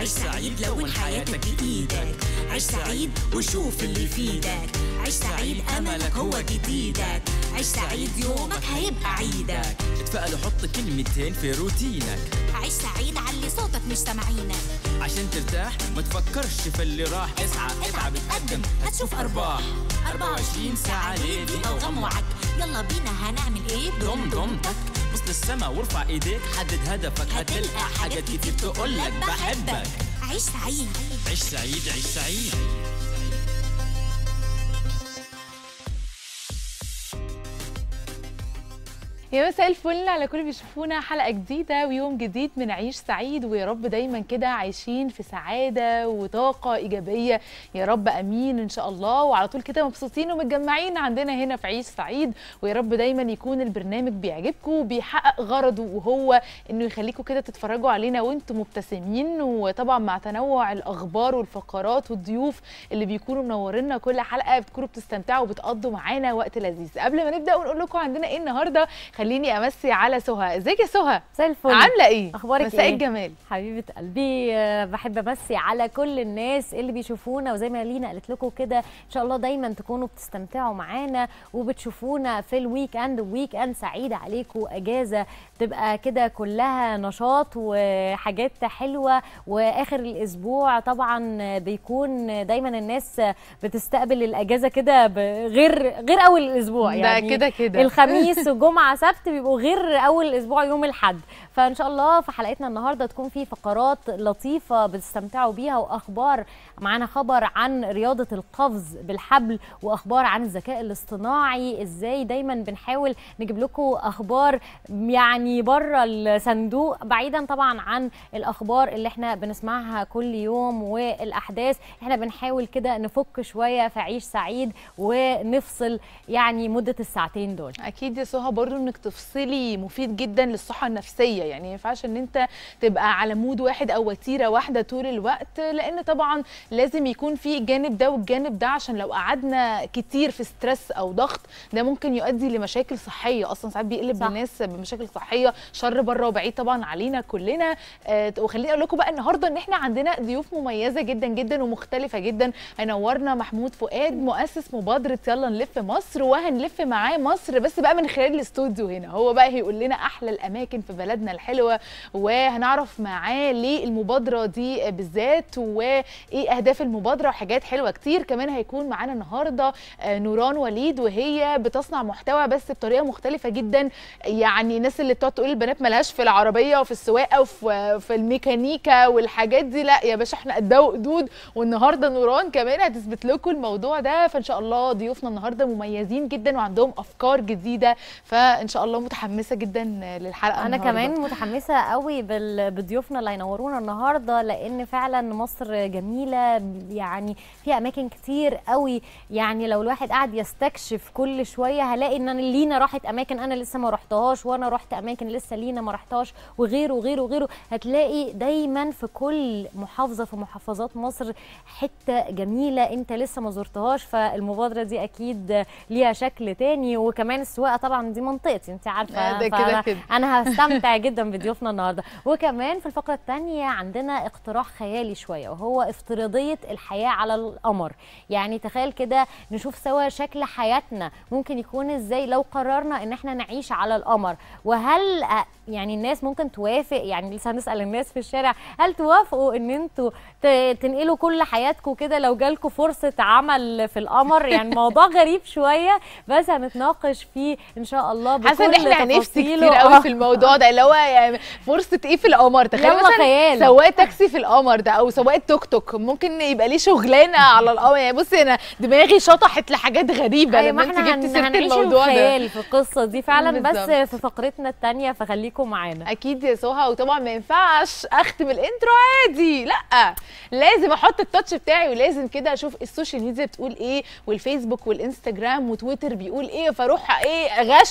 عيش سعيد لون حياتك بإيدك عيش سعيد وشوف اللي يفيدك عيش سعيد أملك هو جديدك عيش سعيد يومك هيبقى عيدك اتفائل وحط كلمتين في روتينك عيش سعيد علي صوتك مش سامعينك عشان ترتاح ما تفكرش في اللي راح اسعى اتعب اتقدم هتشوف ارباح 24 ساعة ليل او غم وعد يلا بينا هنعمل ايه ضم ضمتك بص للسما وارفع ايديك حدد هدفك هتلقى حاجات كتير تقولك بحبك عيش سعيد عيش سعيد عيش سعيد يا مساء الفل على كل اللي بيشوفونا حلقه جديده ويوم جديد من عيش سعيد ويا رب دايما كده عايشين في سعاده وطاقه ايجابيه يا رب امين ان شاء الله وعلى طول كده مبسوطين ومتجمعين عندنا هنا في عيش سعيد ويا رب دايما يكون البرنامج بيعجبكم وبيحقق غرضه وهو انه يخليكم كده تتفرجوا علينا وانتم مبتسمين وطبعا مع تنوع الاخبار والفقرات والضيوف اللي بيكونوا منورينا كل حلقه بتكونوا بتستمتعوا وبتقضوا معانا وقت لذيذ قبل ما نبدا ونقول لكم عندنا ايه النهارده خليني امسي على سهى ازيك يا سهى مساء الفل عامله ايه اخبارك مساء ايه الجمال حبيبه قلبي آه، بحب امسي على كل الناس اللي بيشوفونا وزي ما لينا قالت لكم كده ان شاء الله دايما تكونوا بتستمتعوا معانا وبتشوفونا في الويك اند ويك اند سعيده عليكم اجازه تبقى كده كلها نشاط وحاجات حلوه واخر الاسبوع طبعا بيكون دايما الناس بتستقبل الاجازه كده ب- غير غير اول الاسبوع ده يعني كده كده. الخميس وجمعه سبت بيبقوا غير اول الاسبوع يوم الاحد فان شاء الله في حلقتنا النهارده تكون في فقرات لطيفه بتستمتعوا بيها واخبار معانا خبر عن رياضه القفز بالحبل واخبار عن الذكاء الاصطناعي ازاي دايما بنحاول نجيب لكم اخبار يعني بره الصندوق بعيدا طبعا عن الاخبار اللي احنا بنسمعها كل يوم والاحداث احنا بنحاول كده نفك شويه في عيش سعيد ونفصل يعني مده الساعتين دول اكيد يا سهى برضو انك تفصلي مفيد جدا للصحه النفسيه يعني ما ينفعش ان انت تبقى على مود واحد او وتيره واحده طول الوقت لان طبعا لازم يكون في الجانب ده والجانب ده عشان لو قعدنا كتير في ستريس او ضغط ده ممكن يؤدي لمشاكل صحيه اصلا ساعات بيقلب صح. الناس بمشاكل صحيه شر بره وبعيد طبعا علينا كلنا آه وخليني اقول لكم بقى النهارده ان احنا عندنا ضيوف مميزه جدا جدا ومختلفه جدا هينورنا محمود فؤاد مؤسس مبادره يلا نلف مصر وهنلف معاه مصر بس بقى من خلال الاستوديو هنا هو بقى هيقول لنا احلى الاماكن في بلدنا الحلوه وهنعرف معاه ليه المبادره دي بالذات وايه اهداف المبادره وحاجات حلوه كتير كمان هيكون معانا النهارده آه، نوران وليد وهي بتصنع محتوى بس بطريقه مختلفه جدا يعني الناس اللي بتقعد تقول البنات ملهاش في العربيه وفي السواقه وفي في الميكانيكا والحاجات دي لا يا باشا احنا قدها وقدود والنهارده نوران كمان هتثبت لكم الموضوع ده فان شاء الله ضيوفنا النهارده مميزين جدا وعندهم افكار جديده فان شاء الله متحمسه جدا للحلقه انا النهاردة. كمان متحمسه قوي بال- بضيوفنا اللي هينورونا النهارده لان فعلا مصر جميله يعني فيها اماكن كتير قوي يعني لو الواحد قاعد يستكشف كل شويه هلاقي ان أنا لينا راحت اماكن انا لسه ما رحتهاش وانا رحت اماكن لسه لينا ما رحتهاش وغيره وغيره وغيره هتلاقي دايما في كل محافظه في محافظات مصر حته جميله انت لسه ما زرتهاش فالمبادره دي اكيد ليها شكل تاني وكمان السواقه طبعا دي منطقتي انت عارفه آه، ده كده فأنا- كده. انا هستمتع جدا بضيوفنا النهارده وكمان في الفقره الثانيه عندنا اقتراح خيالي شويه وهو افتراضيه الحياه على القمر يعني تخيل كده نشوف سوا شكل حياتنا ممكن يكون ازاي لو قررنا ان احنا نعيش على القمر وهل آه، يعني الناس ممكن توافق يعني لسه هنسال الناس في الشارع هل توافقوا ان انتوا ت- تنقلوا كل حياتكم كده لو جالكم فرصه عمل في القمر يعني موضوع غريب شويه بس هنتناقش فيه ان شاء الله بكل حاسه ان احنا هنفسي تفاصيله. كتير آه. قوي في الموضوع ده اللي هو يعني فرصه ايه في القمر تخيل يلا مثلا خيال. سواق تاكسي في القمر ده او سواق توك توك ممكن يبقى ليه شغلانه على القمر يعني بصي انا دماغي شطحت لحاجات غريبه أيوة، لما ما انت احنا جبتي هن- سيره هنعيش الموضوع ده الخيال في القصه دي فعلا بس بالظبط. في فقرتنا الثانيه فخليكم معانا اكيد يا سهى وطبعا ما ينفعش اختم الانترو عادي لا لازم احط التاتش بتاعي ولازم كده اشوف السوشيال ميديا بتقول ايه والفيسبوك والانستجرام وتويتر بيقول ايه فاروح ايه غشه كده كام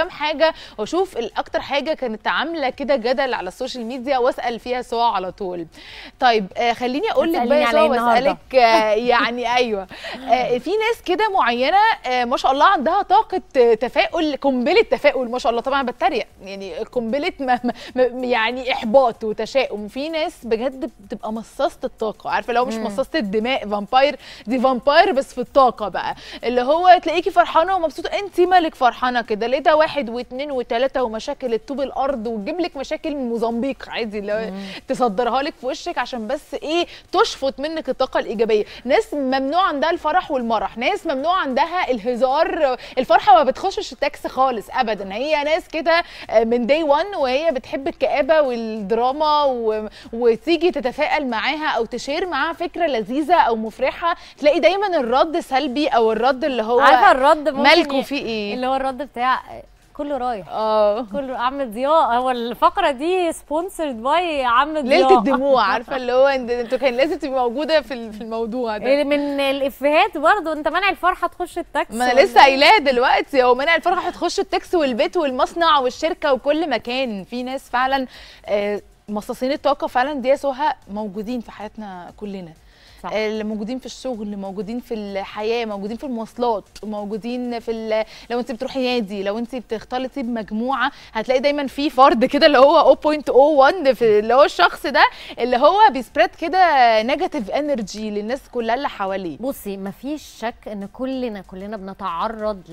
كام حاجه واشوف الاكتر حاجه كانت عامله كده جدل على السوشيال ميديا واسال فيها سوا على طول طيب آه خليني اقول لك هتسأليني بقى على سوا إيه النهاردة؟ واسالك آه يعني ايوه آه في ناس كده معينه آه ما شاء الله عندها طاقه آه، تفاؤل قنبله تفاؤل ما شاء الله طبعا بتريق يعني قنبله م- م- يعني احباط وتشاؤم وفي ناس بجد بتبقى مصاصه الطاقه عارفه لو مش مصاصه الدماء فامباير دي فامباير بس في الطاقه بقى اللي هو تلاقيكي فرحانه ومبسوطه انت مالك فرحانه كده لقيتها واحد واثنين وثلاثه ومشاكل الطوب الارض وتجيب لك مشاكل من موزمبيق عادي اللي هو تصدرها لك في وشك عشان بس ايه تشفط منك الطاقه الايجابيه ناس ممنوع عندها الفرح والمرح ناس ممنوع عندها الهزار الفرحه ما بتخشش التاكس خالص ابدا هي ناس كده من داي 1 وهي بتحب الكآبه والدراما و... وتيجي تتفائل معاها او تشير معاها فكره لذيذه او مفرحه تلاقي دايما الرد سلبي او الرد اللي هو عارفه الرد ممكن مالكوا ي- فيه ايه اللي هو الرد بتاع كله رايح اه كله عم ضياء هو الفقره دي سبونسرد باي عم ضياء ليله الدموع عارفه اللي هو انت- انتوا كان لازم تبقي موجوده في ال- في الموضوع ده اللي من الافيهات برضه انت منع الفرحه تخش التاكسي ما انا ولا لسه قايلاه دلوقتي هو منع الفرحه هتخش التاكسي والبيت والمصنع والشركه وكل مكان في ناس فعلا آه، مصاصين الطاقه فعلا دي يا سهى موجودين في حياتنا كلنا صح. آه، اللي موجودين في الشغل موجودين في الحياه موجودين في المواصلات موجودين في ال- لو انت بتروحي نادي لو انت بتختلطي بمجموعه هتلاقي دايما في فرد كده اللي هو 0.01 في اللي هو الشخص ده اللي هو بيسبريد كده نيجاتيف انرجي للناس كلها اللي حواليه بصي مفيش شك ان كلنا كلنا بنتعرض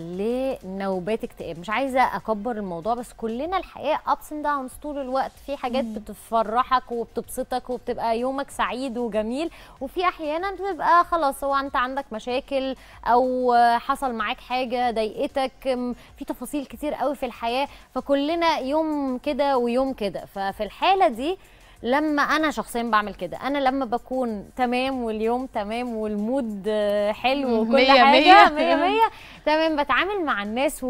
لنوبات اكتئاب مش عايزه اكبر الموضوع بس كلنا الحقيقه ابس اند داونز طول الوقت في حاجات بتفرحك وبتبسطك وبتبقى يومك سعيد وجميل وفي احيانا بتبقى خلاص هو انت عندك مشاكل او حصل معاك حاجه ضايقتك م، في تفاصيل كتير قوي في الحياه فكلنا يوم كده ويوم كده ففي الحاله دي لما انا شخصيا بعمل كده انا لما بكون تمام واليوم تمام والمود آه، حلو وكل مية حاجه مية. مية مية تمام بتعامل مع الناس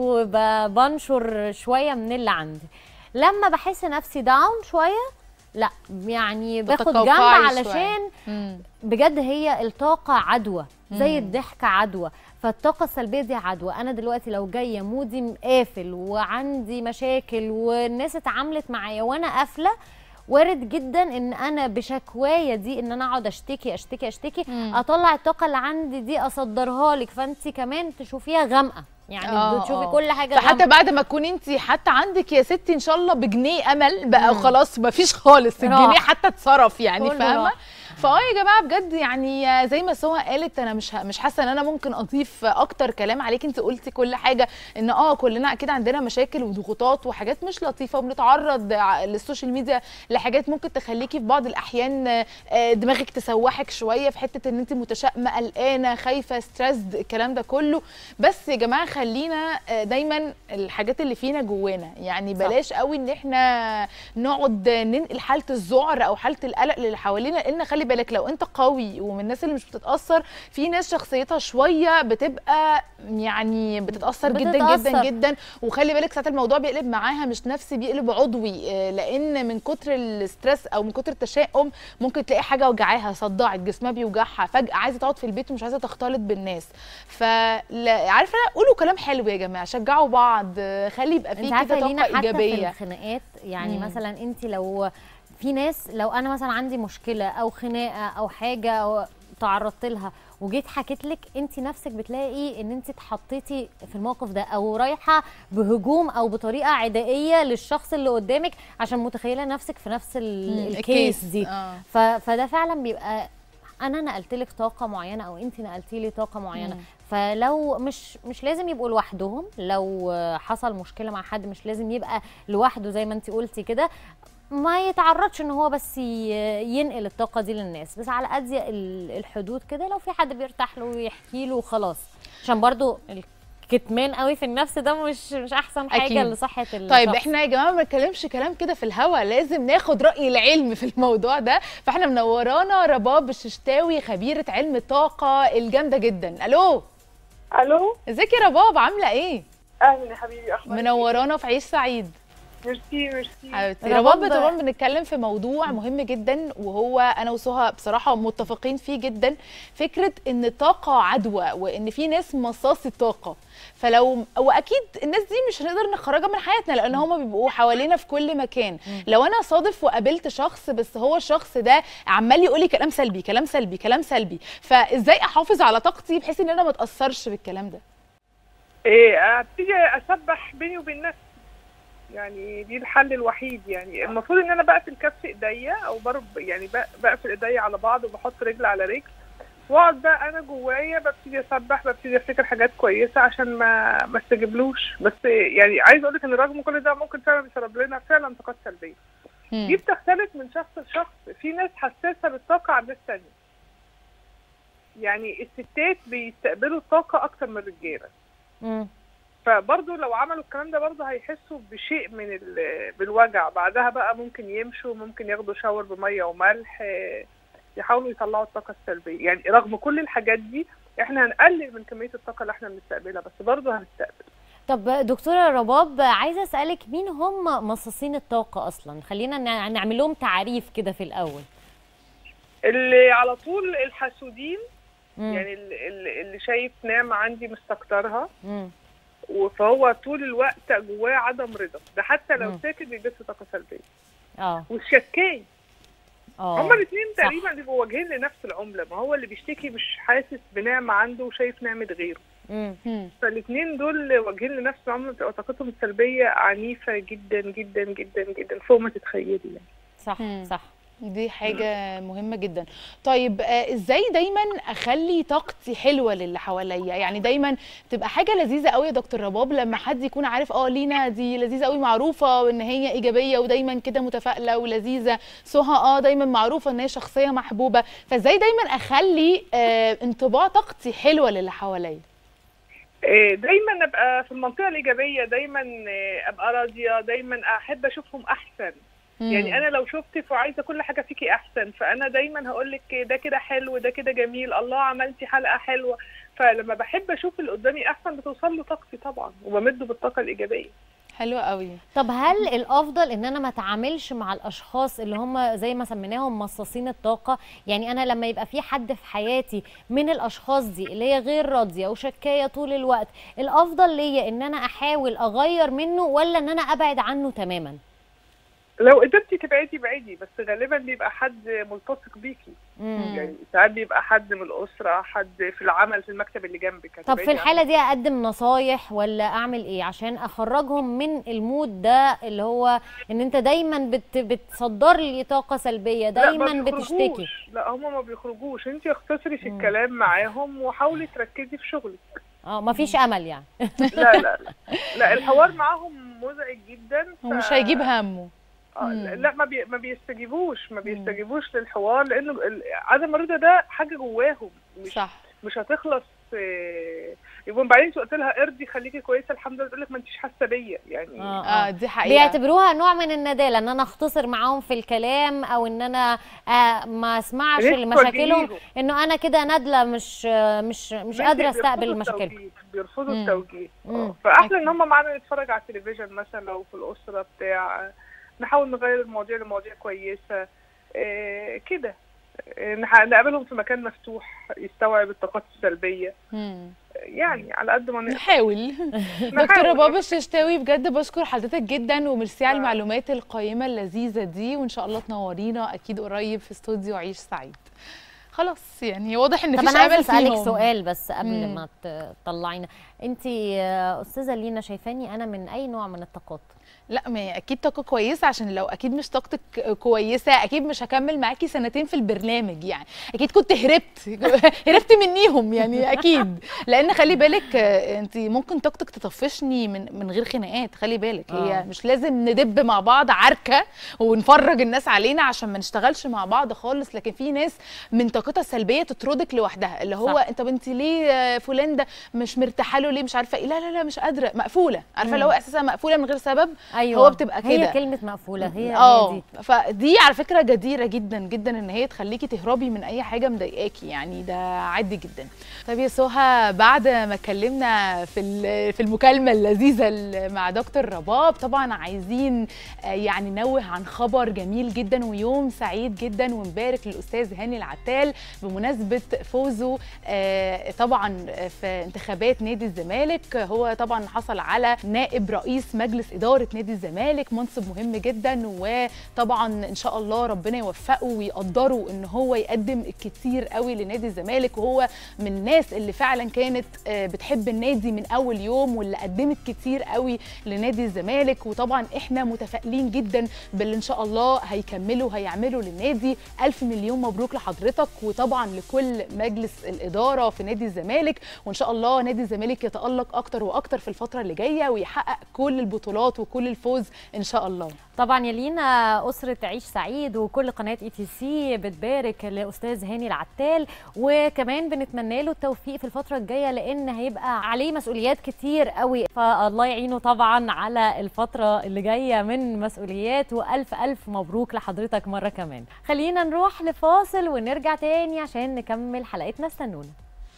وبنشر شويه من اللي عندي لما بحس نفسي داون شويه لا يعني باخد جنب بتتقوقعي علشان مم. بجد هي الطاقة عدوى زي الضحك عدوى فالطاقة السلبية دي عدوى أنا دلوقتي لو جاية مودي مقافل وعندي مشاكل والناس اتعاملت معايا وأنا قافلة وارد جدا ان انا بشكوايا دي ان انا اقعد اشتكي اشتكي اشتكي مم. اطلع الطاقه اللي عندي دي اصدرها لك فانت كمان تشوفيها غامقه يعني آه، بتشوفي آه. كل حاجه فحتى غامقة. بعد ما تكوني انت حتى عندك يا ستي ان شاء الله بجنيه امل بقى مم. خلاص ما فيش خالص راح. الجنيه حتى اتصرف يعني كله فاهمه راح. فاه يا جماعه بجد يعني زي ما سوها قالت انا مش ه- مش حاسه ان انا ممكن اضيف اكتر كلام عليك انت قلتي كل حاجه ان اه كلنا اكيد عندنا مشاكل وضغوطات وحاجات مش لطيفه وبنتعرض ع- للسوشيال ميديا لحاجات ممكن تخليكي في بعض الاحيان آه، دماغك تسوحك شويه في حته ان انت متشائمه قلقانه خايفه ستريسد الكلام ده كله بس يا جماعه خلينا آه، دايما الحاجات اللي فينا جوانا يعني صح. بلاش قوي ان احنا نقعد ننقل حاله الذعر او حاله القلق للي حوالينا لان خلي بالك لو انت قوي ومن الناس اللي مش بتتاثر في ناس شخصيتها شويه بتبقى يعني بتتاثر جدا جدا بتتأثر. جدا وخلي بالك ساعات الموضوع بيقلب معاها مش نفسي بيقلب عضوي آه، لان من كتر الستريس او من كتر التشاؤم ممكن تلاقي حاجه وجعاها صدعت جسمها بيوجعها فجاه عايزه تقعد في البيت ومش عايزه تختلط بالناس فعارفه قولوا كلام حلو يا جماعه شجعوا بعض آه، خلي يبقى انت في عارفه كده لينا طاقه حتى في ايجابيه الخناقات يعني مم. مثلا انت لو في ناس لو انا مثلا عندي مشكله او خناقه او حاجه أو تعرضت لها وجيت حكيت لك انت نفسك بتلاقي ان انت اتحطيتي في الموقف ده او رايحه بهجوم او بطريقه عدائيه للشخص اللي قدامك عشان متخيله نفسك في نفس ال- مم، الكيس دي آه. ف... فده فعلا بيبقى انا نقلت لك طاقه معينه او انت نقلتي لي طاقه معينه مم. فلو مش مش لازم يبقوا لوحدهم لو حصل مشكله مع حد مش لازم يبقى لوحده زي ما انت قلتي كده ما يتعرضش ان هو بس ي- ينقل الطاقه دي للناس بس على اضيق ال- الحدود كده لو في حد بيرتاح له ويحكي له خلاص عشان برضو الكتمان قوي في النفس ده مش مش احسن حاجه أكيد. لصحه الشخص طيب احنا يا جماعه ما بنتكلمش كلام كده في الهوا لازم ناخد راي العلم في الموضوع ده فاحنا منورانا رباب الششتاوي خبيره علم الطاقه الجامده جدا الو الو ازيك يا رباب عامله ايه اهلا يا حبيبي اخبارك منورانا في عيش سعيد ميرسي ميرسي حبيبتي رباب رباب بقى- طبعا بنتكلم في موضوع مهم جدا وهو انا وسهى بصراحه متفقين فيه جدا فكره ان الطاقه عدوى وان في ناس مصاصي طاقه فلو واكيد الناس دي مش هنقدر نخرجها من حياتنا لان هما بيبقوا حوالينا في كل مكان لو انا صادف وقابلت شخص بس هو الشخص ده عمال يقول لي كلام سلبي كلام سلبي كلام سلبي فازاي احافظ على طاقتي بحيث ان انا ما اتاثرش بالكلام ده إيه ابتدي اسبح بيني وبين نفسي يعني دي الحل الوحيد يعني المفروض ان انا بقفل كف ايديا او برب يعني بق- بقفل ايديا على بعض وبحط رجل على رجل واقعد بقى انا جوايا ببتدي اسبح ببتدي افتكر حاجات كويسه عشان ما ما استجبلوش بس يعني عايز اقول لك ان رغم كل ده ممكن فعلا يسبب لنا فعلا طاقات سلبيه دي بتختلف من شخص لشخص في ناس حساسه بالطاقه عن ناس تانية يعني الستات بيستقبلوا الطاقه اكتر من الرجاله مم. فبرضه لو عملوا الكلام ده برضه هيحسوا بشيء من ال- بالوجع بعدها بقى ممكن يمشوا ممكن ياخدوا شاور بميه وملح آه، يحاولوا يطلعوا الطاقه السلبيه يعني رغم كل الحاجات دي احنا هنقلل من كميه الطاقه اللي احنا بنستقبلها بس برضه هنستقبل طب دكتوره رباب عايزه اسالك مين هم مصاصين الطاقه اصلا خلينا نع- نعمل لهم تعريف كده في الاول اللي على طول الحسودين مم. يعني اللي, اللي- اللي شايف نعمه عندي مستكترها مم. فهو طول الوقت جواه عدم رضا ده حتى لو مم. ساكت بيلبس طاقه سلبيه اه والشكاي اه هما الاثنين صح. تقريبا بيبقوا واجهين لنفس العمله ما هو اللي بيشتكي مش حاسس بنعمه عنده وشايف نعمه غيره مم. مم. فالاثنين دول واجهين لنفس العمله بتبقى طاقتهم السلبيه عنيفه جدا جدا جدا جدا فوق ما تتخيلي يعني صح مم. صح دي حاجة مهمة جدا طيب آه، ازاي دايما اخلي طاقتي حلوة للي حواليا يعني دايما تبقى حاجة لذيذة قوي يا دكتور رباب لما حد يكون عارف اه لينا دي لذيذة قوي معروفة وان هي ايجابية ودايما كده متفائلة ولذيذة سهى اه دايما معروفة ان هي شخصية محبوبة فازاي دايما اخلي آه انطباع طاقتي حلوة للي حواليا إيه، دايما ابقى في المنطقه الايجابيه دايما إيه، ابقى راضيه دايما احب اشوفهم احسن يعني انا لو شفتك وعايزه كل حاجه فيكي احسن فانا دايما هقول لك ده كده حلو ده كده جميل الله عملتي حلقه حلوه فلما بحب اشوف اللي قدامي احسن بتوصل له طاقتي طبعا وبمده بالطاقه الايجابيه حلوة قوي طب هل الافضل ان انا ما اتعاملش مع الاشخاص اللي هم زي ما سميناهم مصاصين الطاقه يعني انا لما يبقى في حد في حياتي من الاشخاص دي اللي هي غير راضيه وشكايه طول الوقت الافضل ليا ان انا احاول اغير منه ولا ان انا ابعد عنه تماما لو قدرتي تبعدي بعيدي بس غالبا بيبقى حد ملتصق بيكي مم. يعني ساعات بيبقى حد من الاسره حد في العمل في المكتب اللي جنبك طب في هتبعدي الحاله عنه. دي اقدم نصايح ولا اعمل ايه عشان اخرجهم من المود ده اللي هو ان انت دايما بت بتصدر لي طاقه سلبيه لا، ما دايما بتشتكي بيخرجوش. لا هم ما بيخرجوش انت اختصري في مم. الكلام معاهم وحاولي تركزي في شغلك اه مفيش امل يعني لا لا لا لا الحوار معاهم مزعج جدا ف- ومش هيجيب همه آه، مم. لا ما, بي... ما بيستجيبوش ما بيستجيبوش للحوار لانه ال- عدم الرضا ده حاجه جواهم مش صح مش هتخلص آه، يبقى بعدين انت قلت لها ارضي خليكي كويسه الحمد لله تقول لك ما انتيش حاسه بيا يعني اه اه دي حقيقة بيعتبروها نوع من الندالة ان انا اختصر معاهم في الكلام او ان انا آه ما اسمعش ليه لمشاكلهم توجهيهم؟ انه انا كده نادلة مش آه مش مش ليه قادرة بيرفضوا استقبل مشاكلهم التوجيه، بيرفضوا مم. التوجيه مم. آه، فاحلى أكيد. ان هم معانا نتفرج على التلفزيون مثلا لو في الاسره بتاع آه، نحاول نغير المواضيع لمواضيع كويسه آه، كده آه، نح- نقابلهم في مكان مفتوح يستوعب الطاقات السلبيه مم. يعني على قد ما نقدر نحاول دكتور نحاول. رباب الششتاوي بجد بشكر حضرتك جدا وميرسي على آه. المعلومات القيمه اللذيذه دي وان شاء الله تنورينا اكيد قريب في استوديو عيش سعيد خلاص يعني واضح ان طب مفيش انا عايزه امل اسالك فيهم سؤال بس قبل مم. ما ت- تطلعينا انت استاذه لينا شايفاني انا من اي نوع من الطاقات لا ما هي اكيد طاقه كويسه عشان لو اكيد مش طاقتك كويسه اكيد مش هكمل معاكي سنتين في البرنامج يعني اكيد كنت هربت هربت منيهم يعني اكيد لان خلي بالك انت ممكن طاقتك تطفشني من من غير خناقات خلي بالك هي آه. مش لازم ندب مع بعض عركه ونفرج الناس علينا عشان ما نشتغلش مع بعض خالص لكن في ناس من طاقتها السلبيه تطردك لوحدها اللي هو صح. طب انت ليه فلان ده مش مرتاحه له له ليه مش عارفه ايه لا لا لا مش قادره مقفوله عارفه مم. لو اساسا مقفوله من غير سبب ايوه هو بتبقى هي كده. كلمه مقفوله هي هي اه دي فدي على فكره جديره جدا جدا ان هي تخليكي تهربي من اي حاجه مضايقاكي يعني ده عادي جدا طب يا سهى بعد ما اتكلمنا في ال- في المكالمه اللذيذه ال- مع دكتور رباب طبعا عايزين آه، يعني نوه عن خبر جميل جدا ويوم سعيد جدا ونبارك للاستاذ هاني العتال بمناسبه فوزه آه، طبعا في انتخابات نادي الزمالك هو طبعا حصل على نائب رئيس مجلس اداره نادي الزمالك منصب مهم جدا وطبعا ان شاء الله ربنا يوفقه ويقدره ان هو يقدم الكتير قوي لنادي الزمالك وهو من الناس اللي فعلا كانت آه، بتحب النادي من اول يوم واللي قدمت كتير قوي لنادي الزمالك وطبعا احنا متفائلين جدا باللي ان شاء الله هيكملوا هيعملوا للنادي الف مليون مبروك لحضرتك وطبعا لكل مجلس الاداره في نادي الزمالك وان شاء الله نادي الزمالك يتالق اكتر واكتر في الفتره اللي جايه ويحقق كل البطولات وكل الفوز ان شاء الله طبعا يا لينا اسره عيش سعيد وكل قناه اي تي سي بتبارك لاستاذ هاني العتال وكمان بنتمنى له التوفيق في الفتره الجايه لان هيبقى عليه مسؤوليات كتير قوي فالله يعينه طبعا على الفتره اللي جايه من مسؤوليات والف الف مبروك لحضرتك مره كمان خلينا نروح لفاصل ونرجع تاني عشان نكمل حلقتنا استنونا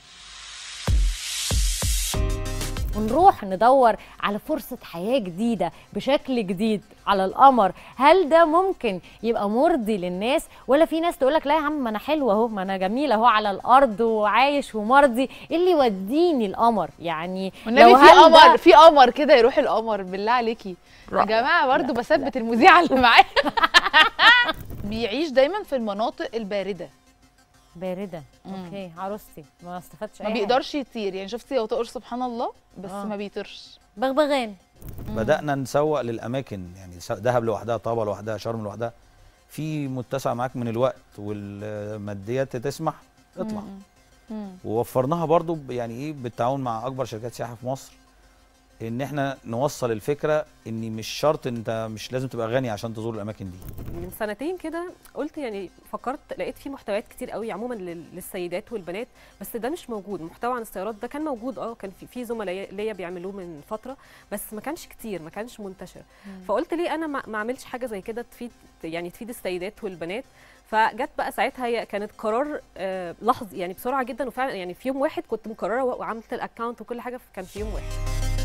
ونروح ندور على فرصة حياة جديدة بشكل جديد على القمر هل ده ممكن يبقى مرضي للناس ولا في ناس تقولك لا يا عم ما انا حلوة اهو ما انا جميلة اهو على الارض وعايش ومرضي ايه اللي يوديني القمر يعني والنبي في هل ده- قمر في قمر كده يروح القمر بالله عليكي يا جماعه برضو بثبت المذيعه اللي معايا بيعيش دايما في المناطق البارده باردة اوكي عروستي ما استفدتش ما اي حاجة. بيقدرش يطير يعني شفتي هو طائر سبحان الله بس آه. ما بيطيرش بغبغان بدانا نسوق للاماكن يعني س- دهب لوحدها طابه لوحدها شرم لوحدها في متسع معاك من الوقت والماديات تسمح اطلع مم. ووفرناها برضو ب- يعني ايه بالتعاون مع اكبر شركات سياحه في مصر ان احنا نوصل الفكره ان مش شرط انت مش لازم تبقى غني عشان تزور الاماكن دي من سنتين كده قلت يعني فكرت لقيت في محتويات كتير قوي عموما لل- للسيدات والبنات بس ده مش موجود محتوى عن السيارات ده كان موجود اه كان في في زملاء ليا بيعملوه من فتره بس ما كانش كتير ما كانش منتشر فقلت ليه انا ما ما اعملش حاجه زي كده تفيد يعني تفيد السيدات والبنات فجت بقى ساعتها هي كانت قرار آه لحظي يعني بسرعه جدا وفعلا يعني في يوم واحد كنت مقرره و- وعملت الاكونت وكل حاجه كان في يوم واحد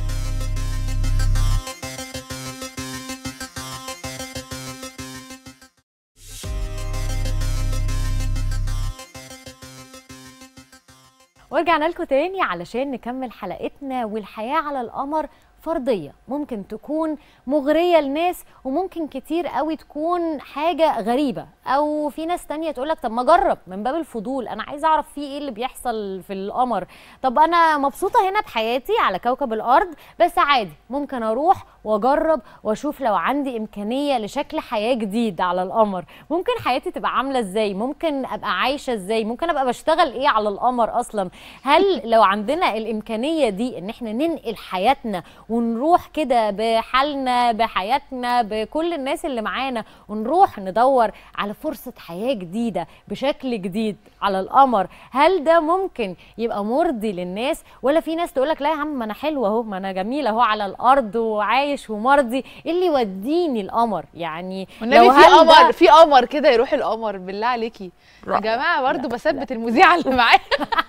ورجعنا لكم تاني علشان نكمل حلقتنا والحياة على القمر فرضية ممكن تكون مغرية لناس وممكن كتير قوي تكون حاجة غريبة أو في ناس تانية تقولك طب ما أجرب من باب الفضول أنا عايزة أعرف فيه إيه اللي بيحصل في القمر طب أنا مبسوطة هنا بحياتي على كوكب الأرض بس عادي ممكن أروح وأجرب وأشوف لو عندي إمكانية لشكل حياة جديد على القمر ممكن حياتي تبقى عاملة إزاي ممكن أبقى عايشة إزاي ممكن أبقى بشتغل إيه على القمر أصلا هل لو عندنا الإمكانية دي إن إحنا ننقل حياتنا ونروح كده بحالنا بحياتنا بكل الناس اللي معانا ونروح ندور على فرصة حياة جديدة بشكل جديد على القمر هل ده ممكن يبقى مرضي للناس ولا في ناس تقولك لا يا عم ما انا حلوة اهو ما انا جميلة اهو على الارض وعايش ومرضي ايه اللي يوديني القمر يعني والنبي في هل ده- قمر في قمر كده يروح القمر بالله عليكي يا جماعه برضو بثبت المذيعه اللي معايا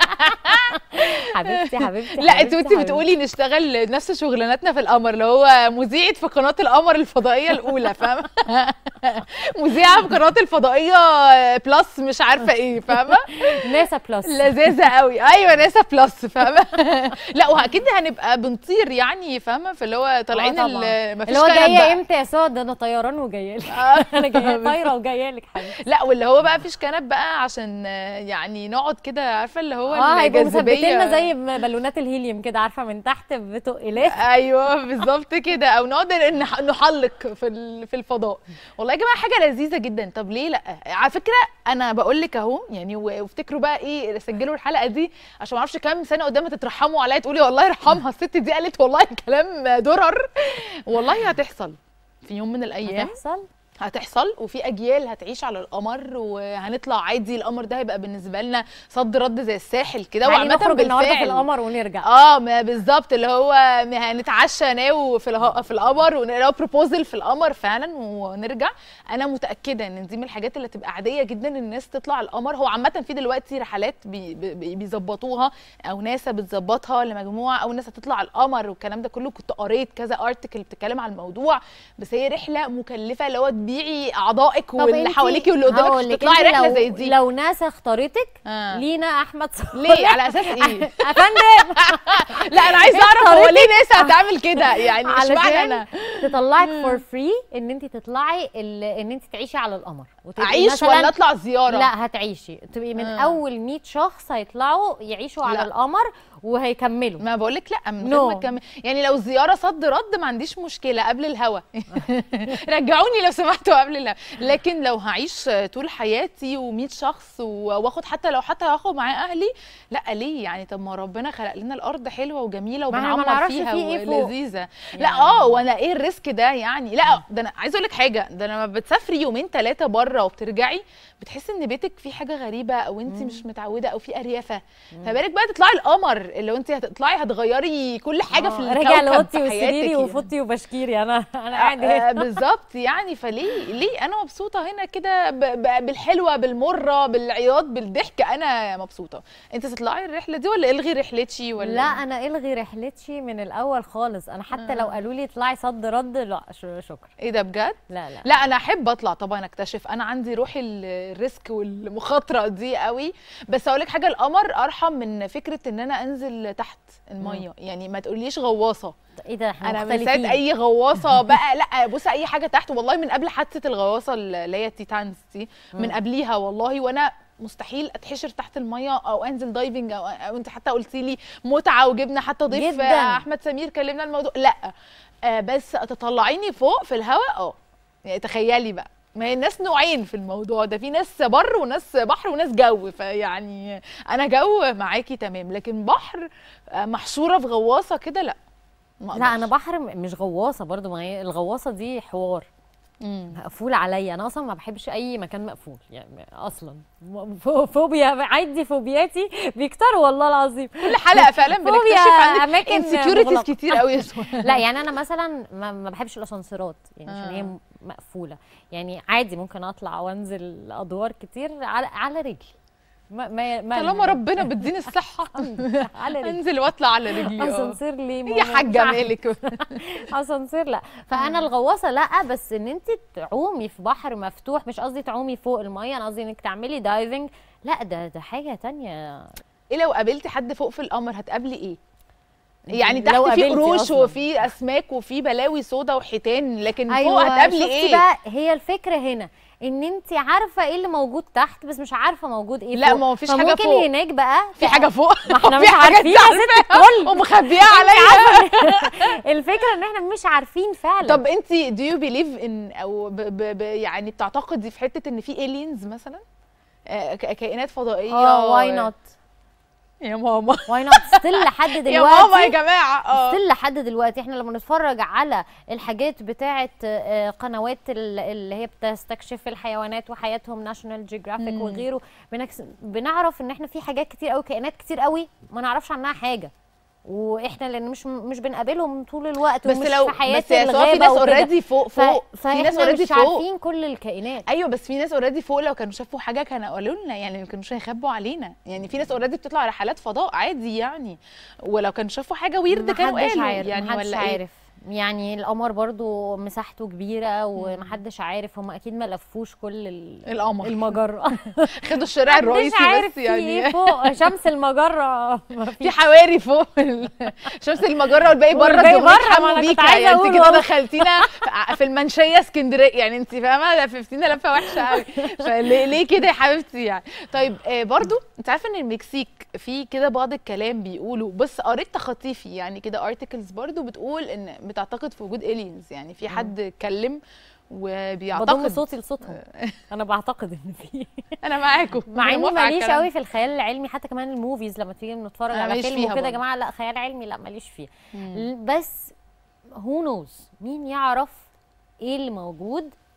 حبيبتي حبيبتي لا انت حبيبتي، وانت حبيبتي. بتقولي نشتغل نفس شغلانتنا في القمر اللي هو مذيعه في قناه القمر الفضائيه الاولى فاهمه مذيعه في قناه الفضائيه بلس مش عارفه ايه فاهمه ناسا بلس لذيذه قوي ايوه ناسا بلس فاهمه لا واكيد هنبقى بنطير يعني فاهمه في اللي هو طالعين آه ال- طبعاً. مفيش اللي هو كنب جايه بقى. امتى يا سعاد ده انا طيران وجايه لك آه. انا جايه طايره وجايه لك حبيبتي لا واللي هو بقى مفيش كنب بقى عشان آه، يعني نقعد كده عارفه اللي هو اه هيبقوا مثبتيننا الجاذبية. زي بالونات الهيليوم كده عارفه من تحت بتقلات ايوه بالظبط كده او نقعد نح- نحلق في ال- في الفضاء والله يا جماعه حاجه لذيذه جدا طب ليه لا على فكره انا بقول لك اهو يعني و- وافتكروا بقى ايه سجلوا الحلقه دي عشان ما اعرفش كام سنه قدام تترحموا عليا تقولي والله يرحمها الست دي قالت والله كلام درر والله هتحصل في يوم من الايام هتحصل هتحصل وفي اجيال هتعيش على القمر وهنطلع عادي القمر ده هيبقى بالنسبه لنا صد رد زي الساحل كده تعالي وعامه نخرج النهارده في بالفعل القمر ونرجع اه ما بالظبط اللي هو هنتعشى ناو في اله... في القمر ونقرا بروبوزل في القمر فعلا ونرجع انا متاكده ان دي من الحاجات اللي تبقى عاديه جدا الناس تطلع القمر هو عامه في دلوقتي رحلات بي... بي... بيظبطوها او ناسا بتظبطها لمجموعه او ناس هتطلع القمر والكلام ده كله كنت قريت كذا ارتكل بتتكلم عن الموضوع بس هي رحله مكلفه اللي هو تبيعي اعضائك طب واللي انتي- حواليكي واللي قدامك عشان هقولك، تطلعي انتي رحله لو- زي دي لو ناسا اختارتك آه. لينا احمد صالح ليه على اساس ايه يا فندم لا انا عايزه اعرف هو ليه ناس هتعمل كده يعني اشمعنى علشان انا تطلعك فور فري ان انت تطلعي ال- ان انت تعيشي على القمر وتبقي اعيش مثلاً- ولا اطلع زياره لا هتعيشي تبقي من آه. اول 100 شخص هيطلعوا يعيشوا على لا. القمر وهيكملوا ما بقول لك لا من No. غير ما تكمل يعني لو زياره صد رد ما عنديش مشكله قبل الهوا رجعوني لو سمحتوا قبل الهوا لكن لو هعيش طول حياتي و100 شخص و- واخد حتى لو حتى هاخد معايا اهلي لا ليه يعني طب ما ربنا خلق لنا الارض حلوه وجميله ما احنا ما وبنعمر نعرفش فيها في إيه فوق. ولذيذه لا اه وانا ايه الريسك ده يعني لا ده انا عايزه اقول لك حاجه ده لما بتسافري يومين ثلاثه بره وبترجعي بتحسي ان بيتك فيه حاجه غريبه او انت مش متعوده او في اريافه فبالك بقى تطلعي القمر اللي هو انت هتطلعي هتغيري كل حاجه في آه، الكوكب راجع لأوضتي في وسريري حياتك وفوطي وبشكيري انا انا آه، قاعد آه، هنا بالظبط يعني فليه ليه انا مبسوطه هنا كده ب- ب- بالحلوه بالمره بالعياط بالضحك انا مبسوطه انت تطلعي الرحله دي ولا الغي رحلتي ولا لا انا الغي رحلتي من الاول خالص انا حتى لو قالوا لي اطلعي صد رد لا ش- شكرا ايه ده بجد لا لا لا انا احب اطلع طبعا اكتشف انا عندي روح ال- الريسك والمخاطره دي قوي بس اقول لك حاجه القمر ارحم من فكره ان انا انزل تحت الميه يعني ما تقوليش غواصه ايه ده احنا انا من ساعه مختلفين اي غواصه بقى لا بص اي حاجه تحت والله من قبل حادثه الغواصه اللي هي التيتانز دي من قبليها والله وانا مستحيل اتحشر تحت الميه او انزل دايفنج او, أو انت حتى قلتي لي متعه وجبنا حتى ضيف جداً. آه، احمد سمير كلمنا الموضوع لا آه بس تطلعيني فوق في الهواء اه يعني تخيلي بقى ما هي الناس نوعين في الموضوع ده في ناس بر وناس بحر وناس جو فيعني انا جو معاكي تمام لكن بحر آه، محشوره في غواصه كده لا ما لا انا أقدرش. بحر م- مش غواصه برضو ما هي الغواصه دي حوار مم. مقفول عليا انا اصلا ما بحبش اي مكان مقفول يعني اصلا فو- فوبيا عندي فوبياتي بيكتروا والله العظيم كل حلقه فعلا فوبيا بنكتشف عندك أماكن انسكيورتيز مغلقة. كتير قوي يا سهى. لا يعني انا مثلا ما, ما بحبش الاسانسيرات يعني عشان هي آه. م- مقفوله يعني عادي ممكن اطلع وانزل ادوار كتير على على رجلي ما ما ما طالما ربنا بيديني الصحه على رجلي انزل واطلع على رجلي اه اسانسير ليه يا ماما؟ حاجه مش عارفة. مالك اسانسير لا فانا الغواصه لا بس ان انت تعومي في بحر مفتوح مش قصدي تعومي فوق الميه انا قصدي انك تعملي دايفنج لا ده ده حاجه تانية ايه لو قابلتي حد فوق في القمر هتقابلي ايه يعني لو تحت في قابلتي قروش أصلاً. وفي اسماك وفي بلاوي سودا وحيتان لكن فوق ايوه هتقابلي شفتي ايه بقى هي الفكره هنا ان انت عارفه ايه اللي موجود تحت بس مش عارفه موجود ايه لا، فوق. ما هو مفيش حاجة فممكن فوق. هناك بقى في حاجه فوق ما احنا وفي مش حاجة عارفين يا انت ست عارفاها الكل. ومخبيها عليا الفكره ان احنا مش عارفين فعلا طب انت دو يو بيليف ان او ب ب ب يعني بتعتقدي في حته ان في الينز مثلا آه، ك- كائنات فضائيه اه واي نوت يا ماما واي نوت ستيل لحد دلوقتي يا ماما يا جماعه اه ستيل لحد دلوقتي احنا لما نتفرج على الحاجات بتاعه آه، قنوات ال- اللي هي بتستكشف الحيوانات وحياتهم ناشونال جيوغرافيك مم. وغيره بنكس... بنعرف ان احنا في حاجات كتير قوي كائنات كتير قوي ما نعرفش عنها حاجه واحنا لان مش مش بنقابلهم طول الوقت بس ومش لو في حياه بس يا سوا في الغابه ناس وكده. اوريدي فوق ف... فوق في فاحنا ناس اوريدي مش فوق عارفين كل الكائنات ايوه بس في ناس اوريدي فوق لو كانوا شافوا حاجه كانوا قالوا لنا يعني ما كانوش هيخبوا علينا يعني في ناس اوريدي بتطلع رحلات فضاء عادي يعني ولو كانوا شافوا حاجه ويرد كانوا محدش قالوا عارف يعني محدش ولا ايه عارف يعني القمر برضو مساحته كبيره ومحدش عارف هم اكيد ما لفوش كل ال- القمر. المجره خدوا الشارع محدش الرئيسي عارف بس في يعني ايه فوق شمس المجره ما في فيش. حواري فوق ال- شمس المجره والباقي بره والباقي تقوموا بره، ما يتحموا أنا كنت بيكا عايزة يعني انت أقول كده والله. دخلتينا في المنشيه اسكندريه يعني انت فاهمه لففتينا لفه وحشه قوي فليه ليه كده يا حبيبتي يعني طيب آه برضو انت عارفه ان المكسيك في كده بعض الكلام بيقولوا بس قريت تخطيفي يعني كده ارتكلز برضو بتقول ان بتعتقد في وجود الينز يعني في حد اتكلم بضم وبيعتقد صوتي لصوتهم انا بعتقد ان في انا معاكم مع أنا اني موافقة على ماليش الكلام قوي في الخيال العلمي حتى كمان الموفيز لما تيجي نتفرج أنا على ماليش فيلم فيها وكده يا برضه. جماعه لا خيال علمي لا ماليش فيه ل- بس هو نوز مين يعرف ايه اللي موجود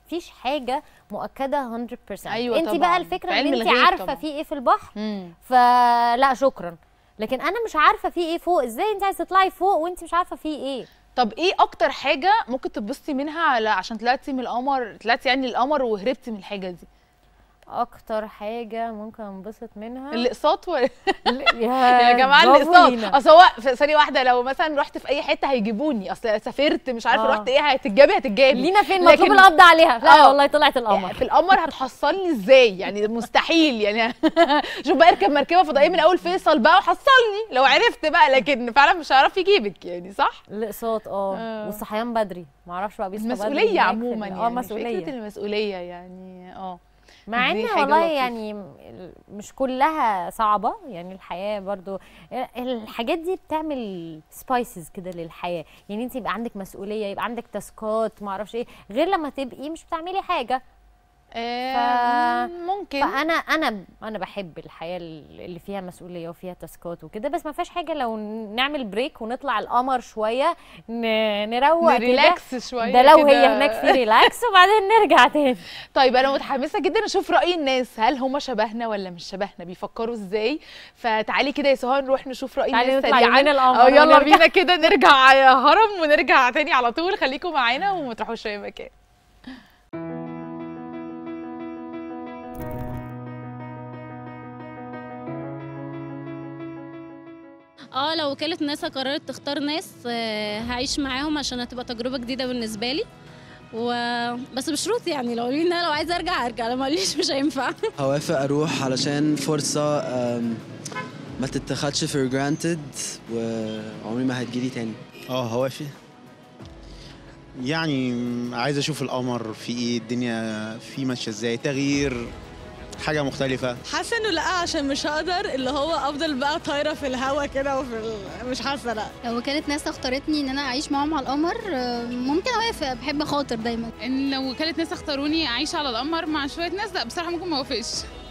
مفيش حاجه مؤكده 100% أيوة انت طبعاً. بقى الفكره في ان علم انت الغيب عارفه طبعاً. في ايه في البحر مم. فلا شكرا لكن انا مش عارفه في ايه فوق ازاي انت عايزه تطلعي فوق وانت مش عارفه في ايه طب ايه اكتر حاجه ممكن تتبسطي منها على عشان طلعتي من القمر طلعتي يعني القمر وهربتي من الحاجه دي اكتر حاجه ممكن انبسط منها الاقساط و... يا, يا جماعه برافو الاقساط لينا. اصل هو في ثانيه واحده لو مثلا رحت في اي حته هيجيبوني اصل سافرت مش عارفه آه. رحت ايه هتتجابي هتتجابي لينا فين لكن- مطلوب القبض عليها لا آه. والله طلعت القمر في القمر هتحصلني ازاي يعني مستحيل يعني شوف بقى اركب مركبه فضائيه من اول فيصل بقى وحصلني لو عرفت بقى لكن فعلا مش هيعرف يجيبك يعني صح الاقساط اه آه. والصحيان بدري معرفش بقى بيصحى بدري المسؤوليه هناك في عموما ال- يعني اه مسؤوليه فكره المسؤوليه يعني اه مع دي ان حاجة والله لطيفة. يعني م- مش كلها صعبة يعني الحياة برضو الحاجات دي بتعمل سبايسز كده للحياة يعني انت يبقى عندك مسؤولية يبقى عندك تاسكات معرفش ايه غير لما تبقي مش بتعملي حاجة آه، ممكن فانا انا انا بحب الحياة اللي فيها مسؤولية وفيها تاسكات وكده بس ما فيهاش حاجة لو نعمل بريك ونطلع القمر شوية ن- نروق كده نريلاكس شويه ده لو كده. هي هناك في ريلاكس وبعدين نرجع تاني طيب انا متحمسه جدا اشوف راي الناس هل هم شبهنا ولا مش شبهنا بيفكروا ازاي فتعالي كده يا سهى نروح نشوف راي تعالي الناس نطلع سريعا يمين القمر اه يلا ونرجع. بينا كده نرجع يا هرم ونرجع تاني على طول خليكم معانا وما تروحوش اي مكان اه لو وكالة ناسا قررت تختار ناس آه، هعيش معاهم عشان هتبقى تجربة جديدة بالنسبة لي و... بس بشروط يعني لو قالوا لي ان انا لو عايزه ارجع ارجع لو ما قاليش مش هينفع هوافق اروح علشان فرصة أم، ما تتخدش for granted وعمري ما هتجيلي تاني اه هوافق يعني عايز اشوف القمر في ايه الدنيا فيه ماشيه ازاي تغيير حاجه مختلفه حاسه انه لا عشان مش هقدر اللي هو افضل بقى طايره في الهوا كده وفي ال... مش حاسه لا لو وكالة ناسا اختارتني ان انا اعيش معاهم على القمر آه، ممكن اوافق بحب اخاطر دايما ان لو وكاله ناس اختاروني اعيش على القمر مع شويه ناس لا بصراحه ممكن ما اوافقش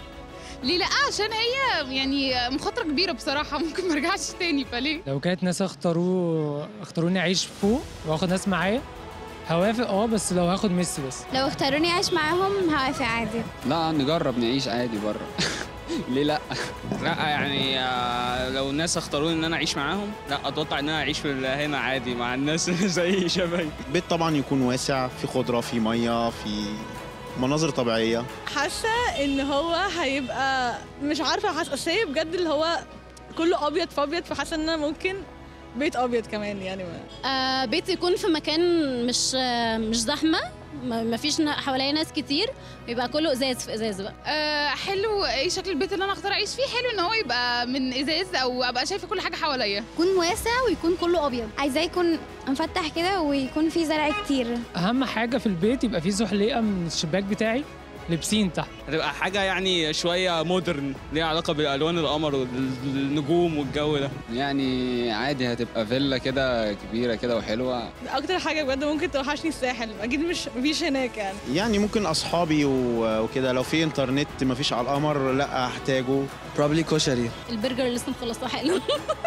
ليه لا عشان هي يعني مخاطره كبيره بصراحه ممكن ما ارجعش تاني فليه لو كانت ناس اختاروا اختاروني اعيش فوق واخد ناس معايا هوافق اه بس لو هاخد ميسي بس لو اختاروني اعيش معاهم هوافق عادي لا نجرب نعيش عادي بره ليه لا لا يعني آه، لو الناس اختاروني ان انا اعيش معاهم لا اتوقع ان انا اعيش في هنا عادي مع الناس زي شبهي بيت طبعا يكون واسع في خضره في ميه في مناظر طبيعيه حاسه ان هو هيبقى مش عارفه حاسه أصل هي بجد اللي هو كله ابيض في ابيض فحاسه ان انا ممكن بيت ابيض كمان يعني ما. آه بيت يكون في مكان مش آه مش زحمه ما ما فيش نا- حواليا ناس كتير يبقى كله ازاز في ازاز بقى آه حلو ايه شكل البيت اللي انا اختار اعيش فيه حلو ان هو يبقى من ازاز او ابقى شايفه كل حاجه حواليا يكون واسع ويكون كله ابيض عايزاه يكون مفتح كده ويكون فيه زرع كتير اهم حاجه في البيت يبقى فيه زحليقه من الشباك بتاعي لبسين تحت هتبقى حاجه يعني شويه مودرن ليها علاقه بالالوان القمر والنجوم والجو ده يعني عادي هتبقى فيلا كده كبيرة كده وحلوة اكتر حاجه بجد ممكن توحشني الساحل اكيد مش مفيش هناك يعني يعني ممكن اصحابي و- وكده لو في انترنت مفيش على القمر لا هحتاجه probably كشري البرجر اللي لسه مخلصاه حلو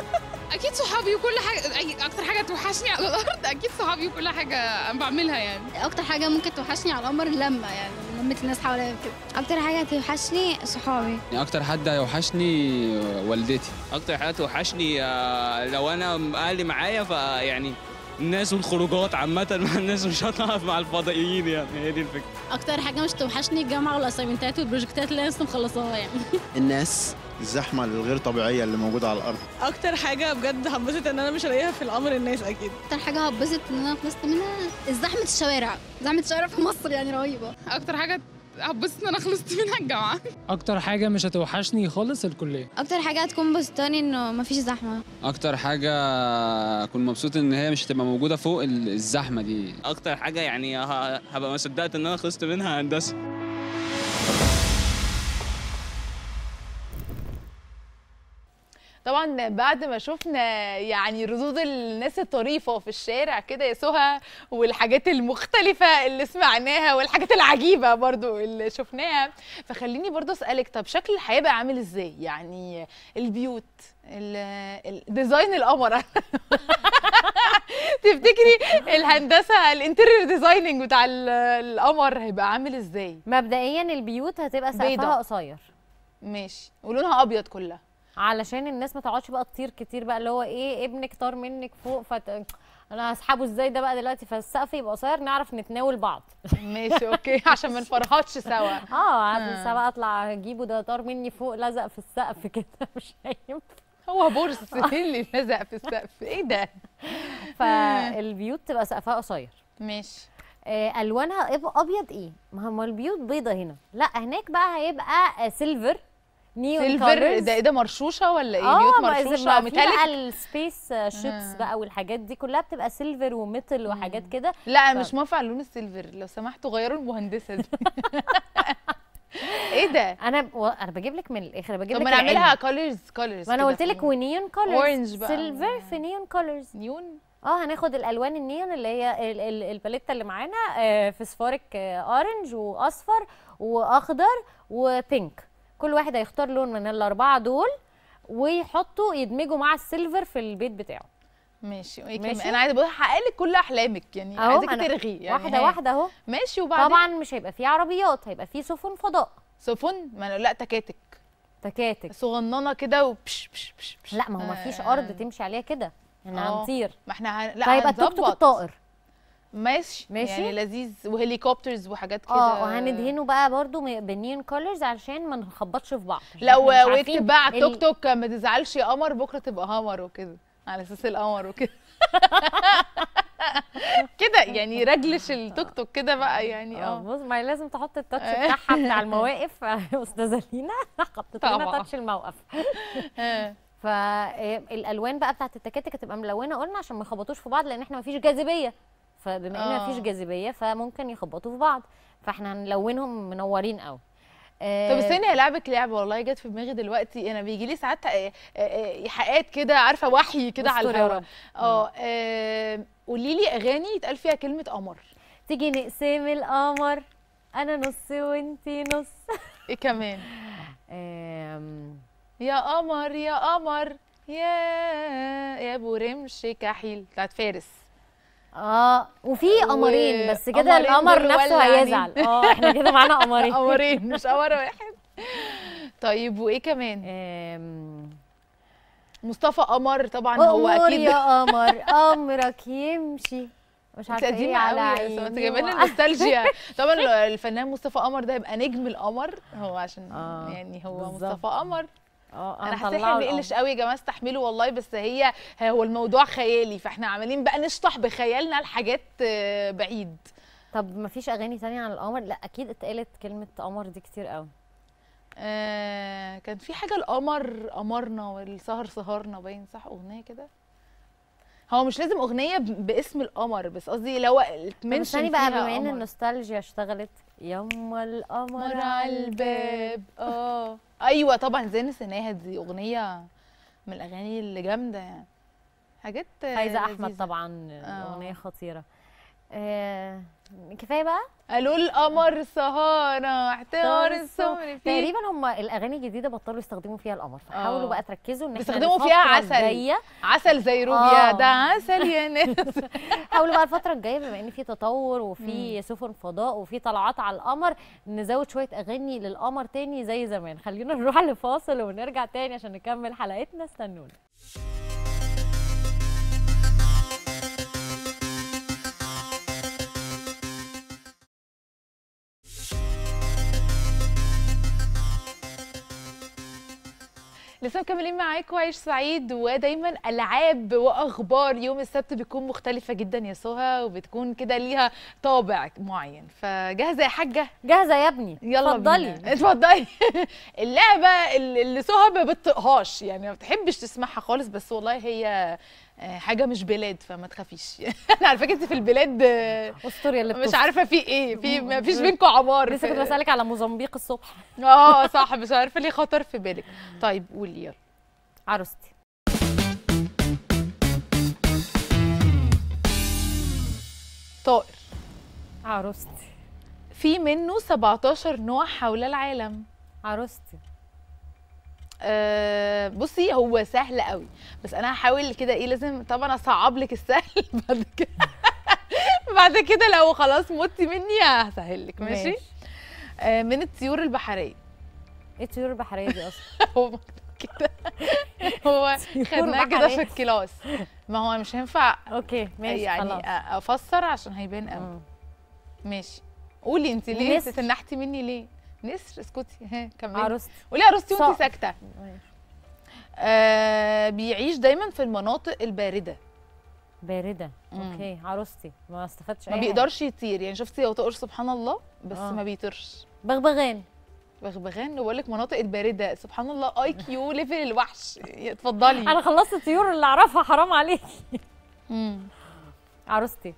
اكيد صحابي وكل حاجه أي- اكتر حاجه توحشني على الارض اكيد صحابي وكل حاجه أنا بعملها يعني اكتر حاجه ممكن توحشني على القمر اللمه يعني لمه الناس حواليا كده اكتر حاجه توحشني صحابي يعني أكتر حد هيوحشني والدتي اكتر حاجه توحشني آه، لو انا اهلي معايا فيعني الناس والخروجات عامة مع الناس مش هتقف مع الفضائيين يعني هي دي الفكرة اكتر حاجه مش توحشني الجامعه والاسايمنتات والبروجكتات اللي انا لسه مخلصاها يعني الناس الزحمه الغير طبيعيه اللي موجوده على الارض اكتر حاجه بجد هنبسط ان انا مش هلاقيها في القمر الناس اكيد اكتر حاجه هتبسط ان انا خلصت منها زحمه الشوارع زحمه الشوارع في مصر يعني رهيبه اكتر حاجه هتبسط ان انا خلصت منها الجامعه اكتر حاجه مش هتوحشني خالص الكليه اكتر حاجه هتكون بسطاني انه مفيش زحمه أكتر حاجة أكون مبسوط إن هي مش هتبقى موجودة فوق ال- الزحمة دي اكتر حاجة يعني ه- هبقى ما صدقت ان انا خلصت منها هندسة طبعا طبعا بعد ما شفنا يعني ردود الناس الطريفه في الشارع كده يا سهى والحاجات المختلفه اللي سمعناها والحاجات العجيبه برضو اللي شفناها فخليني برضو اسالك طب شكل الحياه بقى عامل ازاي يعني البيوت ال- ال- ديزاين القمر تفتكري الهندسه الانتيريور ديزايننج بتاع ال- القمر هيبقى عامل ازاي مبدئيا البيوت هتبقى بيضة. سقفها قصير ماشي ولونها ابيض كلها علشان الناس ما تقعدش بقى تطير كتير بقى اللي هو ايه ابنك طار منك فوق فت... انا هسحبه ازاي ده بقى دلوقتي فالسقف يبقى قصير نعرف نتناول بعض ماشي اوكي عشان ما نفرهدش سوا اه آه. لسه بقى اطلع اجيبه ده طار مني فوق لزق في السقف كده مش هينفع هو بورس اللي لزق في السقف ايه ده فالبيوت تبقى سقفها قصير ماشي آه، الوانها يبقى ابيض ايه ما هم البيوت بيضه هنا لا هناك بقى هيبقى آه، سيلفر نيون سيلفر كولرز. ده ايه ده مرشوشه ولا ايه اه بيوت ما إذا مرشوشه ما في بقى ميتاليك السبيس شيبس آه. بقى والحاجات دي كلها بتبقى سيلفر وميتل وحاجات كده لا ف- انا مش موافقه على لون السيلفر لو سمحتوا غيروا المهندسه دي ايه ده انا و... انا بجيب لك من الاخر بجيب طب لك ما نعملها العلم. كولرز كولرز ما انا قلت لك ونيون كولرز اورنج بقى سيلفر في نيون كولرز نيون اه هناخد الالوان النيون اللي هي ال- ال- الباليته اللي معانا آه، فسفوريك آه، اورنج واصفر واخضر وبينك كل واحد هيختار لون من الاربعه دول ويحطوا يدمجوا مع السيلفر في البيت بتاعه ماشي وايه ماشي. كمان انا عايزه بقول هحقق لك كل احلامك يعني اهو عايزاكي أنا ترغي يعني واحده ها. واحده اهو ماشي وبعدين طبعا مش هيبقى فيه عربيات هيبقى فيه سفن فضاء سفن ما أنا لا تكاتك تكاتك صغننه كده وبش بش بش بش لا ما هو مفيش آه. ارض تمشي عليها كده احنا آه. هنطير ما احنا هن... لا فهيبقى التوك توك هنظبط. الطائر ماشي ماشي. يعني لذيذ وهليكوبترز وحاجات كده اه وهندهنه بقى برضو م- بالنيون كولرز علشان ما نخبطش في بعض عشان لو إحنا مش عارفين ويكتب بقى على ال- التوك توك ما تزعلش يا قمر بكره تبقى قمر وكده على اساس القمر وكده كده يعني رجلش التوك توك كده بقى يعني اه اه بص ما هي لازم تحط التاتش بتاعها بتاع المواقف استاذه لينا حطت لنا طبعا. تاتش الموقف آه. فالالوان بقى بتاعت التكاتك هتبقى ملونه قلنا عشان ما يخبطوش في بعض لان احنا ما فيش جاذبيه فبما ان ما آه. فيش جاذبيه فممكن يخبطوا في بعض فاحنا هنلونهم منورين قوي طب استني هلعبك لعبه والله جت في دماغي دلوقتي انا بيجي لي ساعات آه، آه، آه، ايحاءات كده عارفه وحي كده على استر يا الهواء رب. اه آه، قولي لي اغاني يتقال فيها كلمه قمر تيجي نقسم القمر انا نص وانتي نص ايه كمان آم، يا قمر يا قمر يا يا ابو رمش كحيل بتاعت فارس اه وفي قمرين بس كده قمرين القمر دول نفسه ولعانين. هيزعل اه احنا كده معانا قمرين قمرين مش قمر واحد طيب وايه كمان آم، مصطفى قمر طبعا هو أمور اكيد يا قمر امرك يمشي مش انت عارفه ايه قديمه على قوي يا سما، انت عيني جايبه لنا وع- نوستالجيا طبعا الفنان مصطفى قمر ده يبقى نجم القمر هو عشان آه، يعني هو بالظبط. مصطفى قمر اه انا حاسه هنطلعه احنا بنقلش قوي يا جماعه استحملوا والله بس هي هو الموضوع خيالي فاحنا عمالين بقى نشطح بخيالنا لحاجات آه، بعيد طب ما فيش اغاني تانية عن القمر لا اكيد اتقالت كلمه قمر دي كتير قوي آه كان في حاجه القمر قمرنا والسهر سهرنا باين صح اغنيه كده هو مش لازم اغنيه ب- باسم القمر بس قصدي لو طب التمنشن استني بقى فيها بما ان قمر. النوستالجيا اشتغلت يما القمر قمر على الباب اه ايوه طبعا ازاي نسيناها دي اغنيه من الاغاني اللي جامده يعني حاجات آه، فايزه احمد لذيذة. طبعا آه. اغنيه خطيره آه كفايه بقى قالوا القمر سهارة احتار السمر فيه تقريبا هم الاغاني الجديده بطلوا يستخدموا فيها القمر فحاولوا آه. بقى تركزوا ان احنا بيستخدموا فيها الفترة عسل. الجايه عسل زي روبيا آه. ده عسل يا ناس حاولوا بقى الفتره الجايه بما ان في تطور وفي سفن فضاء وفي طلعات على القمر نزود شويه اغاني للقمر تاني زي زمان خلينا نروح لفاصل ونرجع تاني عشان نكمل حلقتنا استنونا لسه مكملين معاكم عيش سعيد ودايما العاب واخبار يوم السبت بتكون مختلفه جدا يا سهى وبتكون كده ليها طابع معين فجاهزه يا حاجه جاهزه يا ابني يلا اتفضلي. بينا. اتفضلي اللعبه اللي اللي سهى ما بتطقهاش يعني ما بتحبش تسمعها خالص بس والله هي آه، حاجه مش بلاد فما تخافيش انا عارفاك انت في البلاد آه، استوري اللي مش بتصل. عارفه في ايه في ما فيش بينكم عمار لسه في- كنت بسالك على موزمبيق الصبح اه صح مش عارفه ليه خطر في بالك طيب قولي يلا عروستي طائر عروستي في منه 17 نوع حول العالم عروستي أه بصي هو سهل قوي بس انا هحاول كده ايه لازم طبعا اصعب لك السهل بعد كده بعد كده لو خلاص متي مني هسهل لك ماشي, ماشي. آه من الطيور البحريه ايه الطيور البحريه دي اصلا هو مكتوب كده هو طيور خدناه كده في بحرية. الكلاس ما هو مش هينفع اوكي ماشي يعني خلاص أ- افسر عشان هيبان قوي ماشي قولي انت ليه انت نسر. تنحتي مني ليه نسر اسكتي ها كملي عروستي قولي عروستي وانت صقر. ساكته آه بيعيش دايما في المناطق البارده بارده اوكي عروستي ما استفدتش ما اي بيقدرش يطير يعني شفتي هو طائر سبحان الله بس آه. ما بيطيرش بغبغان بغبغان بقول لك مناطق البارده سبحان الله اي كيو ليفل الوحش اتفضلي انا خلصت الطيور اللي اعرفها حرام عليكي مم. عروستي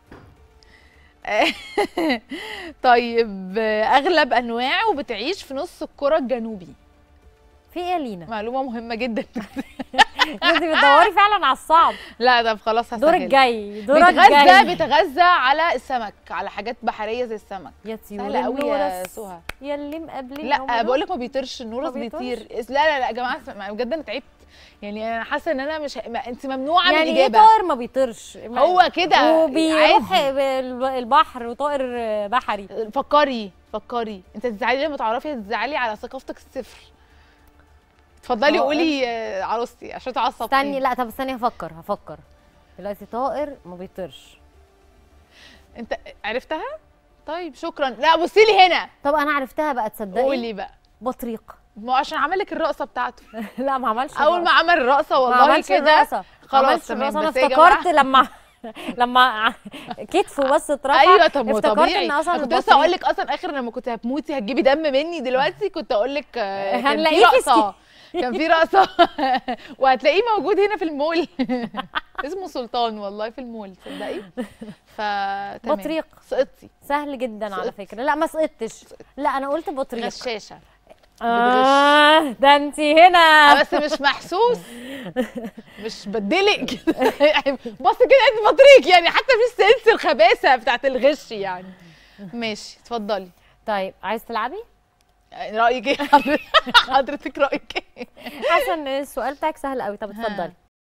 طيب آه، اغلب انواعه بتعيش في نص الكره الجنوبي في ايه يا لينا معلومه مهمه جدا انت بتدوري فعلا على الصعب لا ده خلاص دورك هسهل. جاي دورك بيتغذى جاي بيتغذى على السمك على حاجات بحريه زي السمك يا طيور سهله قوي يا النورس سهى يا اللي مقابلين لا بقول لك ما بيطيرش النورس ما بيطيرش؟ بيطير لا لا لا يا جماعه اسمع- بجد انا تعبت يعني انا حاسه ان انا مش ما انت ممنوعه من يعني ايه الاجابه طائر ما بيطيرش ما- هو كده وبيروح عادي. بال- البحر وطائر بحري فكري فكري انت تزعلي لما تعرفي تزعلي على ثقافتك الصفر اتفضلي طائر؟ قولي آه، عروستي عشان تعصبي استني لا طب استني هفكر هفكر دلوقتي طائر ما بيطيرش انت عرفتها طيب شكرا لا بصي لي هنا طب انا عرفتها بقى تصدقي قولي بقى بطريق ما هو عشان عمل لك الرقصه بتاعته لا ما عملش اول ما عمل الرقصه ما والله عملش كده الرقصة. ما خلاص عملش تمام الرقصة. انا بس يا جماعة- افتكرت لما لما كتفه بس اترفع ايوه طب ما هو افتكرت طبيعي ان اصلا أنا كنت لسه البطريق- اقول لك اصلا اخر لما كنت هتموتي هتجيبي دم مني دلوقتي كنت اقول لك آه، كان في هنلاقيه في رقصه كان في رقصه وهتلاقيه موجود هنا في المول اسمه سلطان والله في المول تصدقي فتمام بطريق سقطتي سهل جدا على سقطت. فكره لا ما سقطتش لا انا قلت بطريق غشاشه آه ده انت هنا بس مش محسوس مش بدلك بص كده انت بطريق يعني حتى في سنس الخباثه بتاعت الغش يعني ماشي اتفضلي طيب عايز تلعبي رايك ايه حضرتك حضرتك رايك ايه حاسه ان السؤال بتاعك سهل قوي طب اتفضلي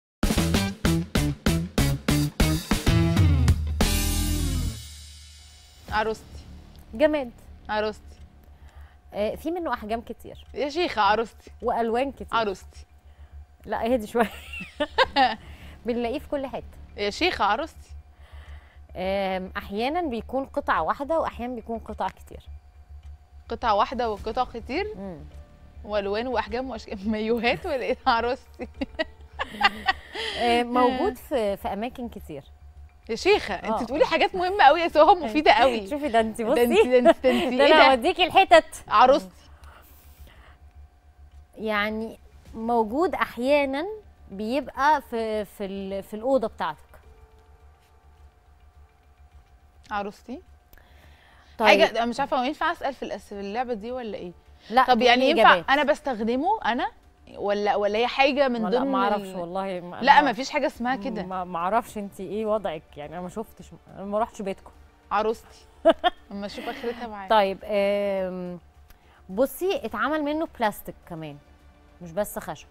عروستي جماد عروستي آه في منه احجام كتير يا شيخه عروستي والوان كتير عروستي لا اهدي شويه بنلاقيه في كل حته يا شيخه عروستي آم، احيانا بيكون قطعه واحده واحيانا بيكون قطع كتير قطعه واحده وقطع كتير مم. والوان واحجام واشكال مايوهات ولا ايه عروستي آه، موجود في في اماكن كتير يا شيخه آه. انت بتقولي حاجات مهمه قوي يا سهى مفيده قوي شوفي ده انت ده بصي انت ده انت ده انت ده ايه انا ده هوديكي الحتت عروستي يعني موجود احيانا بيبقى في في ال- في الاوضه بتاعتك عروستي طيب حاجه انا مش عارفه هو ينفع اسال في الأس- في اللعبه دي ولا ايه لا طب يعني دي ينفع إجابات. انا بستخدمه انا ولا ولا هي حاجه من لا ضمن ما اعرفش ال- والله ما لا ما فيش حاجه اسمها كده ما ما اعرفش انت ايه وضعك يعني انا ما شفتش انا ما رحتش بيتكم عروستي اما اشوف اخرتها معايا طيب آم، بصي اتعمل منه بلاستيك كمان مش بس خشب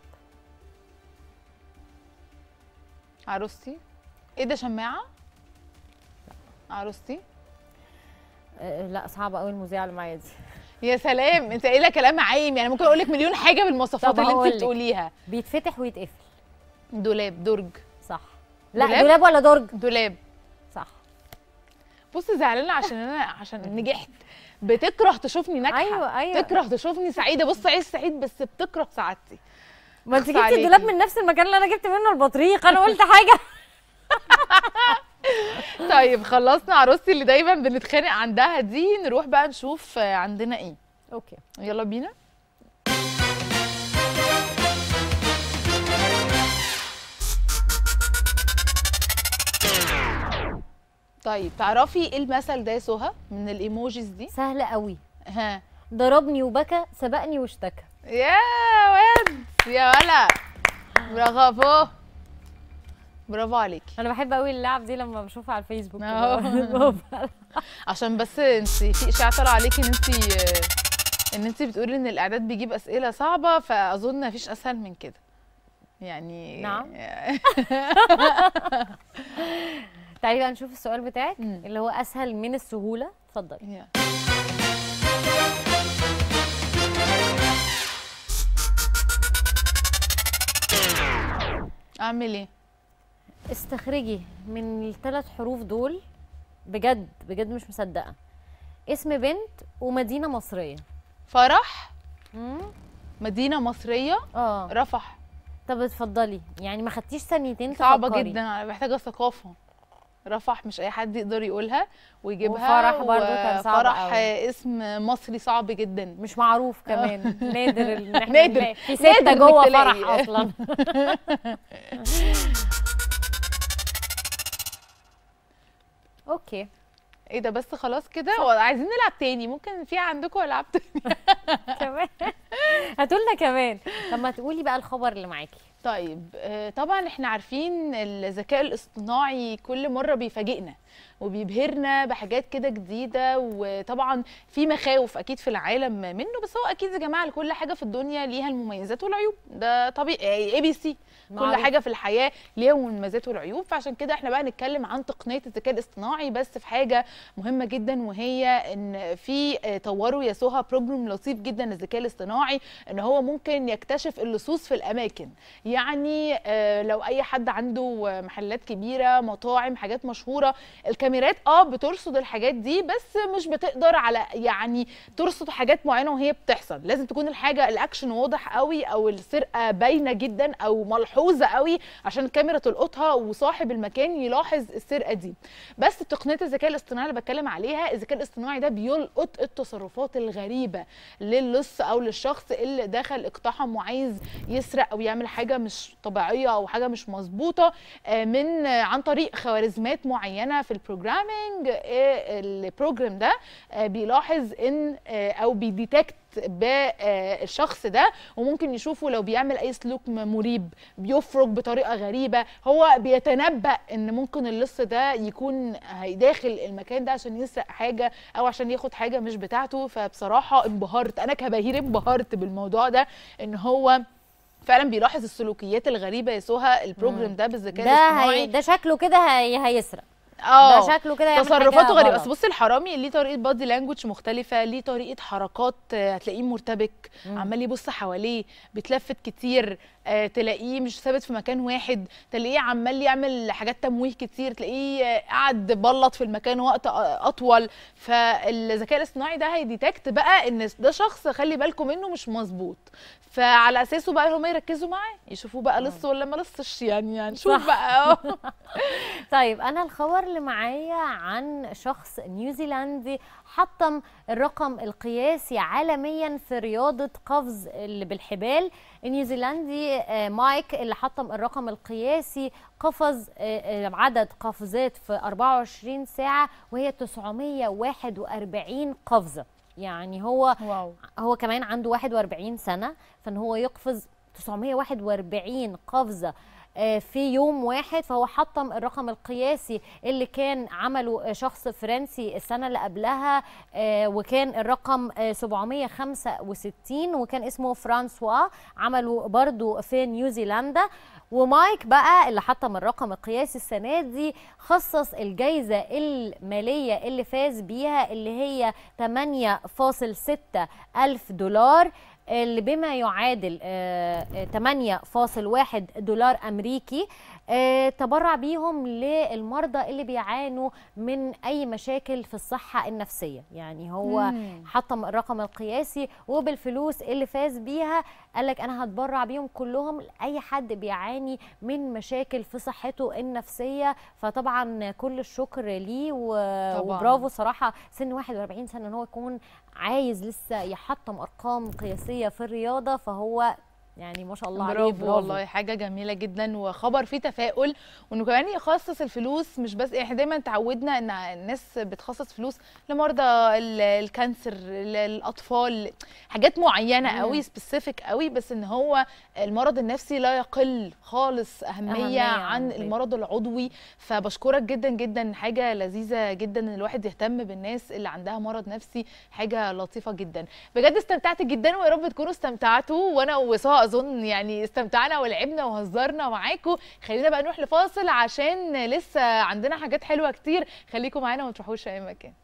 عروستي ايه ده شماعه عروستي آه، لا صعبه قوي المذيعه اللي معايا دي يا سلام انت قايله كلام عايم يعني ممكن اقول لك مليون حاجه بالمواصفات طب اللي انت هقولك. بتقوليها بيتفتح ويتقفل دولاب درج صح لا دولاب؟ دولاب ولا درج دولاب صح بصي زعلانه عشان انا عشان نجحت بتكره تشوفني ناجحه أيوة، أيوة. تكره تشوفني سعيده بص عايز سعيد بس بتكره سعادتي ما انت أخص جبتي عليكي. الدولاب من نفس المكان اللي انا جبت منه البطريق انا قلت حاجه طيب خلصنا عروستي اللي دايما بنتخانق عندها دي نروح بقى نشوف آه، عندنا ايه اوكي يلا بينا طيب تعرفي ايه المثل ده يا سهى من الايموجيز دي سهله قوي ها ضربني وبكى سبقني واشتكى يا ولد يا ولا برافو برافو عليكي انا بحب قوي اللعب دي لما بشوفها على الفيسبوك أهو. عشان بس انت في اشاعه طالعه عليكي ان انت ان انت بتقولي ان الاعداد بيجيب اسئله صعبه فاظن مفيش اسهل من كده يعني نعم. تعالي بقى نشوف السؤال بتاعك اللي هو اسهل من السهوله اتفضلي اعمل ايه استخرجي من الثلاث حروف دول بجد بجد مش مصدقه اسم بنت ومدينه مصريه فرح مدينه مصريه اه رفح طب اتفضلي يعني ما خدتيش ثانيتين صعبه تفكري. جدا انا محتاجه ثقافه رفح مش اي حد يقدر يقولها ويجيبها وفرح برضو كان صعب فرح قوي. اسم مصري صعب جدا مش معروف كمان نادر ان احنا نادر نلاقي- في نادر ستة إنك جوه تلاقي. فرح اصلا اوكي ايه ده بس خلاص كده ولا عايزين نلعب تاني ممكن في عندكم العاب تاني كمان هاتولنا كمان طب ما تقولي بقى الخبر اللي معاكي طيب آه، طبعا احنا عارفين الذكاء الاصطناعي كل مره بيفاجئنا وبيبهرنا بحاجات كده جديده وطبعا في مخاوف اكيد في العالم منه بس هو اكيد يا جماعه لكل حاجه في الدنيا ليها المميزات والعيوب ده طبيعي اي بي سي كل معروف. حاجه في الحياه ليها المميزات والعيوب فعشان كده احنا بقى نتكلم عن تقنيه الذكاء الاصطناعي بس في حاجه مهمه جدا وهي ان في آه، طوروا يا سهى بروجرام لطيف جدا للذكاء الاصطناعي ان هو ممكن يكتشف اللصوص في الاماكن يعني آه، لو اي حد عنده آه، محلات كبيره مطاعم حاجات مشهوره الكاميرات اه بترصد الحاجات دي بس مش بتقدر على يعني ترصد حاجات معينه وهي بتحصل لازم تكون الحاجه الاكشن واضح قوي او السرقه باينه جدا او ملحوظه قوي عشان الكاميرا تلقطها وصاحب المكان يلاحظ السرقه دي بس تقنيه الذكاء الاصطناعي اللي بتكلم عليها الذكاء الاصطناعي ده بيلقط التصرفات الغريبه للص او للشخص اللي دخل اقتحم وعايز يسرق او يعمل حاجه مش طبيعيه او حاجه مش مظبوطه آه، من آه، عن طريق خوارزميات معينه في البروجرامينج آه، البروجرام ده آه، بيلاحظ ان آه، او بيديتكت بالشخص ده وممكن يشوفه لو بيعمل اي سلوك م- مريب بيفرج بطريقه غريبه هو بيتنبأ ان ممكن اللص ده يكون هي- داخل المكان ده عشان يسرق حاجه او عشان ياخد حاجه مش بتاعته فبصراحه انبهرت انا كبهير انبهرت بالموضوع ده ان هو فعلا بيلاحظ السلوكيات الغريبه يا سوها البروجرام ده بالذكاء ده الاصطناعي هي... ده شكله كده هي... هيسرق اه ده شكله كده يعمل حاجة تصرفاته غريبه غلط. بس بصي الحرامي ليه طريقه بادي لانجوج مختلفه ليه طريقه حركات آه، هتلاقيه مرتبك عمال يبص حواليه بيتلفت كتير آه، تلاقيه مش ثابت في مكان واحد تلاقيه عمال يعمل حاجات تمويه كتير تلاقيه آه، قاعد بلط في المكان وقت آه، اطول فالذكاء الاصطناعي ده هيديتكت بقى ان ده شخص خلي بالكم منه مش مظبوط فعلى اساسه بقى هم يركزوا معاه يشوفوا بقى لص ولا ما لصش يعني يعني شوف صح. بقى آه. طيب انا الخبر اللي معايا عن شخص نيوزيلندي حطم الرقم القياسي عالميا في رياضه قفز اللي بالحبال النيوزيلندي آه، مايك اللي حطم الرقم القياسي قفز آه، آه، عدد قفزات في 24 ساعه وهي 941 قفزه يعني هو واو. هو كمان عنده 41 سنه فان هو يقفز 941 قفزه آه، في يوم واحد فهو حطم الرقم القياسي اللي كان عمله آه، شخص فرنسي السنه اللي قبلها آه، وكان الرقم آه، 765 وكان اسمه فرانسوا عمله برضو في نيوزيلندا ومايك بقى اللي حطم الرقم القياسي السنه دي خصص الجائزه الماليه اللي فاز بيها اللي هي 8.6 الف دولار اللي بما يعادل آه، آه، 8.1 دولار امريكي آه، تبرع بيهم للمرضى اللي بيعانوا من اي مشاكل في الصحه النفسيه يعني هو مم. حطم الرقم القياسي وبالفلوس اللي فاز بيها قال لك انا هتبرع بيهم كلهم لاي حد بيعاني من مشاكل في صحته النفسيه فطبعا كل الشكر ليه و- طبعاً. وبرافو صراحه سن 41 سنه ان هو يكون عايز لسه يحطم ارقام قياسيه في الرياضه فهو يعني ما شاء الله عليه برافو برافو والله حاجه جميله جدا وخبر فيه تفاؤل وانه كمان يخصص الفلوس مش بس احنا دايما تعودنا ان الناس بتخصص فلوس لمرضى ال- الكانسر ال- الاطفال حاجات معينه مم. قوي سبيسيفيك قوي بس ان هو المرض النفسي لا يقل خالص اهميه, أهمية عن عن المرض العضوي فبشكرك جدا جدا حاجه لذيذه جدا ان الواحد يهتم بالناس اللي عندها مرض نفسي حاجه لطيفه جدا بجد استمتعت جدا ويا رب تكونوا استمتعتوا وانا وساره اظن يعني استمتعنا ولعبنا وهزرنا معاكم خلينا بقى نروح لفاصل عشان لسه عندنا حاجات حلوه كتير خليكم معانا وما تروحوش اي مكان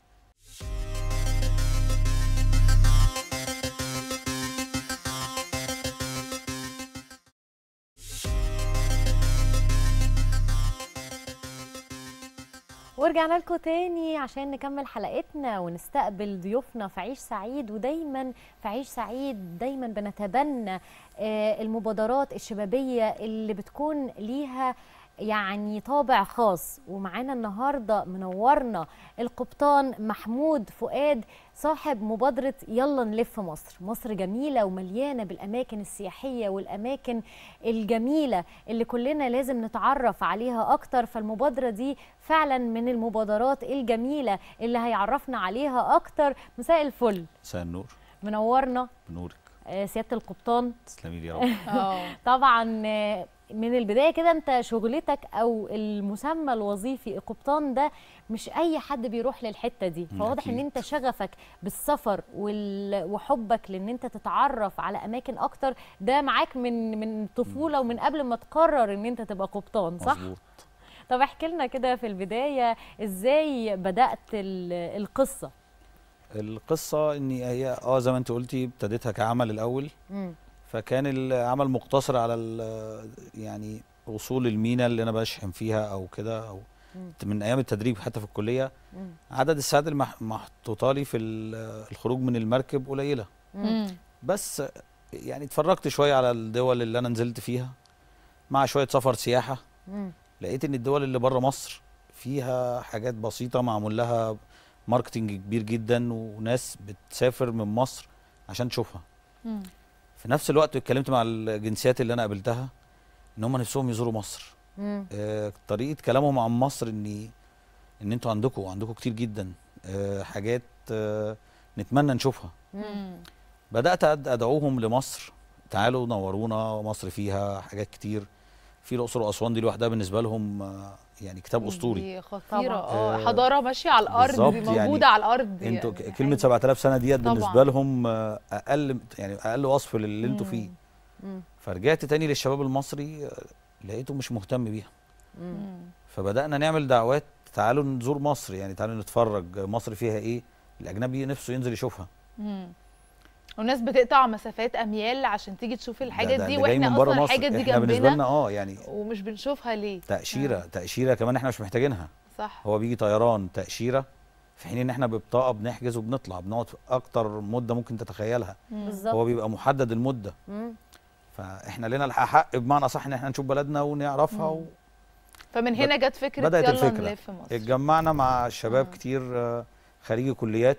ورجعنا لكم تاني عشان نكمل حلقتنا ونستقبل ضيوفنا في عيش سعيد ودايما في عيش سعيد دايما بنتبنى آه، المبادرات الشبابية اللي بتكون ليها يعني طابع خاص ومعانا النهارده منورنا القبطان محمود فؤاد صاحب مبادرة يلا نلف مصر مصر جميلة ومليانة بالأماكن السياحية والأماكن الجميلة اللي كلنا لازم نتعرف عليها أكتر فالمبادرة دي فعلا من المبادرات الجميلة اللي هيعرفنا عليها أكتر مساء الفل مساء النور منورنا بنورك آه، سيادة القبطان تسلمي لي يا رب طبعا آه، من البدايه كده انت شغلتك او المسمى الوظيفي القبطان ده مش اي حد بيروح للحته دي مم، فواضح ان أكيد. انت شغفك بالسفر وال... وحبك لان انت تتعرف على اماكن اكتر ده معاك من من الطفوله ومن قبل ما تقرر ان انت تبقى قبطان صح مظبوط طب احكي لنا كده في البدايه ازاي بدات ال- القصه القصه ان هي اه زي ما انت قلتي ابتديتها كعمل الاول مم. فكان العمل مقتصر على ال- يعني وصول المينا اللي انا بشحن فيها او كده او مم. من ايام التدريب حتى في الكليه مم. عدد الساعات المحطوطه لي في ال- الخروج من المركب قليله مم. بس يعني اتفرجت شويه على الدول اللي انا نزلت فيها مع شويه سفر سياحه مم. لقيت ان الدول اللي بره مصر فيها حاجات بسيطه معمول لها ماركتنج كبير جدا وناس بتسافر من مصر عشان تشوفها مم. في نفس الوقت اتكلمت مع الجنسيات اللي انا قابلتها ان هم نفسهم يزوروا مصر مم. آه طريقه كلامهم عن مصر ان ان انتوا عندكم عندكم كتير جدا آه حاجات آه نتمنى نشوفها مم. بدات أد- ادعوهم لمصر تعالوا نورونا مصر فيها حاجات كتير في الاقصر واسوان دي لوحدها بالنسبه لهم آه، يعني كتاب اسطوري دي خطيره طبعاً. اه آه، حضاره ماشيه على الارض دي بالظبط موجوده يعني على الارض انتوا يعني ك- كلمه 7000 سنه ديت طبعاً. بالنسبه لهم آه، اقل يعني اقل وصف للي انتوا مم. فيه مم. فرجعت تاني للشباب المصري آه، لقيته مش مهتم بيها مم. فبدانا نعمل دعوات تعالوا نزور مصر يعني تعالوا نتفرج مصر فيها ايه الاجنبي نفسه ينزل يشوفها مم. والناس بتقطع مسافات اميال عشان تيجي تشوف الحاجه ده دي اللي جاي واحنا من بره اصلا مصر. الحاجه دي احنا بالنسبه لنا جنبنا اه يعني ومش بنشوفها ليه تاشيره تاشيره كمان احنا مش محتاجينها صح هو بيجي طيران تاشيره في حين ان احنا ببطاقه بنحجز وبنطلع بنقعد في اكتر مده ممكن تتخيلها مم. بالظبط. هو بيبقى محدد المده مم. فاحنا لنا الحق بمعنى صح ان احنا نشوف بلدنا ونعرفها و... فمن هنا جت فكره بدات يلا الفكره نلف مصر اتجمعنا مع شباب كتير آه، خريجي كليات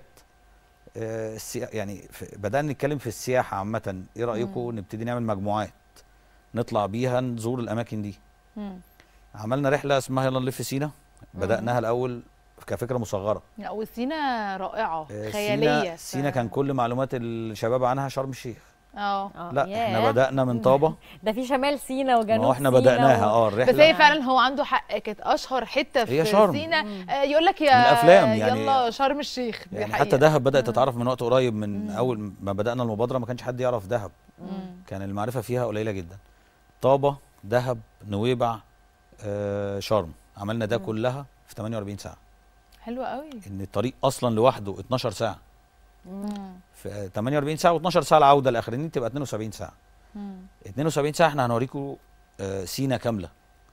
آه، السيا- يعني في- بدانا نتكلم في السياحه عامه ايه رايكم نبتدي نعمل مجموعات نطلع بيها نزور الاماكن دي مم. عملنا رحله اسمها يلا نلف سينا بداناها الاول كفكره مصغره لا وسينا رائعه آه، خياليه سينا, سينا كان كل معلومات الشباب عنها شرم الشيخ اه لا ياه. احنا بدانا من طابه ده في شمال سينا وجنوب ما هو احنا سينا بداناها و... اه بس الرحله هي فعلا هو عنده حق كانت اشهر حته في هي شرم. سينا آه، يقول لك يا من الأفلام يعني- يلا شرم الشيخ دي يعني حقيقة. حتى دهب بدات تتعرف من وقت قريب من اول ما بدانا المبادره ما كانش حد يعرف دهب مم. كان المعرفه فيها قليله جدا طابه دهب نويبع آه شرم عملنا ده كلها في 48 ساعه حلوه قوي ان الطريق اصلا لوحده 12 ساعه مم. في 48 ساعه و12 ساعه العوده الاخرانيين تبقى 72 ساعه مم. 72 ساعه احنا هنوريكم آه سينا كامله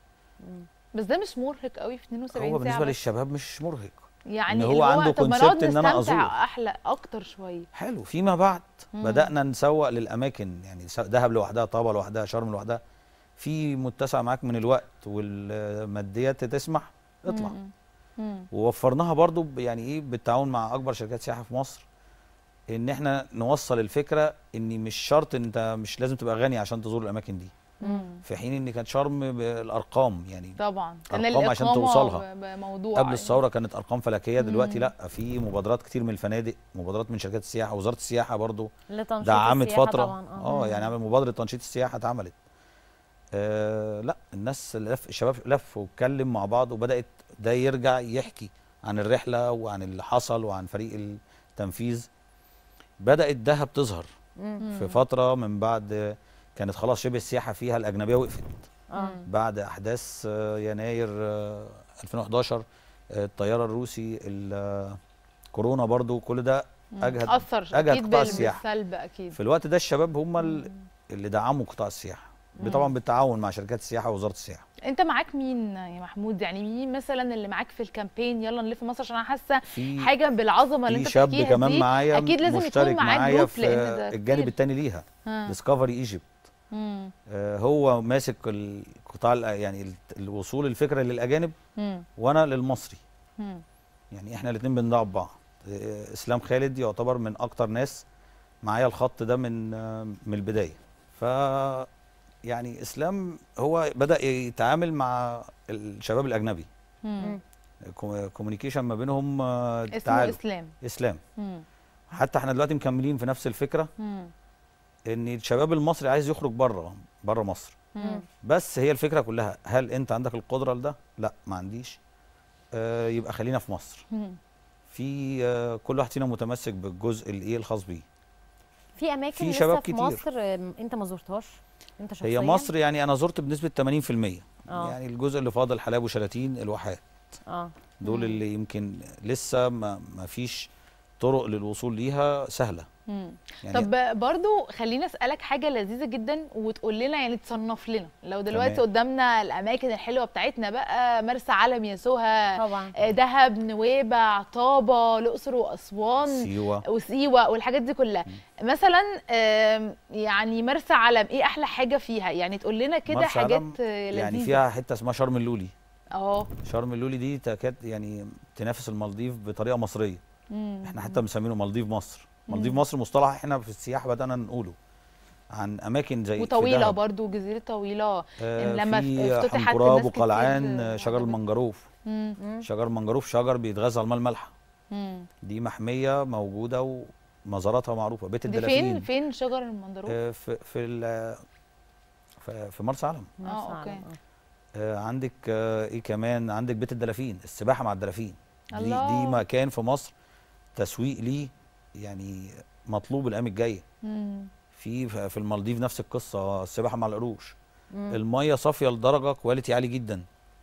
بس ده مش مرهق قوي في 72 هو ساعه بالنسبه بس. للشباب مش مرهق يعني إن هو اللي عنده طب ما نقعد concept إن أنا نستمتع أزور. احلى اكتر شويه حلو فيما بعد مم. بدانا نسوق للاماكن يعني س- دهب لوحدها طابه لوحدها شرم لوحدها في متسع معاك من الوقت والماديات تسمح اطلع مم. مم. ووفرناها برضو ب- يعني ايه بالتعاون مع اكبر شركات سياحه في مصر ان احنا نوصل الفكره ان مش شرط انت مش لازم تبقى غني عشان تزور الاماكن دي مم. في حين ان كانت شرم بالارقام يعني طبعا كان أرقام عشان الإقامة توصلها. ب- بموضوع قبل يعني. الثوره كانت ارقام فلكيه دلوقتي مم. لا في مبادرات كتير من الفنادق مبادرات من شركات السياحه وزاره السياحه برضو لتنشيط دعمت السياحة فتره طبعاً، آه. اه مم. يعني عمل مبادره تنشيط السياحه اتعملت آه لا الناس لف الشباب لف واتكلم مع بعض وبدات ده يرجع يحكي عن الرحله وعن اللي حصل وعن فريق التنفيذ بدات دهب تظهر مم. في فتره من بعد كانت خلاص شبه السياحه فيها الاجنبيه وقفت اه بعد احداث آه، يناير آه، 2011 آه، الطياره الروسي ال- آه، كورونا برضو كل ده مم. اجهد اثر اجهد اكيد قطاع بال- السياحه بالسلب اكيد في الوقت ده الشباب هم ال- اللي دعموا قطاع السياحه مم. طبعا بالتعاون مع شركات السياحه ووزاره السياحه انت معاك مين يا محمود يعني مين مثلا اللي معاك في الكامبين يلا نلف مصر عشان انا حاسه في حاجه بالعظمه اللي في انت شاب بتحكيها كمان دي معايا اكيد لازم يكون مشترك معاك معايا جروب في لان ده الجانب كتير. الثاني ليها ها. ديسكفري ايجيبت مم. آه، هو ماسك القطاع الأ- يعني ال- الوصول الفكره للاجانب مم. وانا للمصري مم. يعني احنا الاثنين بندعم بعض آه، اسلام خالد يعتبر من اكتر ناس معايا الخط ده من آه، من البدايه ف يعني اسلام هو بدا يتعامل مع الشباب الاجنبي مم. كوميونيكيشن ما بينهم آه، اسمه تعالوا. اسلام اسلام مم. حتى احنا دلوقتي مكملين في نفس الفكره مم. ان الشباب المصري عايز يخرج بره بره مصر مم. بس هي الفكره كلها هل انت عندك القدره لده لا ما عنديش آه يبقى خلينا في مصر مم. في آه كل واحد فينا متمسك بالجزء الايه الخاص بيه في اماكن في لسه شباب في كتير. مصر آم، انت ما زرتهاش انت شخصيا هي مصر يعني انا زرت بنسبه 80% آه. يعني الجزء اللي فاضل حلايب وشلاتين الواحات اه دول اللي يمكن لسه ما, ما فيش طرق للوصول ليها سهله مم. يعني طب برضو خلينا اسالك حاجه لذيذه جدا وتقول لنا يعني تصنف لنا لو دلوقتي تمام. قدامنا الاماكن الحلوه بتاعتنا بقى مرسى علم يا سوها طبعا آه، دهب نويبع طابه الاقصر واسوان سيوه وسيوه والحاجات دي كلها مثلا آم، يعني مرسى علم ايه احلى حاجه فيها يعني تقول لنا كده مرسى حاجات علم آه، لذيذه يعني فيها حته اسمها شرم اللولي اه شرم اللولي دي تكاد يعني تنافس المالديف بطريقه مصريه مم. احنا حتى مسمينه مالديف مصر مالديف مم. مصر مصطلح احنا في السياحه بدانا نقوله عن اماكن زي في وطويله دهب. برضو جزيره طويله آه، لما في افتتحت حنكراب الناس كتير وقلعان آه، شجر المنجروف مم. شجر المنجروف شجر بيتغذى على الماء المالحه مم. دي محميه موجوده ومزاراتها معروفه بيت دي الدلافين فين فين شجر المندروب آه، في في ال- في في مرسى علم اه اوكي آه، عندك آه، ايه كمان عندك بيت الدلافين السباحه مع الدلافين دي الله. دي مكان في مصر تسويق ليه يعني مطلوب الايام الجايه مم. في في المالديف نفس القصه السباحه مع القروش مم. الميه صافيه لدرجه كواليتي عالي جدا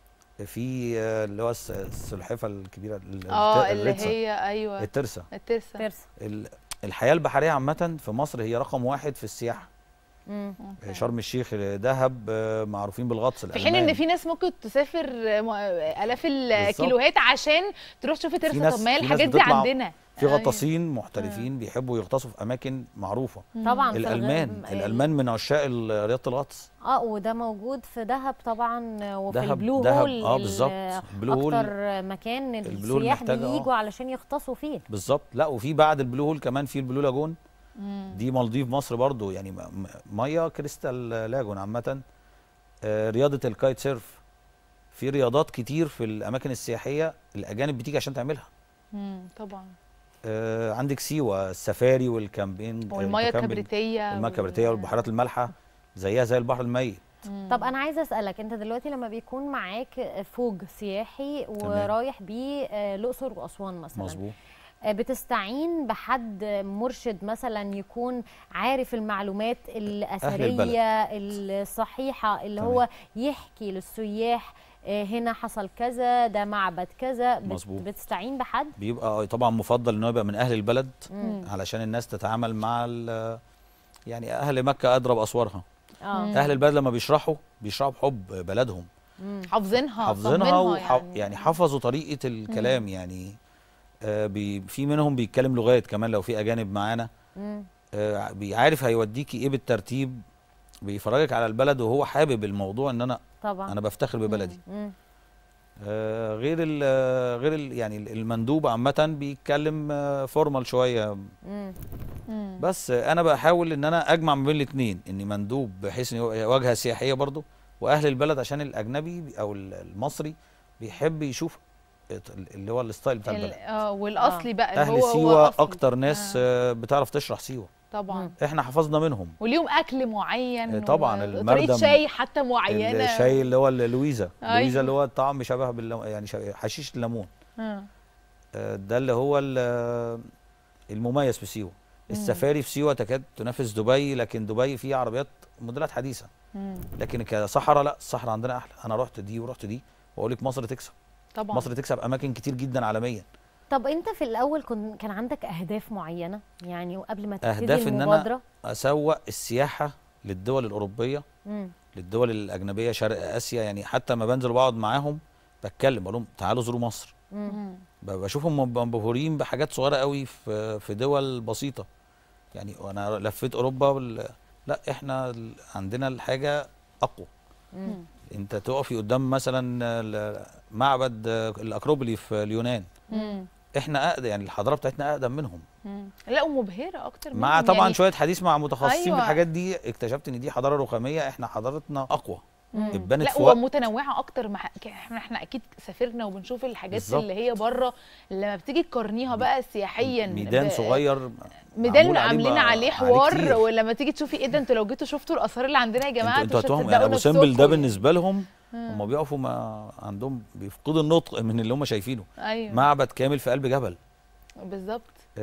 في آه، اللي هو الس- السلحفه الكبيره ال- اه الت- اللي الريتسا. هي ايوه الترسه الترسه ترسه ال- الحياه البحريه عامه في مصر هي رقم واحد في السياحه مم. شرم الشيخ دهب آه، معروفين بالغطس في حين الألمان. ان في ناس ممكن تسافر م- الاف الكيلوهات عشان تروح تشوف في ترسه ناس طب ما هي في ناس الحاجات دي بتطلع- عندنا في أيوة. غطاسين محترفين بيحبوا يغطسوا في اماكن معروفه طبعا في الالمان الغ- الالمان من عشاق ال- رياضه الغطس اه وده موجود في دهب طبعا وفي دهب- البلو دهب، هول آه، ال- بالظبط. البلو هول- اكتر مكان البلو هول السياح محتاج، آه. بييجوا علشان يغطسوا فيه بالظبط لا وفي بعد البلو هول كمان في البلو لاجون مم. دي مالديف مصر برضو يعني م- م- ميه كريستال لاجون عامه آه، رياضه الكايت سيرف في رياضات كتير في الاماكن السياحيه الاجانب بتيجي عشان تعملها مم، طبعا آه، عندك سيوه السفاري والكامبين والميه الكامبينج، الكبريتيه الميه الكبريتيه والبحيرات المالحه زيها زي البحر الميت طب انا عايزه اسالك انت دلوقتي لما بيكون معاك فوج سياحي ورايح بيه آه، الاقصر واسوان مثلا مظبوط آه، بتستعين بحد مرشد مثلا يكون عارف المعلومات الأثرية الصحيحة اللي تمام. هو يحكي للسياح آه، هنا حصل كذا ده معبد كذا بت- مظبوط. بتستعين بحد بيبقى طبعا مفضل ان هو يبقى من اهل البلد مم. علشان الناس تتعامل مع ال- يعني اهل مكه ادرى باسوارها اه اهل البلد لما بيشرحوا بيشرحوا بحب بلدهم حافظينها حافظينها صممها وح... يعني. يعني حفظوا طريقه الكلام يعني آه بي... في منهم بيتكلم لغات كمان لو في اجانب معانا مم. آه بيعرف هيوديكي ايه بالترتيب بيفرجك على البلد وهو حابب الموضوع ان انا طبعا انا بفتخر ببلدي مم. آه، غير ال غير ال يعني المندوب عامه بيتكلم فورمال شويه بس انا بحاول ان انا اجمع ما بين الاثنين اني مندوب بحيث ان هو واجهه سياحيه برضو واهل البلد عشان الاجنبي او المصري بيحب يشوف اللي هو الستايل بتاع ال- البلد اه والاصلي بقى اللي اهل هو هو سيوه أصلي. اكتر ناس آه. بتعرف تشرح سيوه طبعا احنا حفظنا منهم وليهم اكل معين طبعا و- المردم، طريقه شاي حتى معينه الشاي اللي هو اللويزا أيوة. اللويزا اللي هو الطعم شبه بالليمون يعني شبه حشيش الليمون آه. آه، ده اللي هو ال- المميز في سيوه السفاري في سيوه تكاد تنافس دبي لكن دبي فيه عربيات موديلات حديثه مم. لكن كصحراء لا الصحراء عندنا احلى انا رحت دي ورحت دي واقول لك مصر تكسب طبعا مصر تكسب اماكن كتير جدا عالميا طب انت في الاول كن كان عندك اهداف معينه يعني قبل ما تبتدي اهداف ان المبادره انا اسوق السياحه للدول الاوروبيه مم. للدول الاجنبيه شرق اسيا يعني حتى ما بنزل وبقعد معاهم بتكلم بقول لهم تعالوا زوروا مصر مم. ب- بشوفهم مبهورين بحاجات صغيره قوي في في دول بسيطه يعني وانا لفيت اوروبا بال... لا احنا ال- عندنا الحاجه اقوى مم. انت تقفي قدام مثلا ال- معبد الاكروبولي في اليونان مم. احنا اقدم يعني الحضاره بتاعتنا اقدم منهم مم. لا ومبهره اكتر مع منهم طبعا يعني شويه حديث مع متخصصين أيوة. في الحاجات دي اكتشفت ان دي حضاره رخاميه احنا حضارتنا اقوى مم. اتبنت لا في وقت ومتنوعه اكتر ما ح- احنا احنا اكيد سافرنا وبنشوف الحاجات بالظبط. اللي هي بره لما بتيجي تقارنيها بقى سياحيا ميدان ب- صغير ميدان معمول عليه عاملين ما- عليه عليه حوار كتير. ولما تيجي تشوفي ايه ده انتوا لو جيتوا شفتوا الاثار اللي عندنا يا جماعه انتوا انتوا مش هتوهم يعني ابو هتصدقوا سمبل ده نفسكم. بالنسبه لهم مم. هم بيقفوا ما عندهم بيفقدوا النطق من اللي هم شايفينه ايوه معبد كامل في قلب جبل بالظبط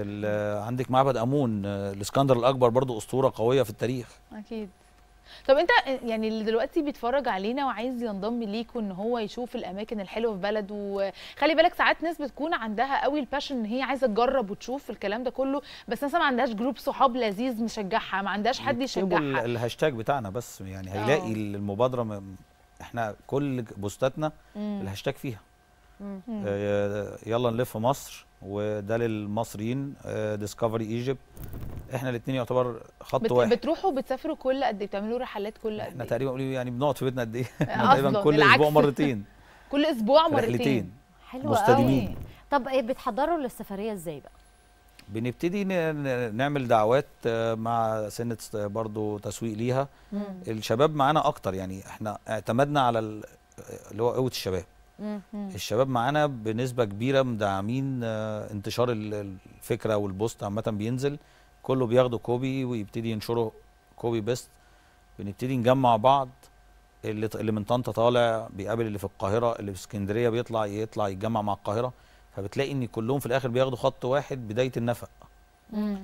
ال- عندك معبد امون آه، الاسكندر الاكبر برضو اسطوره قويه في التاريخ اكيد طب انت يعني اللي دلوقتي بيتفرج علينا وعايز ينضم ليكوا ان هو يشوف الاماكن الحلوه في بلده وخلي بالك ساعات ناس بتكون عندها قوي الباشن ان هي عايزه تجرب وتشوف الكلام ده كله بس مثلا ما عندهاش جروب صحاب لذيذ مشجعها ما عندهاش حد يكتبوا ال- يشجعها الهاشتاج بتاعنا بس يعني اه. هيلاقي المبادره م- احنا كل بوستاتنا مم. الهاشتاج فيها مم. آه، يلا نلف مصر وده للمصريين ديسكفري ايجيبت احنا الاثنين يعتبر خط بت... واحد بتروحوا بتسافروا كل قد ايه بتعملوا رحلات كل قد احنا ايه تقريبا قولي يعني بنقعد في بيتنا قد ايه؟ أصلاً، احنا تقريبا كل العكس. اسبوع مرتين كل اسبوع مرتين رحلتين حلو مستديمين. قوي طب ايه بتحضروا للسفريه ازاي بقى بنبتدي ن- ن- نعمل دعوات آه، مع سنة است- برضو تسويق ليها مم. الشباب معانا اكتر يعني احنا اعتمدنا على ال- اللي هو قوة الشباب مم. الشباب معانا بنسبة كبيرة مدعمين آه، انتشار ال- الفكرة والبوست عامة بينزل كله بياخدوا كوبي ويبتدي ينشروا كوبي بيست بنبتدي نجمع بعض اللي اللي من طنطا طالع بيقابل اللي في القاهرة اللي في اسكندرية بيطلع يطلع يتجمع مع القاهرة فبتلاقي ان كلهم في الاخر بياخدوا خط واحد بداية النفق مم.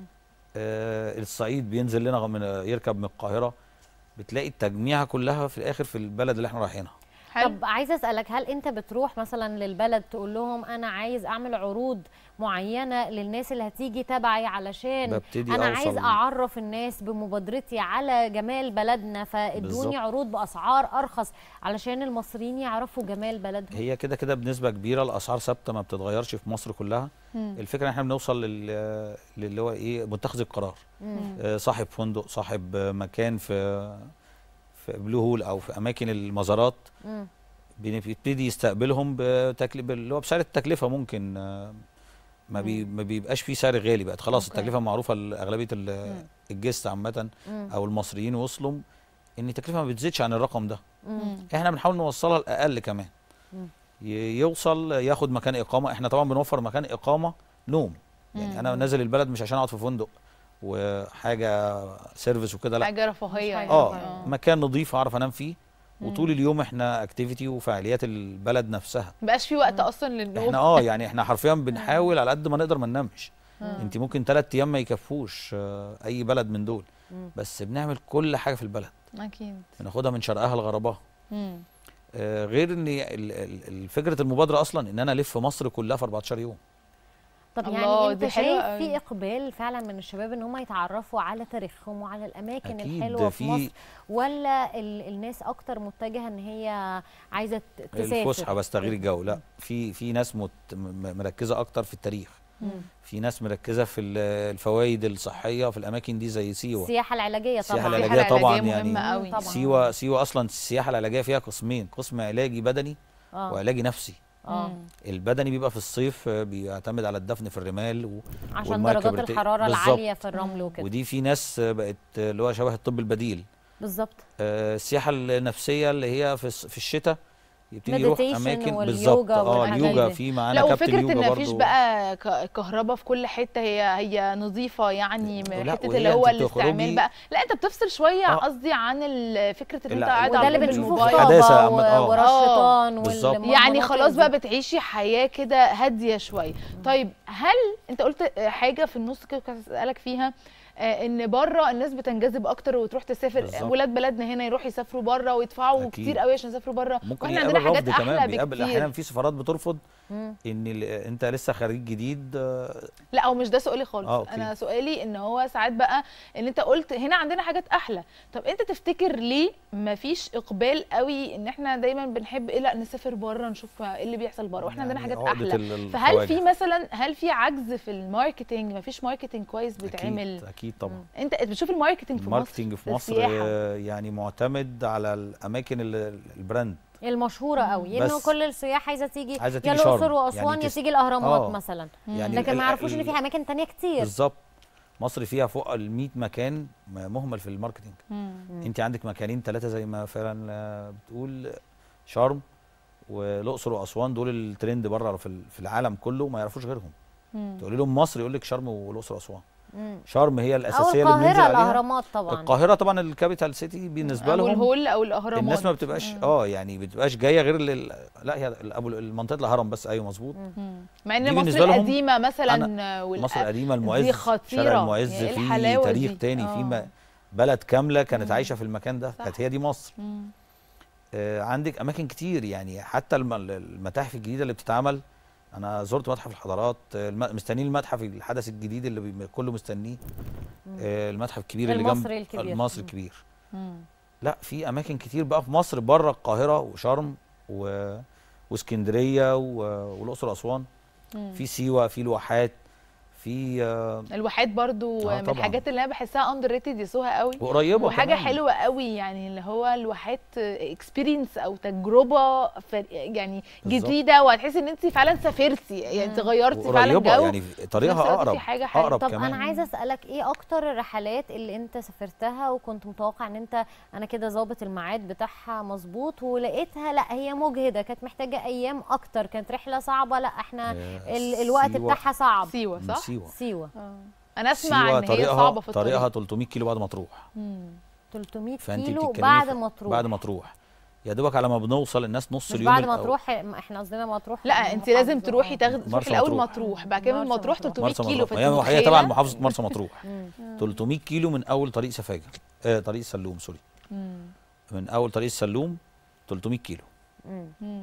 آه، الصعيد بينزل لنا من يركب من القاهره بتلاقي التجميعه كلها في الاخر في البلد اللي احنا رايحينها طب عايزه اسالك هل انت بتروح مثلا للبلد تقول لهم انا عايز اعمل عروض معينه للناس اللي هتيجي تبعي علشان ببتدي انا أوصل- عايز اعرف الناس بمبادرتي على جمال بلدنا فادوني بالظبط. عروض باسعار ارخص علشان المصريين يعرفوا جمال بلدهم هي كده كده بنسبه كبيره الاسعار ثابته ما بتتغيرش في مصر كلها مم. الفكره ان احنا بنوصل لل للي هو ايه متخذ القرار مم. آه، صاحب فندق صاحب آه، مكان في في بلو هول او في اماكن المزارات مم. بنبتدي يستقبلهم بتكلفه اللي هو بسعر التكلفه ممكن آه، ما بي ما بيبقاش فيه سعر غالي بقت خلاص أوكي. التكلفه معروفه لاغلبيه ال- الجست عامه مم. او المصريين وصلوا ان التكلفه ما بتزيدش عن الرقم ده مم. احنا بنحاول نوصلها لاقل كمان مم. ي- يوصل ياخد مكان اقامه احنا طبعا بنوفر مكان اقامه نوم يعني انا نازل البلد مش عشان اقعد في فندق وحاجه سيرفيس وكده لا حاجه رفاهيه يعني. اه مكان نظيف اعرف انام فيه مم. وطول اليوم احنا اكتيفيتي وفعاليات البلد نفسها مبقاش في وقت اصلا للنوم احنا اه يعني احنا حرفيا بنحاول على قد ما نقدر ما ننامش آه. انت ممكن ثلاث ايام ما يكفوش آه، اي بلد من دول مم. بس بنعمل كل حاجه في البلد اكيد بناخدها من شرقها لغربها مم. آه، غير ان ال- ال- ال- فكره المبادره اصلا ان انا الف مصر كلها في 14 يوم طب الله، يعني انت دي حلوة شايف قوي. في اقبال فعلا من الشباب ان هم يتعرفوا على تاريخهم وعلى الاماكن أكيد، الحلوه في في- مصر ولا ال- الناس اكتر متجهه ان هي عايزه ت- تسافر الفسحه بس تغيير الجو لا في في ناس مت م- مركزه اكتر في التاريخ مم. في ناس مركزه في ال- الفوائد الصحيه في الاماكن دي زي سيوه السياحه العلاجيه طبعا السياحه العلاجيه طبعا مهمة يعني قوي. طبعا. سيوه سيوه اصلا السياحه العلاجيه فيها قسمين قسم علاجي بدني آه. وعلاجي نفسي اه البدني بيبقى في الصيف آه، بيعتمد على الدفن في الرمال و... عشان والمركب درجات الت- الحراره بالظبط. العاليه في الرمل وكده ودي في ناس آه، بقت آه، اللي هو شبه الطب البديل بالظبط آه، السياحه النفسيه اللي هي في الص- في الشتاء يبتدي يروح Meditation اماكن واليوجا بالظبط اه والحاجات اليوجا دي. في معانا لا كابتن وفكره يوجا ان مفيش برضو بقى ك- كهرباء في كل حته هي هي نظيفه يعني من لا، حته وهي اللي هو أنت الاستعمال بتخرجي- بقى لا انت بتفصل شويه آه. قصدي عن ال- فكره ان انت لا، قاعد وده على اللي طول بنشوفه في بالموبايل. الحداثة طابة عامة، آه. و- ورشطان بالظبط. والمناطق يعني خلاص دي. بقى بتعيشي حياه كده هاديه شويه طيب هل انت قلت حاجه في النص كده كنت اسالك فيها آه، ان بره الناس بتنجذب اكتر وتروح تسافر بالظبط. ولاد بلدنا هنا يروحوا يسافروا بره ويدفعوا أكيد. كتير قوي عشان يسافروا بره ممكن واحنا يقابل عندنا حاجات رفض كمان احلى بيقابل احيانا بكتير في سفارات بترفض مم. ان ال- انت لسه خريج جديد آه، لا هو مش ده سؤالي خالص آه، أوكي. انا سؤالي ان هو ساعات بقى ان انت قلت هنا عندنا حاجات احلى طب انت تفتكر ليه مفيش اقبال قوي ان احنا دايما بنحب ايه لا نسافر بره نشوف ايه اللي بيحصل بره واحنا عندنا يعني حاجات عقدة احلى ال- فهل في الخواجة. مثلا هل في عجز في الماركتينج مفيش ماركتينج كويس بيتعمل اكيد اكيد طبعا انت بتشوف الماركتينج في مصر الماركتينج في مصر السياحة. آه، يعني معتمد على الاماكن اللي البراند المشهوره قوي انه بس- كل السياح عايزه تيجي عايزة يا تيجي الاقصر شرم. واسوان يعني يا تس- تيجي الاهرامات آه. مثلا يعني لكن ال- ما يعرفوش ان ال- في اماكن تانية كتير بالظبط مصر فيها فوق ال 100 مكان م- مهمل في الماركتينج مم. انت عندك مكانين ثلاثه زي ما فعلا آه، بتقول شرم والاقصر واسوان دول الترند بره في ال- في العالم كله ما يعرفوش غيرهم مم. تقولي لهم مصر يقول لك شرم والاقصر واسوان مم. شرم هي او الاساسيه اللي بننزل القاهره عليها الاهرامات طبعا القاهره طبعا الكابيتال سيتي بالنسبه او لهم الهول او الاهرامات الناس ما بتبقاش اه يعني بتبقاش جايه غير لل... لا هي ال- ابو المنطقه الهرم بس ايوه مظبوط مم. مع دي ان مصر بالنسبة لهم القديمه مثلا أنا والأ- مصر القديمه دي المعز خطيره شارع المعز يعني إيه فيه الحلاوة تاريخ دي؟ تاني في آه. م- بلد كامله كانت مم. عايشه في المكان ده صح. كانت هي دي مصر مم. آه عندك اماكن كتير يعني حتى الم- المتاحف الجديده اللي بتتعمل انا زرت متحف الحضارات آه، الم- مستنيين المتحف الحدث الجديد اللي بي- كله مستنيه آه المتحف الكبير اللي جنب المصري الكبير. المصري مم. الكبير مم. لا في اماكن كتير بقى في مصر بره القاهره وشرم و... واسكندريه و... والاقصر واسوان مم. في سيوه في الواحات في آه، الواحات برضو آه من طبعاً. الحاجات اللي انا بحسها اندر ريتد يسوها قوي وقريبه وحاجه كمان. حلوه قوي يعني اللي هو الواحات اكسبيرينس او تجربه فر- يعني بالظبط. جديده وهتحسي ان انت فعلا سافرتي يعني انت غيرتي فعلا وقريبه جو يعني في طريقها نفس الوقت اقرب في حاجة حلوة. اقرب طب كمان انا عايزه اسالك ايه اكتر الرحلات اللي انت سافرتها وكنت متوقع ان انت انا كده ظابط الميعاد بتاعها مظبوط ولقيتها لا هي مجهده كانت محتاجه ايام اكتر كانت رحله صعبه لا احنا آه، ال الوقت سيوة. بتاعها صعب سيوه من صح سيوه سيوه انا اسمع سيوه ان هي طريقها صعبه في الطريق طريقها 300 كيلو بعد ما تروح مم. 300 فانت كيلو بتتكلمي بعد في- ما تروح بعد ما تروح يا دوبك على ما بنوصل الناس نص مش اليوم بعد ما الأول. تروح احنا قصدنا ما تروح لا انت لازم محافظة. تروحي تاخدي تروحي مرسى الاول مطروح. مطروح بعد كده من مرسى مطروح مطروح. 300 مرسى كيلو مطروح فانت هي هي طبعا متخيلة؟ محافظه مرسى مطروح مم. 300 كيلو من اول طريق سفاجه آه طريق السلوم سوري مم. من اول طريق السلوم 300 كيلو مم. مم.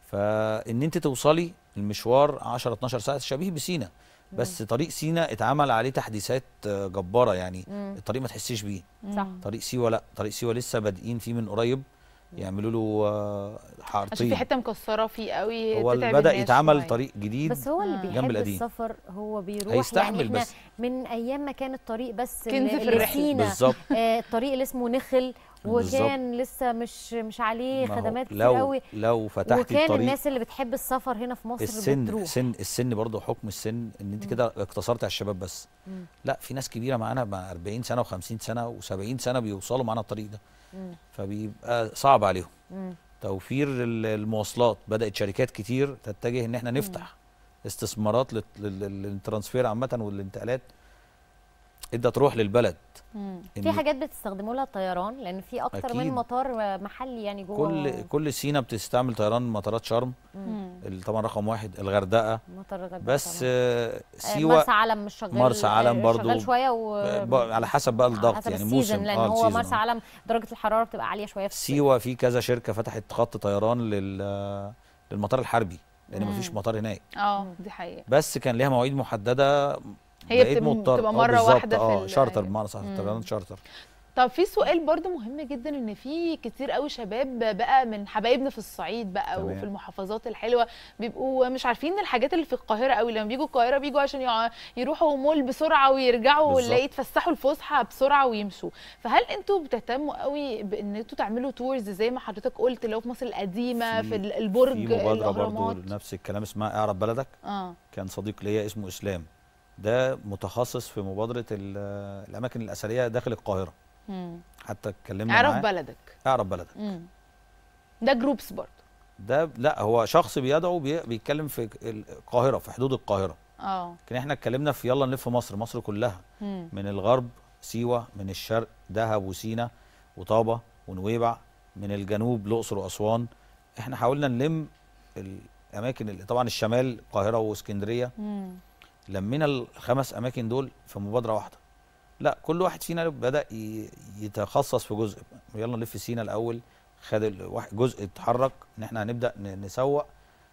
فان انت توصلي المشوار 10 12 ساعه شبيه بسينا بس طريق سينا اتعمل عليه تحديثات آه، جباره يعني مم. الطريق ما تحسيش بيه صح طريق سيوه لا طريق سيوه لسه بادئين فيه من قريب يعملوا له آه، عشان في حارتين حته مكسره فيه قوي هو تتعب بدا الناس يتعمل شوية. طريق جديد بس هو اللي آه. جنب بيحب القديم. السفر هو بيروح هيستحمل يعني احنا بس. من ايام ما كان الطريق بس كنز ل- في الرحلة. لسينا بالظبط. آه الطريق اللي اسمه نخل وكان لسه مش مش عليه ما هو خدمات كتير لو قوي لو فتحتي وكان الطريق الناس اللي بتحب السفر هنا في مصر السن بتروح السن السن برضه حكم السن ان انت كده اقتصرت على الشباب بس مم. لا في ناس كبيره معانا مع 40 سنه و50 سنه و70 سنه بيوصلوا معانا الطريق ده مم. فبيبقى صعب عليهم مم. توفير ال- المواصلات بدات شركات كتير تتجه ان احنا نفتح استثمارات لل- لل- للترانسفير عامه والانتقالات ادى تروح للبلد مم. في إن حاجات بتستخدموا لها الطيران لان في اكتر من أكيد. مطار محلي يعني جوه كل كل سينا بتستعمل طيران مطارات شرم مم. ال- طبعا رقم واحد الغردقه مطار الغردقة بس طبعاً. آه، آه، سيوه مرسى علم مش شغال مرسى علم آه، برضو شغال شويه و ب- على حسب بقى على الضغط حسب يعني السيزون موسم لان اه هو السيزون، مرسى آه. علم درجه الحراره بتبقى عاليه شويه في الصيف. سيوه في كذا شركه فتحت خط طيران لل للمطار الحربي لان مفيش مطار هناك اه دي حقيقه بس كان ليها مواعيد محدده هي بقيت بتبقى- مضطر بتبقى آه، مرة بالظبط، واحدة في اه ال- شارتر أيوة. بمعنى صح مم. طيران شارتر طب في سؤال برضو مهم جدا ان في كتير قوي شباب بقى من حبايبنا في الصعيد بقى تمام. وفي المحافظات الحلوه بيبقوا مش عارفين الحاجات اللي في القاهره قوي لما بيجوا القاهره بيجوا عشان يع- يروحوا مول بسرعه ويرجعوا بالظبط. ولا يتفسحوا الفسحه بسرعه ويمشوا فهل انتوا بتهتموا قوي بان انتوا تعملوا تورز زي ما حضرتك قلت لو في مصر القديمه في, ال- البرج في مبادره برضو الاهرامات نفس الكلام اسمها اعرف بلدك اه كان صديق ليا اسمه اسلام ده متخصص في مبادره ال- الاماكن الاثريه داخل القاهره مم. حتى اتكلمنا اعرف معاه بلدك اعرف بلدك مم. ده جروبس برضو ده لا هو شخص بيدعو بي- بيتكلم في القاهره في حدود القاهره اه لكن احنا اتكلمنا في يلا نلف مصر مصر كلها مم. من الغرب سيوه من الشرق دهب وسينا وطابه ونويبع من الجنوب الاقصر واسوان احنا حاولنا نلم الاماكن اللي طبعا الشمال القاهره واسكندريه مم. لمينا الخمس اماكن دول في مبادره واحده لا كل واحد فينا بدا ي- يتخصص في جزء يلا نلف سينا الاول خد الواحد- جزء اتحرك ان احنا هنبدا ن- نسوق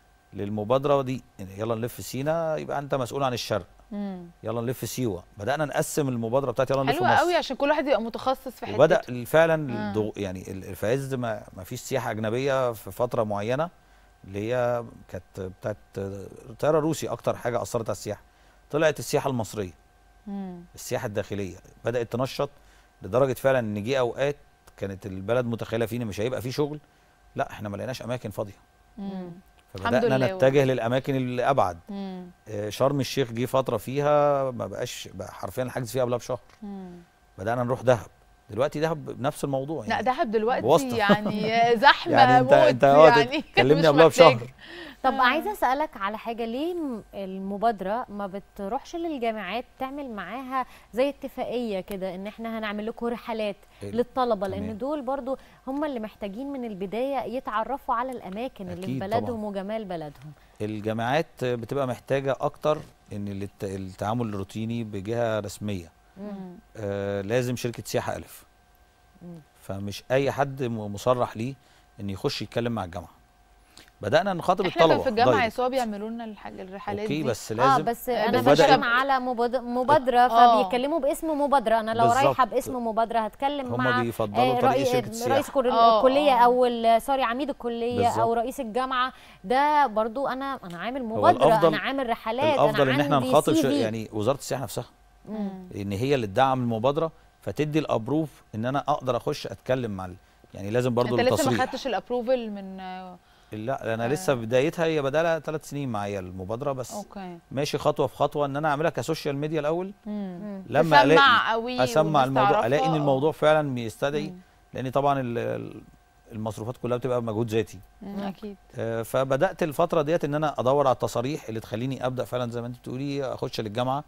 للمبادره دي يلا نلف سينا يبقى انت مسؤول عن الشرق مم. يلا نلف سيوه بدانا نقسم المبادره بتاعت يلا نلف حلوه مصر قوي عشان كل واحد يبقى متخصص في حته وبدا فعلا آه. الضغ... يعني ال- في عز ما, ما فيش سياحه اجنبيه في فتره معينه اللي هي كانت بتاعت الطياره الروسي اكتر حاجه اثرت على السياحه طلعت السياحه المصريه مم. السياحه الداخليه بدات تنشط لدرجه فعلا ان جه اوقات كانت البلد متخيله فينا مش هيبقى فيه شغل لا احنا ما لقيناش اماكن فاضيه مم. فبدانا لله نتجه للاماكن اللي ابعد مم. آه، شرم الشيخ جه فتره فيها ما بقاش بقى حرفيا الحجز فيها قبلها بشهر مم. بدانا نروح دهب دلوقتي دهب بنفس الموضوع لا دهب دلوقتي بواسطة. يعني زحمه يعني انت موت انت اه يعني كلمني مش قبلها محتاجة. بشهر طب عايزه اسالك على حاجه ليه م- المبادره ما بتروحش للجامعات تعمل معاها زي اتفاقيه كده ان احنا هنعمل لكم رحلات ال- للطلبه تمام. لان دول برضو هم اللي محتاجين من البدايه يتعرفوا على الاماكن اللي في أكيد بلدهم طبعاً. وجمال بلدهم الجامعات بتبقى محتاجه اكتر ان الت- التعامل الروتيني بجهه رسميه مم. آه لازم شركه سياحه الف مم. فمش اي حد م- مصرح ليه ان يخش يتكلم مع الجامعه بدانا نخاطب احنا الطلبه كان في الجامعه دايركت. يسوع بيعملوا لنا الحاجه الرحلات اوكي دي بس اه لازم بس آه، انا بس بدأ- بتكلم على مباد- مبادره آه. فبيتكلموا باسم مبادره انا لو بالظبط. رايحه باسم مبادره هتكلم هم مع بيفضلوا آه، طريق رئي- شركة السياحة. رئيس كل- آه، الكليه آه. او ال- سوري عميد الكليه بالظبط. او رئيس الجامعه ده برضو انا انا عامل هو مبادره الافضل انا عامل رحلات الافضل ان انا احنا عندي نخاطب ش- CV. يعني وزاره السياحه نفسها مم. ان هي اللي تدعم المبادره فتدي الابروف ان انا اقدر اخش اتكلم مع ال- يعني لازم برضو انت لسه ما التصريح خدتش الابروفل من آه، لا انا لسه في بدايتها هي بدالها ثلاث سنين معايا المبادره بس اوكي ماشي خطوه في خطوه ان انا اعملها كسوشيال ميديا الاول مم. لما تسمع الاقي قوي اسمع والناس الموضوع تعرفها، الاقي ان آه. الموضوع فعلا بيستدعي لان طبعا ال- ال- المصروفات كلها بتبقى مجهود ذاتي مم، اكيد آه، فبدات الفتره ديت ان انا ادور على التصاريح اللي تخليني ابدا فعلا زي ما انت بتقولي اخش للجامعه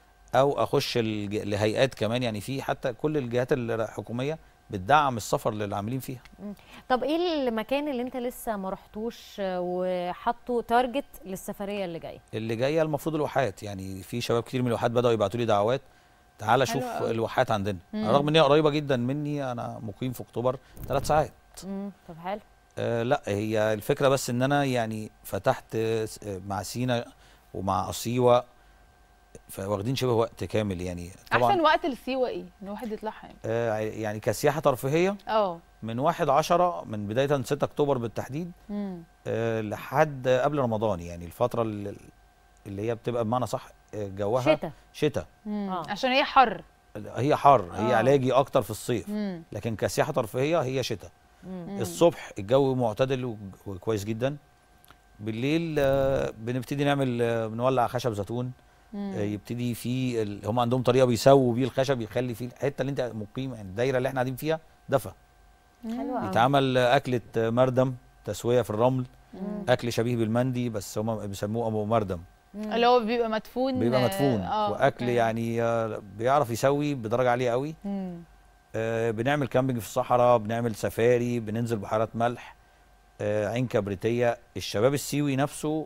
او اخش الج- لهيئات كمان يعني في حتى كل الجهات الحكوميه بتدعم السفر للعاملين فيها مم. طب ايه المكان اللي انت لسه ما رحتوش آه، وحطوا تارجت للسفريه اللي جايه اللي جايه المفروض الواحات يعني في شباب كتير من الواحات بداوا يبعتوا لي دعوات تعالى حلو شوف أوي. الواحات عندنا مم. رغم ان هي قريبه جدا مني انا مقيم في اكتوبر ثلاث ساعات مم. طب حلو آه لا هي الفكره بس ان انا يعني فتحت آه، س- آه، مع سينا ومع سيوه فواخدين شبه وقت كامل يعني احسن طبعا وقت لسيوه ايه ان واحد يطلعها يعني آه يعني كسياحه ترفيهيه اه من 1 10 من بدايه 6 اكتوبر بالتحديد مم. آه لحد قبل رمضان يعني الفتره اللي, اللي هي بتبقى بمعنى صح آه، جوها شتا. شتاء مم. عشان هي حر هي حر هي آه. علاجي اكتر في الصيف مم. لكن كسياحه ترفيهيه هي شتاء مم. الصبح الجو معتدل وج- وكويس جدا بالليل آه، بنبتدي نعمل آه، بنولع خشب زيتون مم. آه، يبتدي في ال- هم عندهم طريقه بيسووا بيه الخشب يخلي فيه الحته اللي انت مقيم يعني الدايره اللي احنا قاعدين فيها دفى حلو قوي يتعمل آه، اكله آه، مردم تسويه في الرمل مم. اكل شبيه بالمندي بس هم بيسموه ابو مردم اللي هو بيبقى مدفون بيبقى آه، مدفون اه واكل أوكي. يعني آه، بيعرف يسوي بدرجه عاليه قوي مم. آه، بنعمل كامبينج في الصحراء بنعمل سفاري بننزل بحيرات ملح آه، عين كبريتيه الشباب السيوي نفسه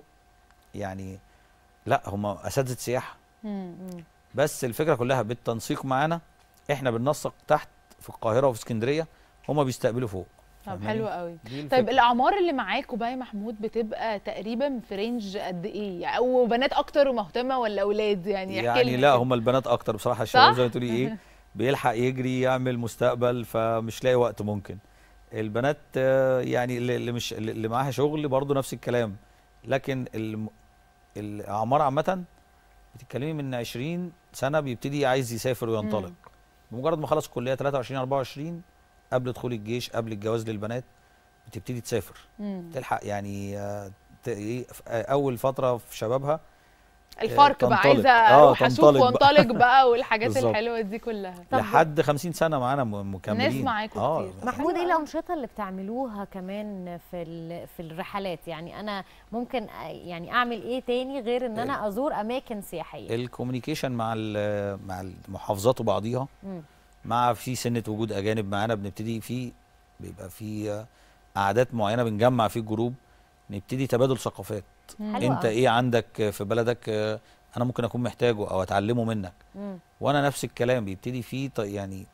يعني لا هم اساتذه سياحه مم. بس الفكره كلها بالتنسيق معانا احنا بننسق تحت في القاهره وفي اسكندريه هم بيستقبلوا فوق طب فاهماني؟ حلو قوي دي الفكرة. طيب الاعمار اللي معاكوا بقى يا محمود بتبقى تقريبا في رينج قد ايه يعني او بنات اكتر ومهتمه ولا اولاد يعني احكي يعني لنا لا كده. هم البنات اكتر بصراحه الشباب صح؟ زي ما تقولي ايه بيلحق يجري يعمل مستقبل فمش لاقي وقت ممكن البنات آه، يعني اللي اللي مش اللي معاها شغل برضو نفس الكلام لكن الم- الاعمار عامه بتتكلمي من 20 سنه بيبتدي عايز يسافر وينطلق مم. بمجرد ما خلص كليه 23 24 قبل دخول الجيش قبل الجواز للبنات بتبتدي تسافر مم. تلحق يعني آه، ت- إيه، في اول فتره في شبابها آه، الفرق بقى تنطلق. عايزه آه، اروح اشوف تنطلق بقى. وانطلق بقى والحاجات بالظبط. الحلوه دي كلها لحد 50 سنه معانا م- مكملين معاكوا اه كتير. محمود ايه الانشطه اللي بتعملوها كمان في ال- في الرحلات يعني انا ممكن أ- يعني اعمل ايه تاني غير ان انا ازور اماكن سياحيه الكوميونيكيشن مع ال- مع المحافظات وبعضيها مم. مع في سنه وجود اجانب معانا بنبتدي في بيبقى في آه، قعدات معينه بنجمع في الجروب نبتدي تبادل ثقافات مم. حلو انت أوي. ايه عندك في بلدك آه، انا ممكن اكون محتاجه او اتعلمه منك مم. وانا نفس الكلام بيبتدي في ط- يعني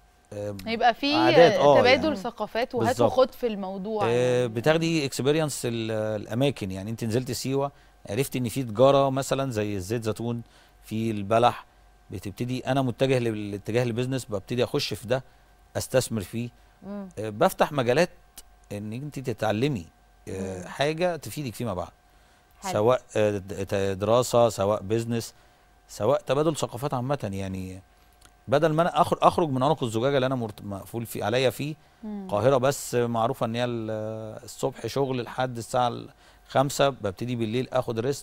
آه، يبقى في عادات، آه، تبادل يعني. ثقافات وهات بالظبط. وخد في الموضوع آه، بتاخدي اكسبيرينس الاماكن يعني انت نزلت سيوه عرفت ان في تجاره مثلا زي الزيت زيتون في البلح بتبتدي انا متجه للاتجاه البيزنس ببتدي اخش في ده استثمر فيه مم. آه، بفتح مجالات ان انت تتعلمي آه، حاجه تفيدك فيما بعد حلو. سواء آه، د- ت- دراسه سواء بيزنس سواء تبادل ثقافات عامه يعني بدل ما انا اخرج اخرج من عنق الزجاجه اللي انا مرت- مقفول في عليا فيه مم. القاهره بس معروفه ان هي ال- الصبح شغل لحد الساعه خمسة ببتدي بالليل اخد ريست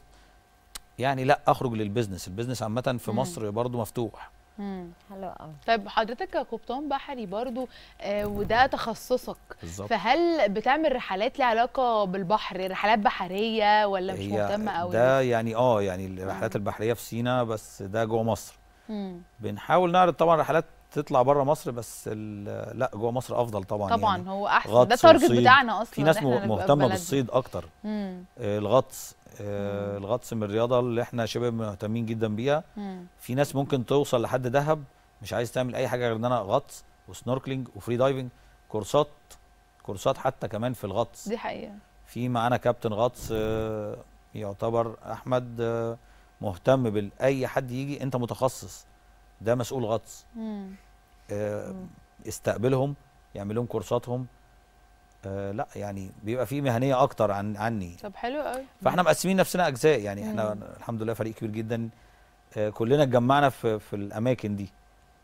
يعني لا اخرج للبيزنس البيزنس عامه في مم. مصر برضو مفتوح مم. حلو قوي طيب حضرتك كقبطان بحري برضو آه وده تخصصك بالظبط فهل بتعمل رحلات ليها علاقه بالبحر رحلات بحريه ولا مش مهتمه قوي ده يعني اه يعني الرحلات البحريه في سينا بس ده جوه مصر مم. بنحاول نعرض طبعا رحلات تطلع بره مصر بس ال- لا جوه مصر افضل طبعا طبعا يعني هو احسن ده غطس التارجت وصيد. بتاعنا اصلا في ناس إحنا نبقى مهتمه في بلدنا. بالصيد اكتر مم. آه، الغطس آه، الغطس من الرياضه اللي احنا شبه مهتمين جدا بيها مم. في ناس ممكن توصل لحد دهب مش عايز تعمل اي حاجه غير ان انا غطس وسنوركلينج وفري دايفنج كورسات كورسات حتى كمان في الغطس دي حقيقه في معانا كابتن غطس آه، يعتبر احمد آه، مهتم باي حد يجي انت متخصص ده مسؤول غطس مم. آه، استقبلهم يعمل لهم كورساتهم آه، لا يعني بيبقى في مهنيه اكتر عن عني طب حلو قوي فاحنا مقسمين نفسنا اجزاء يعني احنا مم. الحمد لله فريق كبير جدا آه، كلنا اتجمعنا في في الاماكن دي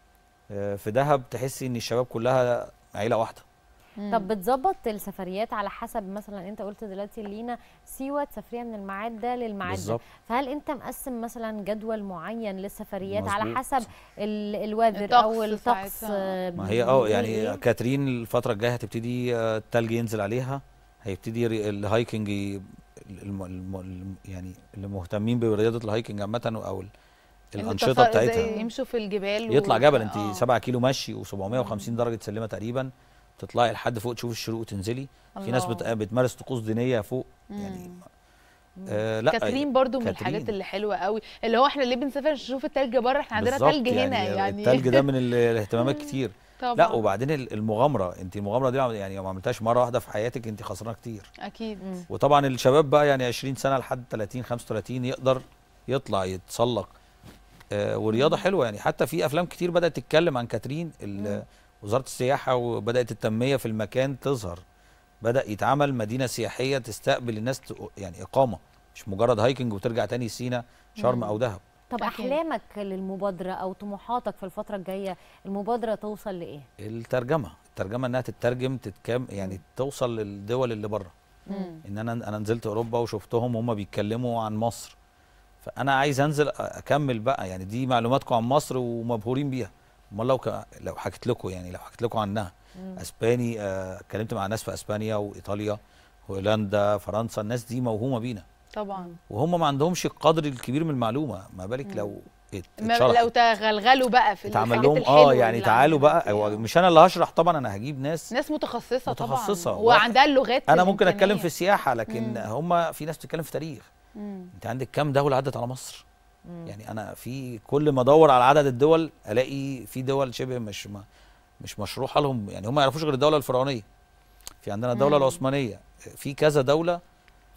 آه، في دهب تحسي ان الشباب كلها عيله واحده طب بتظبط السفريات على حسب مثلا انت قلت دلوقتي لينا سيوه سفريه من الميعاد ده للميعاد ده بالظبط. فهل انت مقسم مثلا جدول معين للسفريات على مظبوط. حسب ال- الوذر الطقس او الطقس ساعتها. آه، ما هي اه بيقول يعني إيه؟ كاترين الفتره الجايه هتبتدي آه، التلج ينزل عليها هيبتدي ري- الهايكنج ي- الم الم الم يعني اللي مهتمين برياضه الهايكنج عامه او ال- إن الانشطه التص- بتاعتها زي يمشوا في الجبال يطلع و- جبل انت آه. 7 كيلو مشي و750 درجه سلمه تقريبا تطلعي لحد فوق تشوف الشروق وتنزلي في ناس بت- الله. بتمارس طقوس دينيه فوق يعني آه لا كاترين برضو من كاترين. الحاجات اللي حلوه قوي اللي هو احنا ليه بنسافر نشوف التلج بره احنا عندنا بالظبط، تلج هنا يعني التلج ده من ال- الاهتمامات كتير طبعا لا وبعدين ال- المغامره انت المغامره دي يعني لو ما عملتهاش مره واحده في حياتك انت خسرانه كتير اكيد وطبعا الشباب بقى يعني 20 سنه لحد 30 35 يقدر يطلع يتسلق آه ورياضه حلوه يعني حتى في افلام كتير بدات تتكلم عن كاترين ال- وزاره السياحه وبدات التنميه في المكان تظهر بدا يتعمل مدينه سياحيه تستقبل الناس ت- يعني اقامه مش مجرد هايكنج وترجع تاني سينا شرم مم. او دهب طب احلامك للمبادره او طموحاتك في الفتره الجايه المبادره توصل لايه الترجمه الترجمه انها تترجم تتكام يعني توصل للدول اللي بره مم. ان انا انا نزلت اوروبا وشفتهم هم بيتكلموا عن مصر فانا عايز انزل اكمل بقى يعني دي معلوماتكم عن مصر ومبهورين بيها امال لو ك... لو حكيت لكم يعني لو حكيت لكم عنها مم. اسباني آه، اتكلمت مع ناس في اسبانيا وايطاليا هولندا فرنسا الناس دي موهومه بينا طبعا وهم ما عندهمش القدر الكبير من المعلومه ما بالك لو ات- ما اتشرحت. لو تغلغلوا بقى في اتعمل الحاجات لهم الحلوه اه يعني اللي تعالوا عندنا بقى هو مش انا اللي هشرح طبعا انا هجيب ناس ناس متخصصه, متخصصة. طبعا وعندها اللغات انا ممكن اتكلم الإمكانية. في السياحه لكن مم. هم في ناس بتتكلم في تاريخ مم. انت عندك كام دوله عدت على مصر مم. يعني انا في كل ما ادور على عدد الدول الاقي في دول شبه مش ما مش مشروحه لهم يعني هم ما يعرفوش غير الدوله الفرعونيه في عندنا الدوله مم. العثمانيه في كذا دوله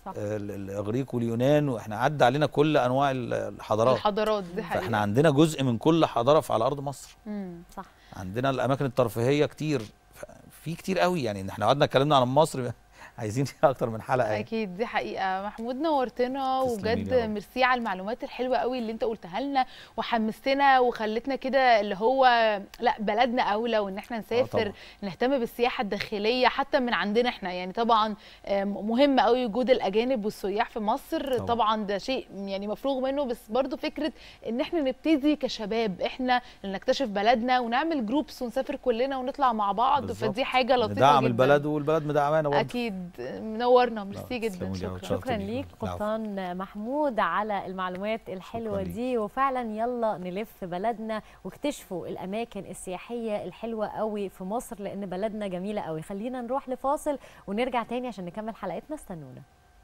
صح. آه، ال- الاغريق واليونان واحنا عدى علينا كل انواع ال- الحضارات الحضارات دي حقيقة فاحنا عندنا جزء من كل حضاره في على ارض مصر امم صح عندنا الاماكن الترفيهيه كتير ف- في كتير قوي يعني احنا قعدنا اتكلمنا عن مصر عايزين فيها اكتر من حلقه يعني. اكيد دي حقيقه محمود نورتنا تسلمي لي وبجد يا رب. ميرسي على المعلومات الحلوه قوي اللي انت قلتها لنا وحمستنا وخلتنا كده اللي هو لا بلدنا اولى وان احنا نسافر طبعاً. نهتم بالسياحه الداخليه حتى من عندنا احنا يعني طبعا آم، مهم قوي وجود الاجانب والسياح في مصر طبعاً. طبعا ده شيء يعني مفروغ منه بس برضو فكره ان احنا نبتدي كشباب احنا اللي نكتشف بلدنا ونعمل جروبس ونسافر كلنا ونطلع مع بعض بالظبط. فدي حاجه لطيفه ندعم جدا البلد والبلد مدعمانا برضه اكيد منورنا ميرسي جدا تسلموا لي يا رب. شكرا شرف شكرا ليك. ليك العفو. قبطان محمود على المعلومات الحلوه ليك. دي وفعلا يلا نلف بلدنا واكتشفوا الاماكن السياحيه الحلوه قوي في مصر لان بلدنا جميله قوي خلينا نروح لفاصل ونرجع تاني عشان نكمل حلقتنا استنونا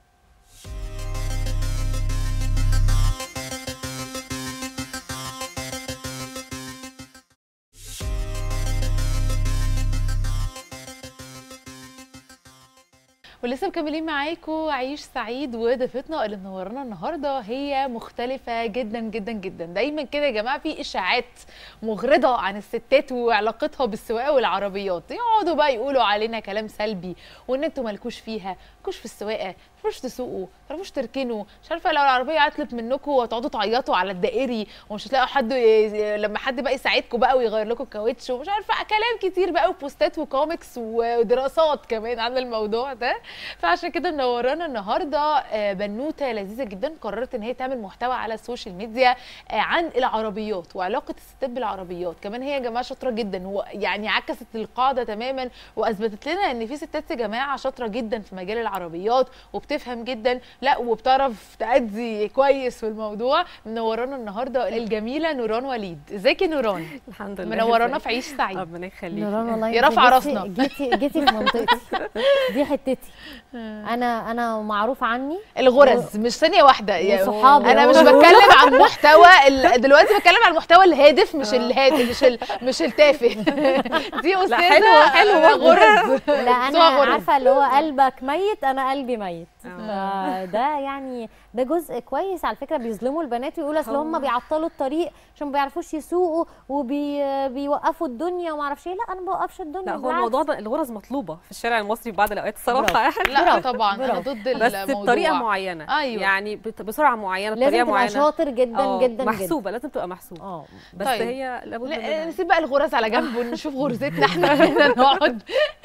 ولسه مكملين معاكم عيش سعيد وضيفتنا اللي منورانا النهارده هي مختلفه جدا جدا جدا دايما كده يا جماعه في اشاعات مغرضه عن الستات وعلاقتها بالسواقه والعربيات يقعدوا بقى يقولوا علينا كلام سلبي وان انتوا مالكوش فيها مالكوش في السواقه مالكوش تسوقوا مالكوش تركنوا مش عارفه لو العربيه عطلت منكم وتقعدوا تعيطوا على الدائري ومش هتلاقوا حد ي- لما حد بقى يساعدكم بقى ويغير لكم الكاوتش ومش عارفه كلام كتير بقى وبوستات وكوميكس ودراسات كمان عن الموضوع ده فعشان كده منورانا النهارده آه، بنوته لذيذه جدا قررت ان هي تعمل محتوى على السوشيال ميديا آه، عن العربيات وعلاقه الستات بالعربيات كمان هي يا جماعه شاطره جدا ويعني عكست القاعده تماما واثبتت لنا ان في ستات يا جماعه شاطره جدا في مجال العربيات وبتفهم جدا لا وبتعرف تأدي كويس في الموضوع منورانا النهارده الجميله نوران وليد ازيك يا نوران الحمد لله منورانا ازيك؟ في عيش سعيد ربنا يخليك نوران والله يا انت رافعه جيتي- راسنا جيتي جيتي في منطقتي دي حتتي انا انا معروف عني الغرز مش ثانيه واحده يا- وصحابي انا أهو. مش بتكلم عن محتوى ال- دلوقتي بتكلم عن المحتوى الهادف مش الهادف مش ال... مش التافه دي استاذه حلوة- حلوة. غرز لا انا اسمها غرز. عارفه اللي هو قلبك ميت انا قلبي ميت فده يعني ده جزء كويس على فكره بيظلموا البنات ويقولوا اصل هم هو- بيعطلوا الطريق عشان ما بيعرفوش يسوقوا وبيوقفوا الدنيا وما اعرفش ايه لا انا ما بوقفش الدنيا لا هو بالعكس. الموضوع ده الغرز مطلوبه في الشارع المصري في بعض الاوقات الصراحه يعني لا برافو، طبعا انا برافو. ضد بس الموضوع بطريقه معينه أيوة. يعني بت- بسرعه معينه لازم بطريقه تبقى معينه شاطر جدا آه، جدا محسوبه لازم تبقى محسوبه اه بس طيب. هي لابد لا منها نسيب بقى الغرز على جنب ونشوف غرزتنا احنا هنا نقعد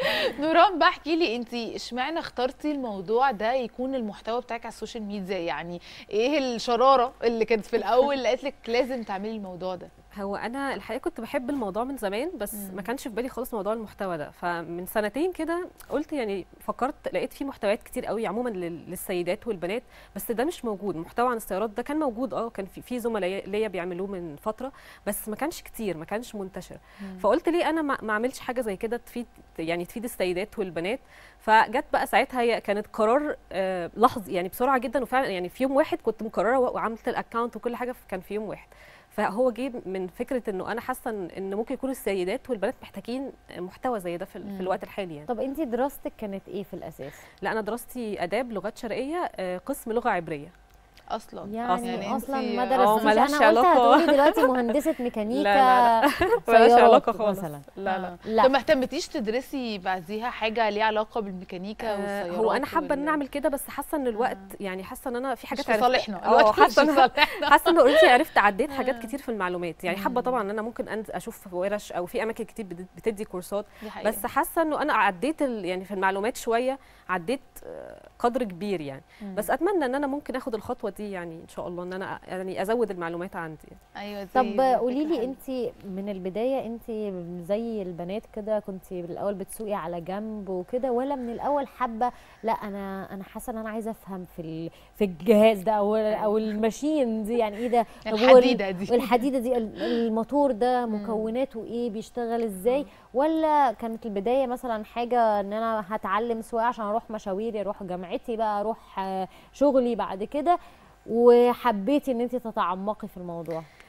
نوران بقى احكي لي انت اشمعنى اخترتي الموضوع ده يكون المحتوى بتاعك على السوشيال ميديا يعني ايه الشراره اللي كانت في الاول اللي قالت لك لازم تعملي الموضوع ده هو انا الحقيقه كنت بحب الموضوع من زمان بس ما كانش في بالي خالص موضوع المحتوى ده فمن سنتين كده قلت يعني فكرت لقيت في محتويات كتير قوي عموما لل- للسيدات والبنات بس ده مش موجود محتوى عن السيارات ده كان موجود اه كان في في زملاء ليا بيعملوه من فتره بس ما كانش كتير ما كانش منتشر فقلت ليه انا ما ما اعملش حاجه زي كده تفيد يعني تفيد السيدات والبنات فجت بقى ساعتها هي كانت قرار آه، لحظي يعني بسرعه جدا وفعلا يعني في يوم واحد كنت مقرره وعملت الاكونت وكل حاجه كان في يوم واحد فهو جه من فكره انه انا حاسه ان إن ممكن يكون السيدات والبنات محتاجين محتوى زي ده في, ال- مم. في الوقت الحالي يعني طب انت دراستك كانت ايه في الاساس لا انا دراستي اداب لغات شرقيه آه، قسم لغه عبريه اصلا يعني, يعني اصلا انتي- ما اه درستيش ملهاش انا قلت علاقة. هتقولي دلوقتي مهندسه ميكانيكا لا، لا، ملهاش سيارات علاقه خالص مثلا لا لا آه. لا. طب ما اهتمتيش تدرسي بعديها حاجه ليها علاقه بالميكانيكا آه، والسيارات هو انا حابه ان وال- اعمل كده بس حاسه ان الوقت يعني حاسه ان انا في حاجات في عرفت- صالحنا، اه الوقت مش حاسه في ان صالحنا. حاسه ان اوريدي عرفت عديت حاجات كتير في المعلومات يعني حابه طبعا ان انا ممكن أنز- اشوف ورش او في اماكن كتير بت- بتدي كورسات دي حقيقة. بس حاسه انه انا عديت ال- يعني في المعلومات شويه عديت آه، قدر كبير يعني مم. بس اتمنى ان انا ممكن اخد الخطوه دي يعني ان شاء الله ان انا يعني ازود المعلومات عندي ايوه دي- طب دي قولي فكرة لي حلوة. انت من البدايه انت زي البنات كده كنت الاول بتسوقي على جنب وكده ولا من الاول حابه لا انا انا حاسه ان انا عايزه افهم في ال- في الجهاز ده او او الماشين دي يعني ايه ده طب هو ال- الحديدة دي. الحديده دي ال- الموتور ده مكوناته ايه بيشتغل ازاي ولا كانت البدايه مثلا حاجه ان انا هتعلم سواقه عشان اروح مشاويري اروح جامعتي بقى اروح آه، شغلي بعد كده وحبيتي ان انت تتعمقي في الموضوع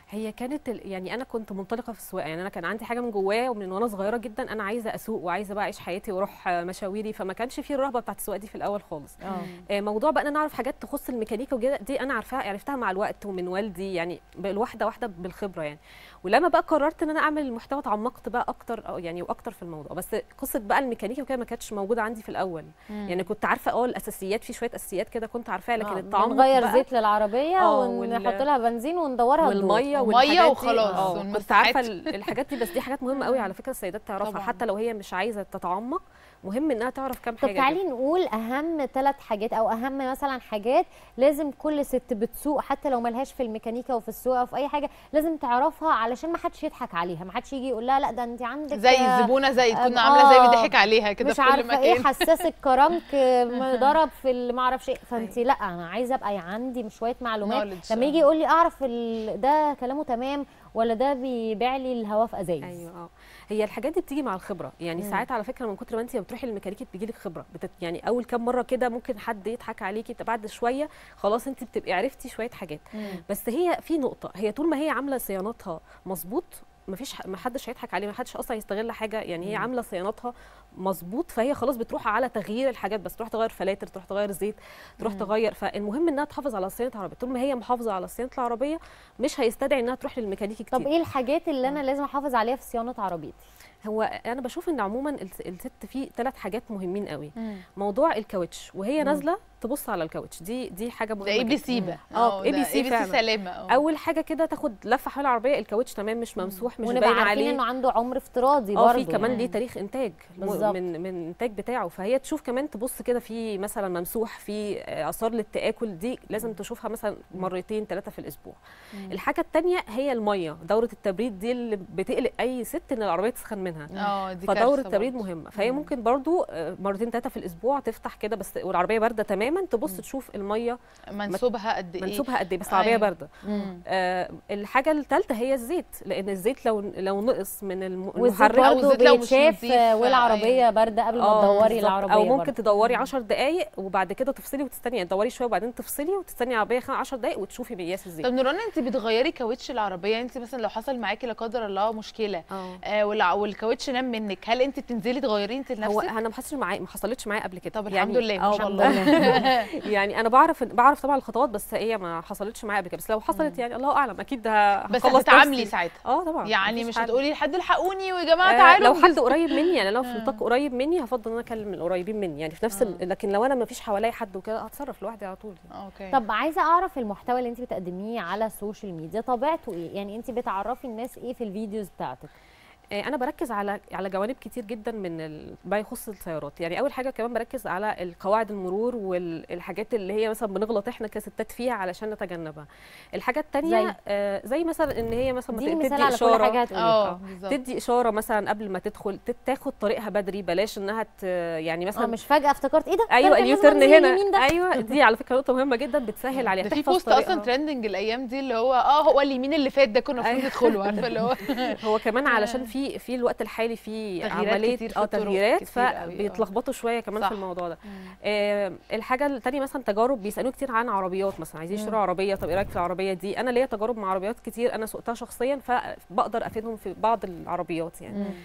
هي كانت ال- يعني انا كنت منطلقه في السواقه يعني انا كان عندي حاجه من جوايا ومن وانا صغيره جدا انا عايزه اسوق وعايزه بقى اعيش حياتي واروح آه، مشاويري فما كانش في الرهبه بتاعت السواقه دي في الاول خالص آه، موضوع بقى ان انا اعرف حاجات تخص الميكانيكا وكده دي انا عارفاها عرفتها مع الوقت ومن والدي يعني بالواحده واحده بالخبره يعني ولما بقى قررت ان انا اعمل المحتوى اتعمقت بقى اكتر أو يعني واكتر في الموضوع بس قصه بقى الميكانيكا وكده ما كانتش موجوده عندي في الاول مم. يعني كنت عارفه اه الاساسيات في شويه اساسيات كده كنت عارفاها لكن آه، التعمق بنغير بقى زيت للعربيه آه، ونحط وال- لها بنزين وندورها تدور. والميه ومية والحاجات دي. وخلاص، اه كنت والمساحات. عارفه ال- الحاجات دي بس دي حاجات مهمه قوي على فكره السيدات تعرفها طبعاً. حتى لو هي مش عايزه تتعمق مهم انها تعرف كام طب حاجه تعالي كده. نقول اهم ثلاث حاجات او اهم مثلا حاجات لازم كل ست بتسوق حتى لو ملهاش في الميكانيكا وفي السواقه وفي اي حاجه لازم تعرفها علشان ما حدش يضحك عليها ما حدش يجي يقول لها لا ده انت عندك زي آه، الزبونه زي تكون آه، عامله زي بيضحك عليها كده مش في كل عارفه ايه مكان حساس الكرنك آه، ضرب في اللي ما اعرفش ايه فانت لا انا عايزه ابقى عندي شويه معلومات Knowledge، لما آه. يجي يقول لي اعرف ال- ده كلامه تمام ولا ده بيبيع لي الهوا في ازايز ايوه اه هي الحاجات دي بتيجي مع الخبره يعني مم. ساعات على فكره من كتر ما انت بتروحي للميكانيكي بتجي لك خبره بتت يعني اول كام مره كده ممكن حد يضحك عليكي طب بعد شويه خلاص انت بتبقي عرفتي شويه حاجات مم. بس هي في نقطه هي طول ما هي عامله صيانتها مظبوط مفيش ما حدش هيضحك عليه ما حدش اصلا يستغل حاجه يعني هي عامله صيانتها مظبوط فهي خلاص بتروح على تغيير الحاجات بس تروح تغير فلاتر تروح تغير زيت تروح مم. تغير فالمهم انها تحافظ على صيانه العربيه طول ما هي محافظه على صيانه العربيه مش هيستدعي انها تروح للميكانيكي كتير طب ايه الحاجات اللي انا لازم احافظ عليها في صيانه عربيتي هو انا بشوف ان عموما الس- الست فيه ثلاث حاجات مهمين قوي مم. موضوع الكاوتش وهي مم. نازله تبص على الكاوتش دي دي حاجه مهمه ده اي بي جداً. سي بقى اه اي ده بي سي ABC فعلا سلامه اه اول حاجه كده تاخد لفه حول العربيه الكاوتش تمام مش ممسوح مش ونبقى باين عارفين عليه انه عنده عمر افتراضي اه برضه في كمان يعني. ليه تاريخ انتاج م- بالظبط. من من الانتاج بتاعه فهي تشوف كمان تبص كده في مثلا ممسوح في آه، اثار للتاكل دي لازم تشوفها مثلا مرتين ثلاثه في الاسبوع مم. الحاجه الثانيه هي الميه دوره التبريد دي اللي بتقلق اي ست ان العربيه تسخن منها اه دي فدوره كارثة التبريد برضه. مهمه فهي مم. ممكن برضو آه، مرتين ثلاثه في الاسبوع تفتح كده بس والعربيه بارده تماما تبص تشوف الميه منسوبها قد ايه منسوبها قد ايه بس العربيه أيوة. بارده مم. آه الحاجه الثالثه هي الزيت لان الزيت لو لو نقص من الم- والزيت المحرك أو برضه الزيت لو مش بيتشاف نظيف، آه، والعربيه أيوة. بارده قبل ما آه، تدوري بالظبط. العربيه او ممكن برضه. تدوري 10 دقائق وبعد كده تفصلي وتستني يعني تدوري شويه وبعدين تفصلي وتستني العربيه 10 دقائق وتشوفي مقياس الزيت طب نوران انت بتغيري كاوتش العربيه انت مثلا لو حصل معاكي لا قدر الله مشكله اه آه والع- والكاوتش نام منك هل انت بتنزلي تغيريه انت هو لنفسك انا ما حصلش معايا ما حصلتش معايا قبل كده طب الحمد لله، ما آه، شاء الحمد الله. لله. يعني انا بعرف بعرف طبعا الخطوات بس هي ما حصلتش معايا قبل كده بس لو حصلت يعني الله اعلم اكيد ه- بس هخلص هتتعاملي نفسي. ساعتها اه طبعا يعني مفيش مش حل. هتقولي لحد الحقوني ويا جماعه آه تعالوا لو حد نجيب- قريب مني يعني لو في آه. نطاق قريب مني هفضل ان انا اكلم القريبين مني يعني في نفس ال... لكن لو انا ما فيش حواليا حد وكده هتصرف لوحدي على طول اوكي طب عايزه اعرف المحتوى اللي انت بتقدميه على السوشيال ميديا طبيعته ايه يعني انت بتعرفي الناس ايه في الفيديوز بتاعتك آه، انا بركز على على جوانب كتير جدا من ال... ما يخص السيارات يعني اول حاجه كمان بركز على القواعد المرور والحاجات اللي هي مثلا بنغلط احنا كستات فيها علشان نتجنبها الحاجه الثانيه زي؟ زي, آه زي مثلا ان هي مثلا اديني ت- مثال تدي على كل اشاره حاجه هتقوليها اه اه بالظبط تدي اشاره مثلا قبل ما تدخل تت- تاخد طريقها بدري بلاش انها ت... يعني مثلا اه مش فجاه افتكرت ايه ده ده ايوه كان لازم اليوترن أنزل هنا اليمين ده. ايوه دي على فكره نقطه مهمه جدا بتسهل عليها ده في تحفظ بوست اصلا طريقها. ترندنج الايام دي اللي هو اه هو اليمين اللي فات ده كنا المفروض أيوة. ندخله عارفه اللي هو هو كمان علشان في في الوقت الحالي في تغييرات عمليه كتير في اه الطرق تغييرات كتير قوي، آه. فبيتلخبطوا شويه كمان صح. في الموضوع ده آه الحاجه الثانيه مثلا تجارب بيسالوني كتير عن عربيات مثلا عايزين يشتروا عربيه طب ايه رايك في العربيه دي انا ليا تجارب مع عربيات كتير انا سوقتها شخصيا فبقدر افيدهم في بعض العربيات يعني مم.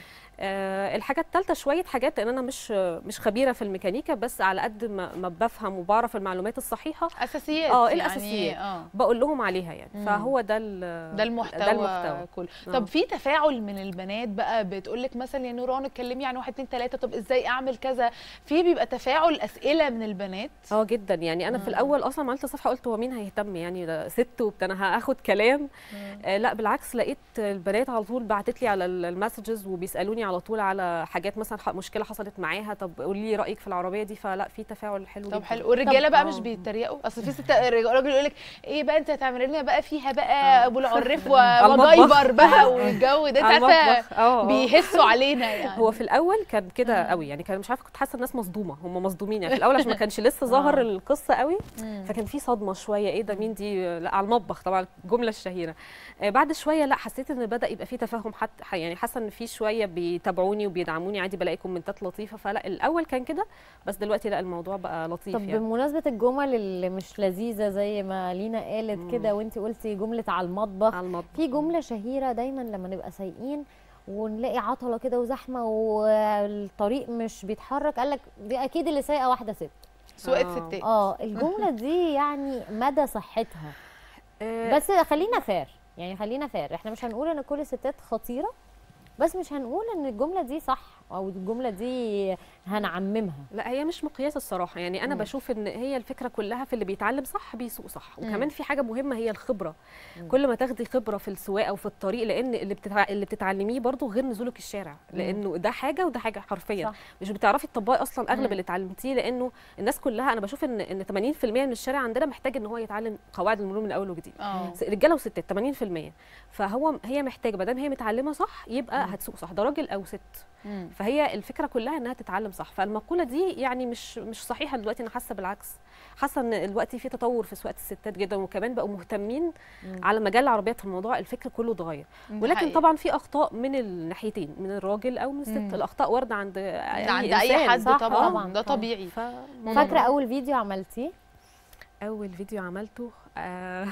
آه الحاجه الثالثه شويه حاجات لان انا مش مش خبيره في الميكانيكا بس على قد ما, ما بفهم وبعرف المعلومات الصحيحه اساسيات اه يعني الاساسيات اه بقول لهم عليها يعني مم. فهو ده ال- ده المحتوى, ده المحتوى كله آه. طب في تفاعل من البنات بقى بتقول لك مثلا يا نوران اتكلمي عن واحد اتنين تلاته طب ازاي اعمل كذا في بيبقى تفاعل اسئله من البنات اه جدا يعني انا في مم. الاول اصلا عملت صفحه قلت هو مين هيهتم يعني ده ست وبتاع انا هاخد كلام آه لا بالعكس لقيت البنات على طول بعتت لي على ال- المسجز وبيسالوني على طول على حاجات مثلا ح- مشكله حصلت معاها طب قولي لي رايك في العربيه دي فلا في تفاعل حلو طب جدا حلو والرجاله بقى آه. مش بيتريقوا اصل في ست راجل يقول لك ايه بقى انت هتعملي لنا بقى فيها بقى ابو العريف و- على المطبخ. وجايبر بقى والجو ده على انت عارفه المطبخ. آه، آه. بيهسوا علينا يعني هو في الاول كان كده قوي يعني كان مش عارفه كنت حاسه الناس مصدومه هم مصدومين يعني في الاول عشان ما كانش لسه ظهر القصه قوي مم. فكان في صدمه شويه ايه ده مين دي لا على المطبخ طبعا الجمله الشهيره آه، بعد شويه لا حسيت ان بدا يبقى في تفاهم حتى يعني حاسه ان في شويه بي بيتابعوني وبيدعموني عادي بلاقي كومنتات لطيفه فلا الاول كان كده بس دلوقتي لا الموضوع بقى لطيف طب يعني بمناسبه الجمل اللي مش لذيذه زي ما لينا قالت كده وانت قلتي جمله على المطبخ على المطبخ في جمله شهيره دايما لما نبقى سايقين ونلاقي عطله كده وزحمه والطريق مش بيتحرك قال لك دي اكيد اللي سايقه واحده ست سواقة ستات. اه الجمله دي يعني مدى صحتها بس خلينا فير يعني خلينا فير احنا مش هنقول ان كل الستات خطيره بس مش هنقول ان الجمله دي صح او الجمله دي هنعممها لا هي مش مقياس الصراحه يعني انا مم. بشوف ان هي الفكره كلها في اللي بيتعلم صح بيسوق صح مم. وكمان في حاجه مهمه هي الخبره مم. كل ما تاخدي خبره في السواقه وفي الطريق لان اللي بتتع... اللي بتتعلميه برضو غير نزولك الشارع مم. لانه ده حاجه وده حاجه حرفيا صح. مش بتعرفي تطبقي اصلا اغلب مم. اللي اتعلمتيه لانه الناس كلها انا بشوف ان ان 80% من الشارع عندنا محتاج ان هو يتعلم قواعد المرور من اول وجديد اه س- رجاله وستات 80% فهو هي محتاجه ما دام هي متعلمه صح يبقى مم. هتسوق صح ده راجل او ست مم. فهي الفكره كلها انها تتعلم صح فالمقوله دي يعني مش مش صحيحه دلوقتي انا حاسه بالعكس حاسه ان دلوقتي في تطور في سواقه الستات جدا وكمان بقوا مهتمين مم. على مجال العربيات في الموضوع الفكر كله اتغير ده ولكن حقيقي. طبعا في اخطاء من الناحيتين من الراجل او من الست مم. الاخطاء وارده عند اي عند اي إنسان، حد صح؟ طبعا آه. ده طبيعي فاكره اول فيديو عملتيه اول فيديو عملته آه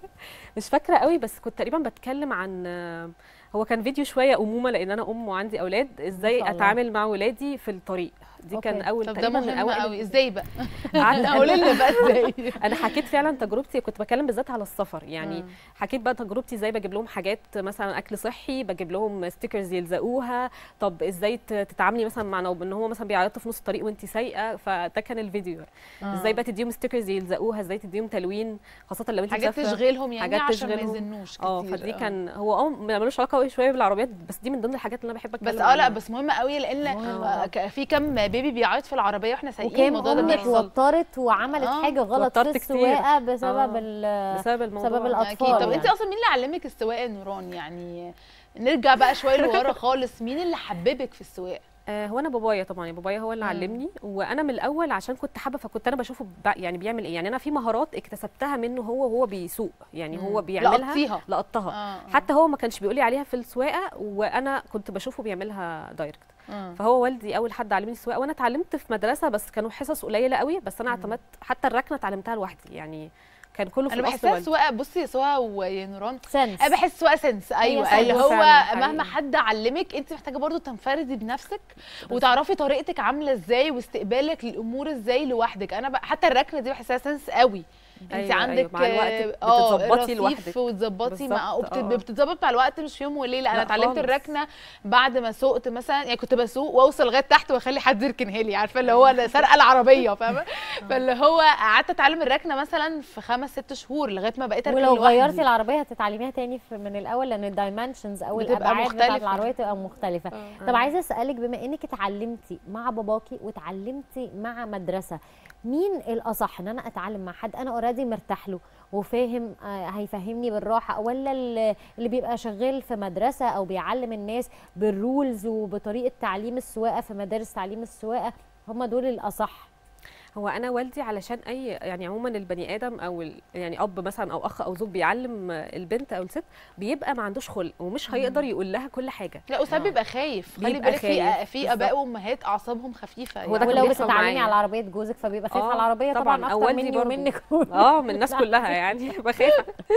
مش فاكره قوي بس كنت تقريبا بتكلم عن آه هو كان فيديو شويه امومه لان انا ام وعندي اولاد ازاي الله. اتعامل مع ولادي في الطريق دي أوكي. كان اول طب ده تقريبا من مهم اوائل قوي ازاي بقى قعدت قولي لنا بقى ازاي انا حكيت فعلا تجربتي كنت بتكلم بالذات على السفر يعني مم. حكيت بقى تجربتي ازاي بجيب لهم حاجات مثلا اكل صحي بجيب لهم ستيكرز يلزقوها طب ازاي ت- تتعاملي مثلا مع نوب ان هو مثلا بيعيطوا في نص الطريق وانت سايقه فده كان الفيديو آه. ازاي بقى تديهم ستيكرز يلزقوها ازاي تديهم تلوين خاصه لو انت حاجات مسافرة. تشغلهم يعني حاجات عشان ما تشغلهم. يزنوش اه كتير، فدي آه. كان هو اه ملوش علاقه قوي شويه بالعربيات بس دي من ضمن الحاجات اللي انا بحب اتكلم بس اه لا عنها. بس مهمه قوي لان آه. آه، ك- في كام بيبي بيعيط في العربيه واحنا سايقين وكام الموضوع ده ام بيحصل اتوترت وعملت آه. حاجه غلط في اتوترت كتير. السواقه بسبب آه. ال- بسبب الموضوع بسبب الاطفال اكيد طب انت يعني. اصلا مين اللي علمك السواقه يا نوران يعني نرجع بقى شويه لورا خالص مين اللي حببك في السواقه آه هو انا بابايا طبعا يعني بابايا هو اللي مم. علمني وانا من الاول عشان كنت حابه فكنت انا بشوفه ب- يعني بيعمل ايه يعني انا في مهارات اكتسبتها منه هو وهو بيسوق يعني مم. هو بيعملها لقطتيها. لقطتها آه. حتى هو ما كانش بيقول لي عليها في السواقه وانا كنت بشوفه بيعملها دايركت آه. فهو والدي اول حد علمني السواقه وانا اتعلمت في مدرسه بس كانوا حصص قليله قوي بس انا اعتمدت حتى الركنه اتعلمتها لوحدي يعني كان كله في انا الأصل بحسها والدي. سواقه بصي يا سواقه ويا نوران سنس انا بحس سواقه سنس ايوه سنس اللي هو فعلاً، مهما حقيقي. حد علمك انت محتاجه برضو تنفردي بنفسك وتعرفي طريقتك عامله ازاي واستقبالك للامور ازاي لوحدك انا بقى حتى الركنه دي بحسها سنس قوي انت أيوة، عندك أيوة، مع الوقت آه، بتتظبطي رصيف لوحدك. وتظبطي مع بالظبط، وبت- آه. بتتظبط مع الوقت مش في يوم وليله انا لا اتعلمت خالص. الركنه بعد ما سوقت مثلا يعني كنت بسوق واوصل لغايه تحت واخلي حد يركنها لي عارفه اللي هو انا سارقه العربيه فاهمه فاللي هو قعدت اتعلم الركنه مثلا في خمس ست شهور لغايه ما بقيت اركن ولو لوحدي. غيرتي العربيه هتتعلميها تاني في- من الاول لان الدايمنشنز او بتبقى الابعاد بتاعت مختلفة. العربيه تبقى مختلفه آه. طب عايزه اسالك بما انك اتعلمتي مع باباكي واتعلمتي مع مدرسه مين الاصح ان انا اتعلم مع حد انا اوريدي مرتاح له وفاهم آه، هيفهمني بالراحه ولا ال- اللي بيبقى شغال في مدرسه او بيعلم الناس بالرولز وبطريقه تعليم السواقه في مدارس تعليم السواقه هم دول الاصح هو انا والدي علشان اي يعني عموما البني ادم او ال- يعني اب مثلا او اخ او زوج بيعلم البنت او الست بيبقى ما عندوش خلق ومش هيقدر يقول لها كل حاجه لا وساعات بيبقى خايف خلي بيبقى بالك في خايف، في اباء بالظبط. وامهات اعصابهم خفيفه هو ده كان ولو بيحصل بتتعلمي معايا. على عربيه جوزك فبيبقى خايف آه، على العربيه طبعا, أو اكتر والدي مني برضو. ومنك اه من الناس كلها يعني بخاف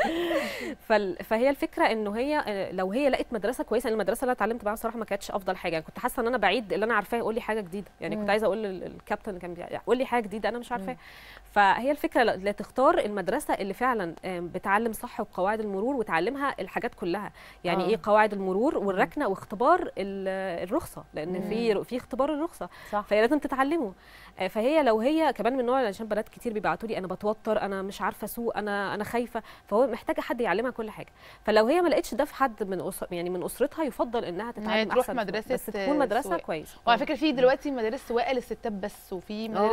فال... فهي الفكره انه هي آه، لو هي لقت مدرسه كويسه لأن المدرسه اللي أنا اتعلمت معاها بصراحه ما كانتش افضل حاجه يعني كنت حاسه ان انا بعيد اللي انا عارفاه يقول لي حاجه جديده يعني مم. كنت عايزه اقول لل- الكابتن اللي كان بيع- قول لي حاجه جديده انا مش عارفاها فهي الفكره لا لا تختار المدرسه اللي فعلا آم، بتعلم صح وقواعد المرور وتعلمها الحاجات كلها يعني آه. ايه قواعد المرور والركنه واختبار ال- الرخصه لان في في اختبار الرخصه صح. فهي لازم تتعلمه آه، فهي لو هي كمان من النوع اللي عشان بنات كتير بيبعتوا لي انا بتوتر انا مش عارفه اسوق انا انا خايفه فهو محتاجه حد يعلمها كل حاجه فلو هي ما لقتش ده في حد من أسر يعني من اسرتها يفضل انها إن هي تتعلم تروح أحسن مدرسه بس تكون مدرسه سواقة. كويسه وعلى فكره في دلوقتي مدارس سواقه للستات بس وفي مدارس في- اللي هي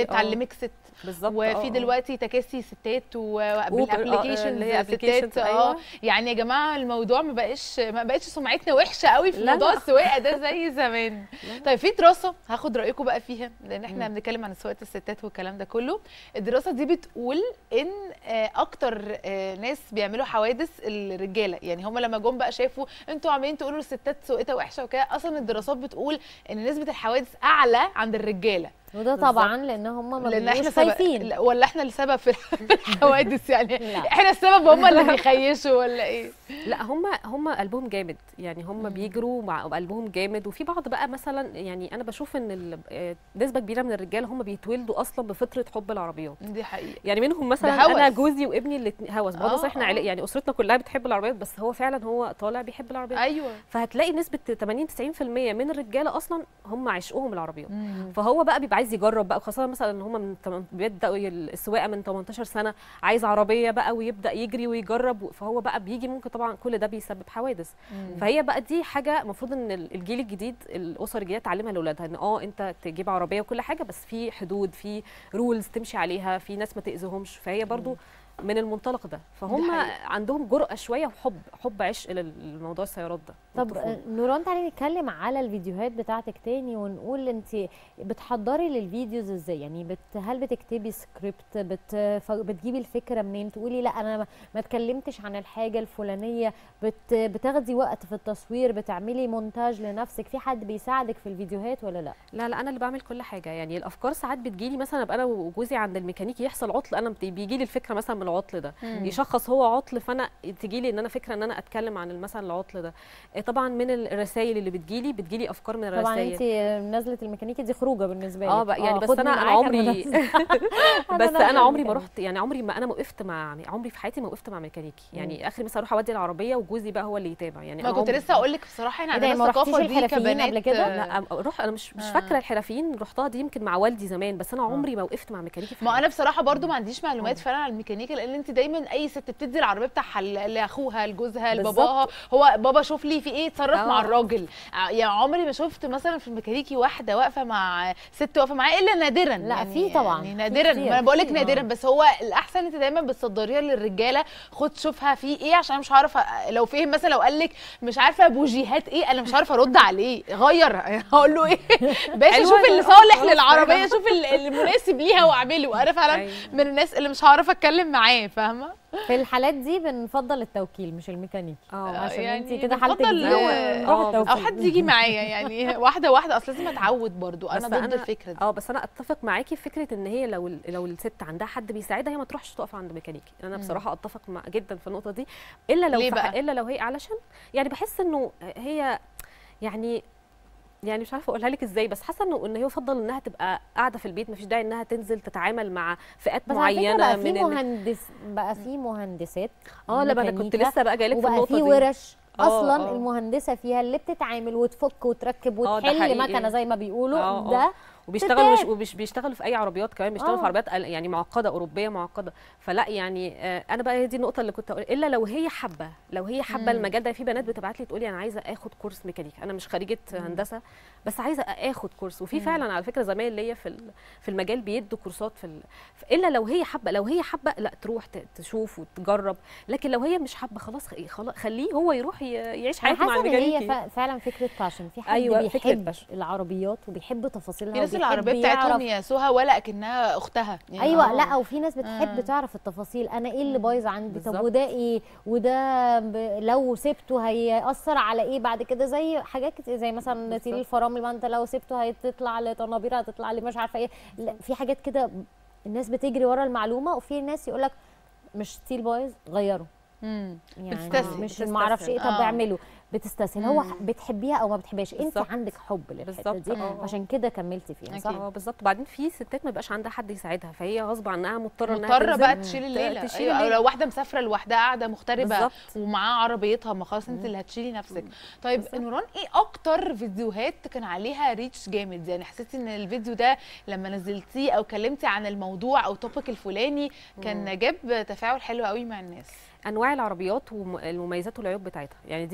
تعلمك ست بالظبط وفي آه. دلوقتي تكاسي ستات أوبر، آه، وبالابلكيشنز اللي هي ستات applications، اه أيوة. يعني يا جماعه الموضوع ما بقاش ما بقتش سمعتنا وحشه قوي في لا، موضوع لا. السواقه ده زي زمان طيب في دراسه هاخد رايكم بقى فيها لان احنا بنتكلم عن سواقه الستات والكلام ده كله الدراسه دي بتقول ان آه، اكتر آه، ناس بيعملوا حوادث الرجاله يعني هم لما جم بقى شافوا انتوا عمالين تقولوا الستات سواقتها وحشه وكده اصلا الدراسات بتقول ان نسبه الحوادث اعلى عند الرجاله وده طبعا لان هم ما لان احنا بيبقوش سبب خايفين لا، ولا احنا السبب في في الحوادث يعني احنا السبب هم اللي بيخيشوا ولا ايه لا هم هم قلبهم جامد يعني هم بيجروا مع قلبهم جامد وفي بعض بقى مثلا يعني انا بشوف ان ال- آه، نسبه كبيره من الرجاله هم بيتولدوا اصلا بفطره حب العربيات دي حقيقه يعني منهم مثلا ده هوس. انا جوزي وابني الاثنين هوس برضه آه، صح احنا آه. عائلة- يعني اسرتنا كلها بتحب العربيات بس هو فعلا هو طالع بيحب العربيات ايوه فهتلاقي نسبه 80 90% من الرجاله اصلا هم عشقهم العربيات مم. فهو بقى بيبقى عايز يجرب بقى خاصه مثلا ان هم من تم- بيبداوا السواقه من 18 سنه عايز عربيه بقى ويبدا يجري ويجرب فهو بقى بيجي ممكن طبعا كل ده بيسبب حوادث مم. فهي بقى دي حاجه المفروض ان ال- الجيل الجديد الاسر الجديده تعلمها لاولادها ان اه انت تجيب عربيه وكل حاجه بس في حدود في رولز تمشي عليها في ناس ما تاذيهمش فهي برضو من المنطلق ده فهم حقيقة. عندهم جرأة شويه وحب حب عشق للموضوع السيارات ده طب والطفولة. نوران تعالي نتكلم على الفيديوهات بتاعتك تاني ونقول انت بتحضري للفيديوز ازاي يعني بت هل بتكتبي سكريبت بت ف- بتجيبي الفكره منين تقولي لا انا ما- ما اتكلمتش عن الحاجه الفلانيه بت بتاخدي وقت في التصوير بتعملي مونتاج لنفسك في حد بيساعدك في الفيديوهات ولا لا لا لا انا اللي بعمل كل حاجه يعني الافكار ساعات بتجيلي مثلا ابقى انا وجوزي عند الميكانيكي يحصل عطل انا بيجي لي الفكره مثلا من العطل ده مم. يشخص هو عطل فانا تجي لي ان انا فكره ان انا اتكلم عن مثلا العطل ده إيه طبعا من الرسائل اللي بتجيلي بتجيلي افكار من طبعا الرسائل انت نزله الميكانيكي دي خروجه بالنسبه لك اه بقى يعني بس خدني انا انا معاك عمري نازلة. بس نازلة انا عمري ما الميكانيكي. رحت يعني عمري ما انا ما وقفت مع عمري في حياتي ما وقفت مع ميكانيكي يعني اخري مثلا اروح اودي العربيه وجوزي بقى هو اللي يتابع يعني ما أنا كنت عمري- لسه اقول لك بصراحه احنا إيه ده، عندنا ما رحتيش الثقافه دي الحرفيين كبنات قبل كده؟ لا أم- روح انا مش مش آه. فاكره الحرفيين رحتها دي يمكن مع والدي زمان بس انا عمري ما وقفت مع ميكانيكي في ما انا بصراحه برضو ما عنديش معلومات فعلا عن الميكانيكا لان انت دايما اي ست بتدي العربيه بتاعها ل- لاخوها لجوزها بالظبط. لباباها هو بابا شوف لي في ايه اتصرف آه. مع الراجل ع- يعني عمري ما شفت مثلا في الميكانيكي واحده واقفه مع ست واقفه معاه الا نادرا لا، يعني في طبعا. يعني في نادرا كتير، ما انا بقول لك كتير. نادرا آه. بس هو الاحسن انت دايما بتصدريها للرجاله خد شوفها في ايه عشان انا مش هعرف أ- لو فهم مثلا لو قال لك مش عارفه بوجيهات ايه انا مش عارفه ارد عليه غير هقول له ايه باشا أيوة، شوف اللي خلاص، صالح خلاص، للعربيه أيوة. شوف ال- المناسب ليها واعمله انا فعلا أيوة. من الناس اللي مش هعرف اتكلم معاه فاهمه في الحالات دي بنفضل التوكيل مش الميكانيكي اه عشان يعني انت كده حالتك بنفضل- دي ونروح آه، التوكيل او حد يجي معايا يعني واحده واحده اصل لازم اتعود برضو انا بس ضد الفكره دي اه بس انا اتفق معاكي في فكره ان هي لو ال- لو الست عندها حد بيساعدها هي ما تروحش تقف عند ميكانيكي انا مم. بصراحه اتفق مع جدا في النقطه دي الا لو ليه في بقى؟ ح- الا لو هي علشان يعني بحس انه هي يعني يعني مش عارفه اقولها لك ازاي بس حاسه انه ان هي يفضل انها تبقى قاعده في البيت مفيش داعي انها تنزل تتعامل مع فئات بس على فكرة معينه بقى في من ال- مهندس بقى في مهندسات اه لا بقى انا كنت ميكانيكا، لسه بقى جايلك في وبقى النقطه في دي ورش آه، اصلا آه. المهندسه فيها اللي بتتعامل وتفك وتركب آه، ده وتحل حقيقي. مكنه زي ما بيقولوا آه، آه. ده وبيشتغلوا مش ستات. ومش بيشتغلوا في اي عربيات كمان بيشتغلوا آه. في عربيات ال- يعني معقده اوروبيه معقده فلا يعني آه، انا بقى هي دي النقطه اللي كنت أقول الا لو هي حابه لو هي حابه مم. المجال ده في بنات بتبعت لي تقول لي انا عايزه اخد كورس ميكانيكا انا مش خريجه هندسه بس عايزه اخد كورس وفي مم. فعلا على فكره زمايل ليا في ال- في المجال بيدوا كورسات في ال- ف- الا لو هي حابه لو هي حابه لا تروح ت- تشوف وتجرب لكن لو هي مش حابه خلاص خ- خلاص خليه هو يروح ي- يعيش انا حياته مع حاسه ان هي الميكانيكي فا- فعلا فكره باشن في حد أيوة، فكرة بيحب passion. العربيات وبيحب تفاصيلها في ناس وبيحب العربيه يعرف بتاعتهم ياسوها ولا اكنها اختها يعني ايوه آه. لا وفي ناس بتحب آه. تعرف التفاصيل انا ايه اللي بايظ عندي طب بالظبط. وده ايه وده ب... لو سبته هيأثر على ايه بعد كده زي حاجات كتير زي مثلا تيل بالظبط. الفرامل ما انت لو سبته هتطلع لطنابير هتطلع لي مش عارفه ايه لا في حاجات كده الناس بتجري ورا المعلومه وفي ناس يقول لك مش تيل بايظ غيره مم. يعني بتستسهل. مش ما اعرفش ايه طب آه. اعمله بتستسهل هو مم. بتحبيها او ما بتحبيهاش انت بالظبط. عندك حب للحته بالظبط، دي آه. عشان كده كملتي فيها أكيد. صح اه بالظبط وبعدين في ستات ما بيبقاش عندها حد يساعدها فهي غصب عنها مضطره انها مضطره تنزل بقى تشيل الليله تشيل أيوة. او الليلة. لو واحده مسافره لوحدها قاعده مغتربه بالظبط. ومعاها عربيتها ما خلاص انت اللي هتشيلي نفسك طيب نوران ايه اكتر فيديوهات كان عليها ريتش جامد يعني حسيتي ان الفيديو ده لما نزلتيه او كلمتي عن الموضوع او توبيك الفلاني كان جاب تفاعل حلو قوي مع الناس انواع العربيات والمميزات والعيوب بتاعتها يعني دي من اكتر مم.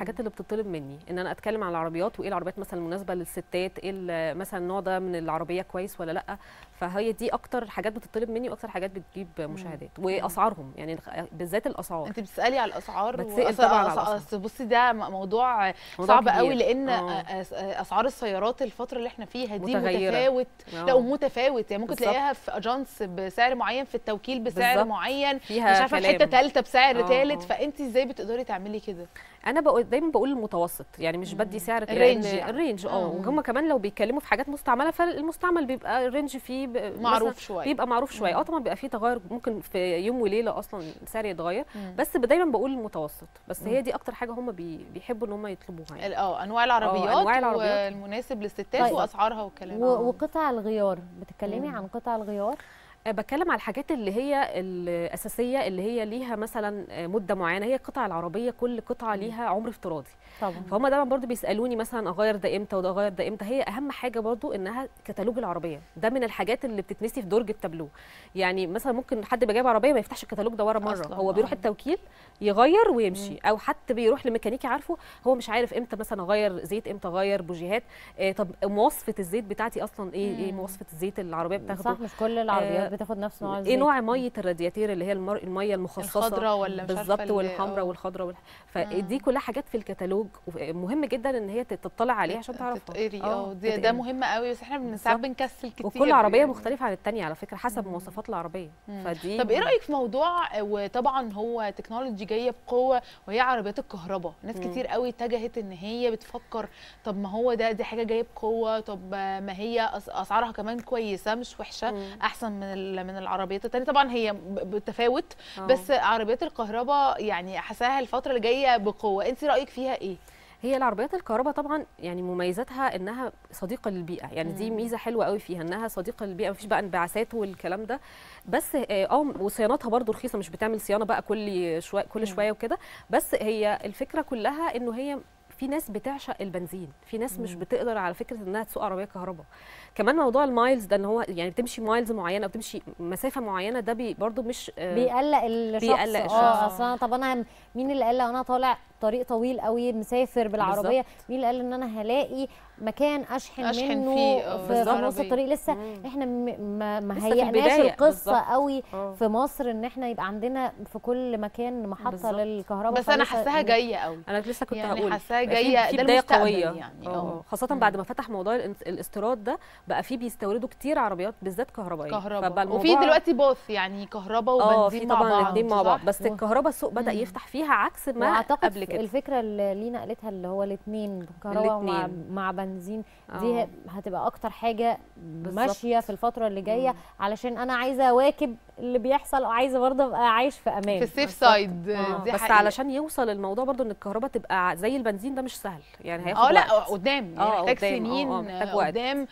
الحاجات اللي بتطلب مني ان انا اتكلم عن العربيات وايه العربيات مثلا المناسبه للستات ايه ال- مثلا النوع ده من العربيه كويس ولا لا فهي دي اكتر حاجات بتطلب مني واكتر حاجات بتجيب مشاهدات واسعارهم يعني بالذات الاسعار انت بتسالي على الاسعار بتسأل وأص- طبعاً على أص- الأسعار. أص- بصي ده م- موضوع, موضوع صعب قوي كبير. لان آه. أس- اسعار السيارات الفتره اللي احنا فيها دي متغيرة. متفاوت آه. لا ومتفاوت يعني ممكن بالظبط. تلاقيها في اجانس بسعر معين في التوكيل بسعر بالظبط. معين فيها مش عارفه في كلام. حته ثالثه بسعر آه، ثالث آه. فانت ازاي بتقدري تعملي كده انا بقول دايما بقول المتوسط يعني مش بدي سعر الرينج لأن- يعني. الرينج اه آه. وهم كمان لو بيتكلموا في حاجات مستعمله فالمستعمل بيبقى الرينج فيه ب- معروف مثلاً شوية. بيبقى معروف شويه مم. اه طبعا بيبقى فيه تغير ممكن في يوم وليله اصلا السعر يتغير مم. بس دايما بقول المتوسط بس مم. هي دي اكتر حاجه هم بي بيحبوا ان هم يطلبوها يعني. ال- اه انواع العربيات, أنواع العربيات. والمناسب للستات طيب. واسعارها والكلام و- ده وقطع الغيار بتتكلمي مم. عن قطع الغيار آه، بتكلم على الحاجات اللي هي الاساسيه اللي هي ليها مثلا آه، مده معينه هي القطع العربيه كل قطعه ليها عمر افتراضي طبعا فهم دايما برضو بيسالوني مثلا اغير ده امتى وده اغير ده امتى هي اهم حاجه برضو انها كتالوج العربيه ده من الحاجات اللي بتتنسي في درج التابلو يعني مثلا ممكن حد يبقى جايب عربيه ما يفتحش الكتالوج ده ورا مره أصلاً، هو بيروح آه. التوكيل يغير ويمشي او حتى بيروح لميكانيكي عارفه هو مش عارف امتى مثلا اغير زيت امتى اغير بوجيهات آه طب مواصفه الزيت بتاعتي اصلا ايه ايه مم. مواصفه الزيت اللي العربيه بتاخده صح مش كل العربيات آه، بتاخد نفس نوع ايه الزيت نوع ميه الرادياتير اللي هي المر... الميه المخصصه الخضراء ولا مش عارفة بالظبط اللي- والحمراء آه. والخضراء وال... فدي كلها حاجات في الكتالوج مهم جدا ان هي تطلع عليها عشان تعرفها تتقري اه دي- ده تتقري. مهم قوي بس احنا بن- ساعات بنكسل كتير وكل عربيه يعني. مختلفه عن الثانيه على فكره حسب مواصفات العربيه مم. فدي طب ايه رايك في موضوع وطبعا هو تكنولوجي جايه بقوه وهي عربيات الكهرباء ناس مم. كتير قوي اتجهت ان هي بتفكر طب ما هو ده دي حاجه جايه بقوه طب ما هي أس- اسعارها كمان كويسه مش وحشه مم. احسن من ال- من العربيات التانية طبعا هي ب- بتفاوت آه. بس عربيات الكهرباء يعني حاساها الفتره اللي جايه بقوه انت رايك فيها ايه هي العربيات الكهرباء طبعا يعني مميزاتها انها صديقه للبيئه يعني دي مم. ميزه حلوه قوي فيها انها صديقه للبيئه مفيش بقى انبعاثات والكلام ده بس اه آه، وصيانتها برضو رخيصه مش بتعمل صيانه بقى كل شويه كل شويه وكده بس هي الفكره كلها انه هي في ناس بتعشق البنزين في ناس مش بتقدر على فكره انها تسوق عربيه كهرباء كمان موضوع المايلز ده ان هو يعني بتمشي مايلز معينه او بتمشي مسافه معينه ده بي برضو مش آه، بيقلق الشخص بيقلق اه الشخص. اصل انا طب انا مين اللي قال لي انا طالع طريق طويل قوي مسافر بالعربيه بالظبط. مين اللي قال ان انا هلاقي مكان اشحن, أشحن منه فيه، آه، في, في بالظبط. نص الطريق لسه مم. احنا م- ما ما لسه في هيئناش البداية، القصه بالظبط. قوي آه. في مصر ان احنا يبقى عندنا في كل مكان محطه بالظبط. للكهرباء بس انا فلسه- حاساها جايه قوي انا لسه كنت يعني هقول حاساها بقى في- جايه في ده بدايه المستقبل قويه يعني اه اه خاصه بعد ما فتح موضوع الانس- الاستيراد ده بقى في بيستوردوا كتير عربيات بالذات كهربائيه كهرباء فبقى وفي الموضوع- دلوقتي باث يعني كهرباء اه وبنزين في مع طبعا بعض الاثنين مع بعض صح؟ بس الكهرباء السوق بدا مم. يفتح فيها عكس ما واعتقد قبل كده الفكره اللي لينا قالتها اللي هو الاثنين كهرباء مع الاتنين. مع بنزين دي آه. هتبقى اكتر حاجه بالظبط. ماشيه في الفتره اللي جايه مم. علشان انا عايزه اواكب اللي بيحصل وعايزه برضه ابقى عايش في امان في السيف بالظبط. سايد آه. دي بس حقيقة. علشان يوصل الموضوع برضو ان الكهرباء تبقى زي البنزين ده مش سهل يعني هياخد اه لا وقت. قدام يعني آه، محتاج قدام. آه، سنين آه، محتاج وقت. قدام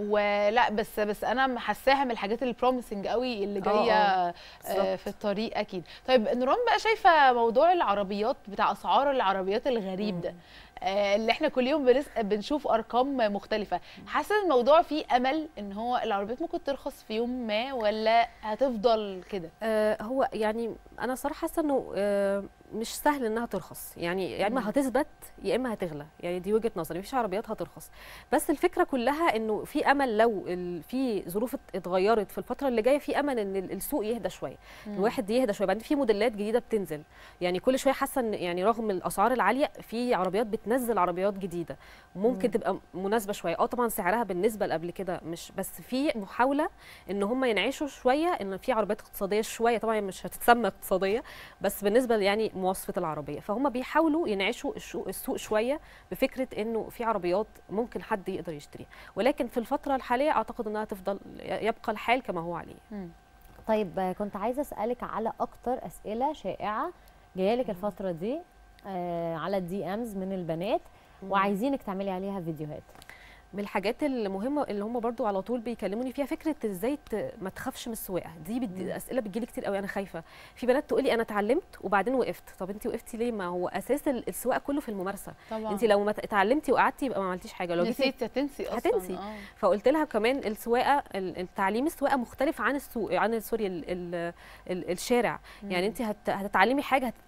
ولا بس بس انا حاساها من الحاجات البروميسنج قوي اللي آه، جايه آه، آه بالظبط. في الطريق اكيد طيب نوران بقى شايفه موضوع العربيات بتاع اسعار العربيات الغريب ده آه، اللي احنا كل يوم بنس... بنشوف ارقام مختلفه حاسه الموضوع فيه امل ان هو العربيات ممكن ترخص في يوم ما ولا هتفضل كده آه هو يعني انا صراحه حاسه انه آه مش سهل انها ترخص يعني يا اما مم. هتثبت يا اما هتغلى يعني دي وجهه نظري مفيش عربيات هترخص بس الفكره كلها انه في امل لو ال- في ظروف ات- اتغيرت في الفتره اللي جايه في امل ان ال- السوق يهدى شويه مم. الواحد يهدى شويه بعدين في موديلات جديده بتنزل يعني كل شويه حاسه ان يعني رغم الاسعار العاليه في عربيات بتنزل عربيات جديده وممكن مم. تبقى مناسبه شويه اه طبعا سعرها بالنسبه لقبل كده مش بس في محاوله ان هم ينعشوا شويه ان في عربيات اقتصاديه شويه طبعا مش هتتسمى اقتصاديه بس بالنسبه يعني مواصفه العربيه فهم بيحاولوا ينعشوا الشو- السوق شويه بفكره انه في عربيات ممكن حد يقدر يشتريها ولكن في الفتره الحاليه اعتقد انها تفضل يبقى الحال كما هو عليه طيب آه، كنت عايزه اسالك على اكتر اسئله شائعه جايه لك الفتره دي آه على الدي امز من البنات وعايزينك تعملي عليها فيديوهات من الحاجات المهمه اللي هم برضو على طول بيكلموني فيها فكره ازاي ت- ما تخافش من السواقه دي بت... اسئله بتجيلي كتير قوي انا خايفه في بنات تقولي انا اتعلمت وبعدين وقفت طب انت وقفتي ليه ما هو اساس ال- السواقه كله في الممارسه طبعا انت لو ما ت- اتعلمتي وقعدتي يبقى ما عملتيش حاجه لو جيتي نسيت هتنسي اصلا هتنسي آه. فقلت لها كمان السواقه ال- التعليم السواقه مختلف عن السوق عن سوري ال ال ال الشارع مم. يعني انت هت هتتعلمي حاجه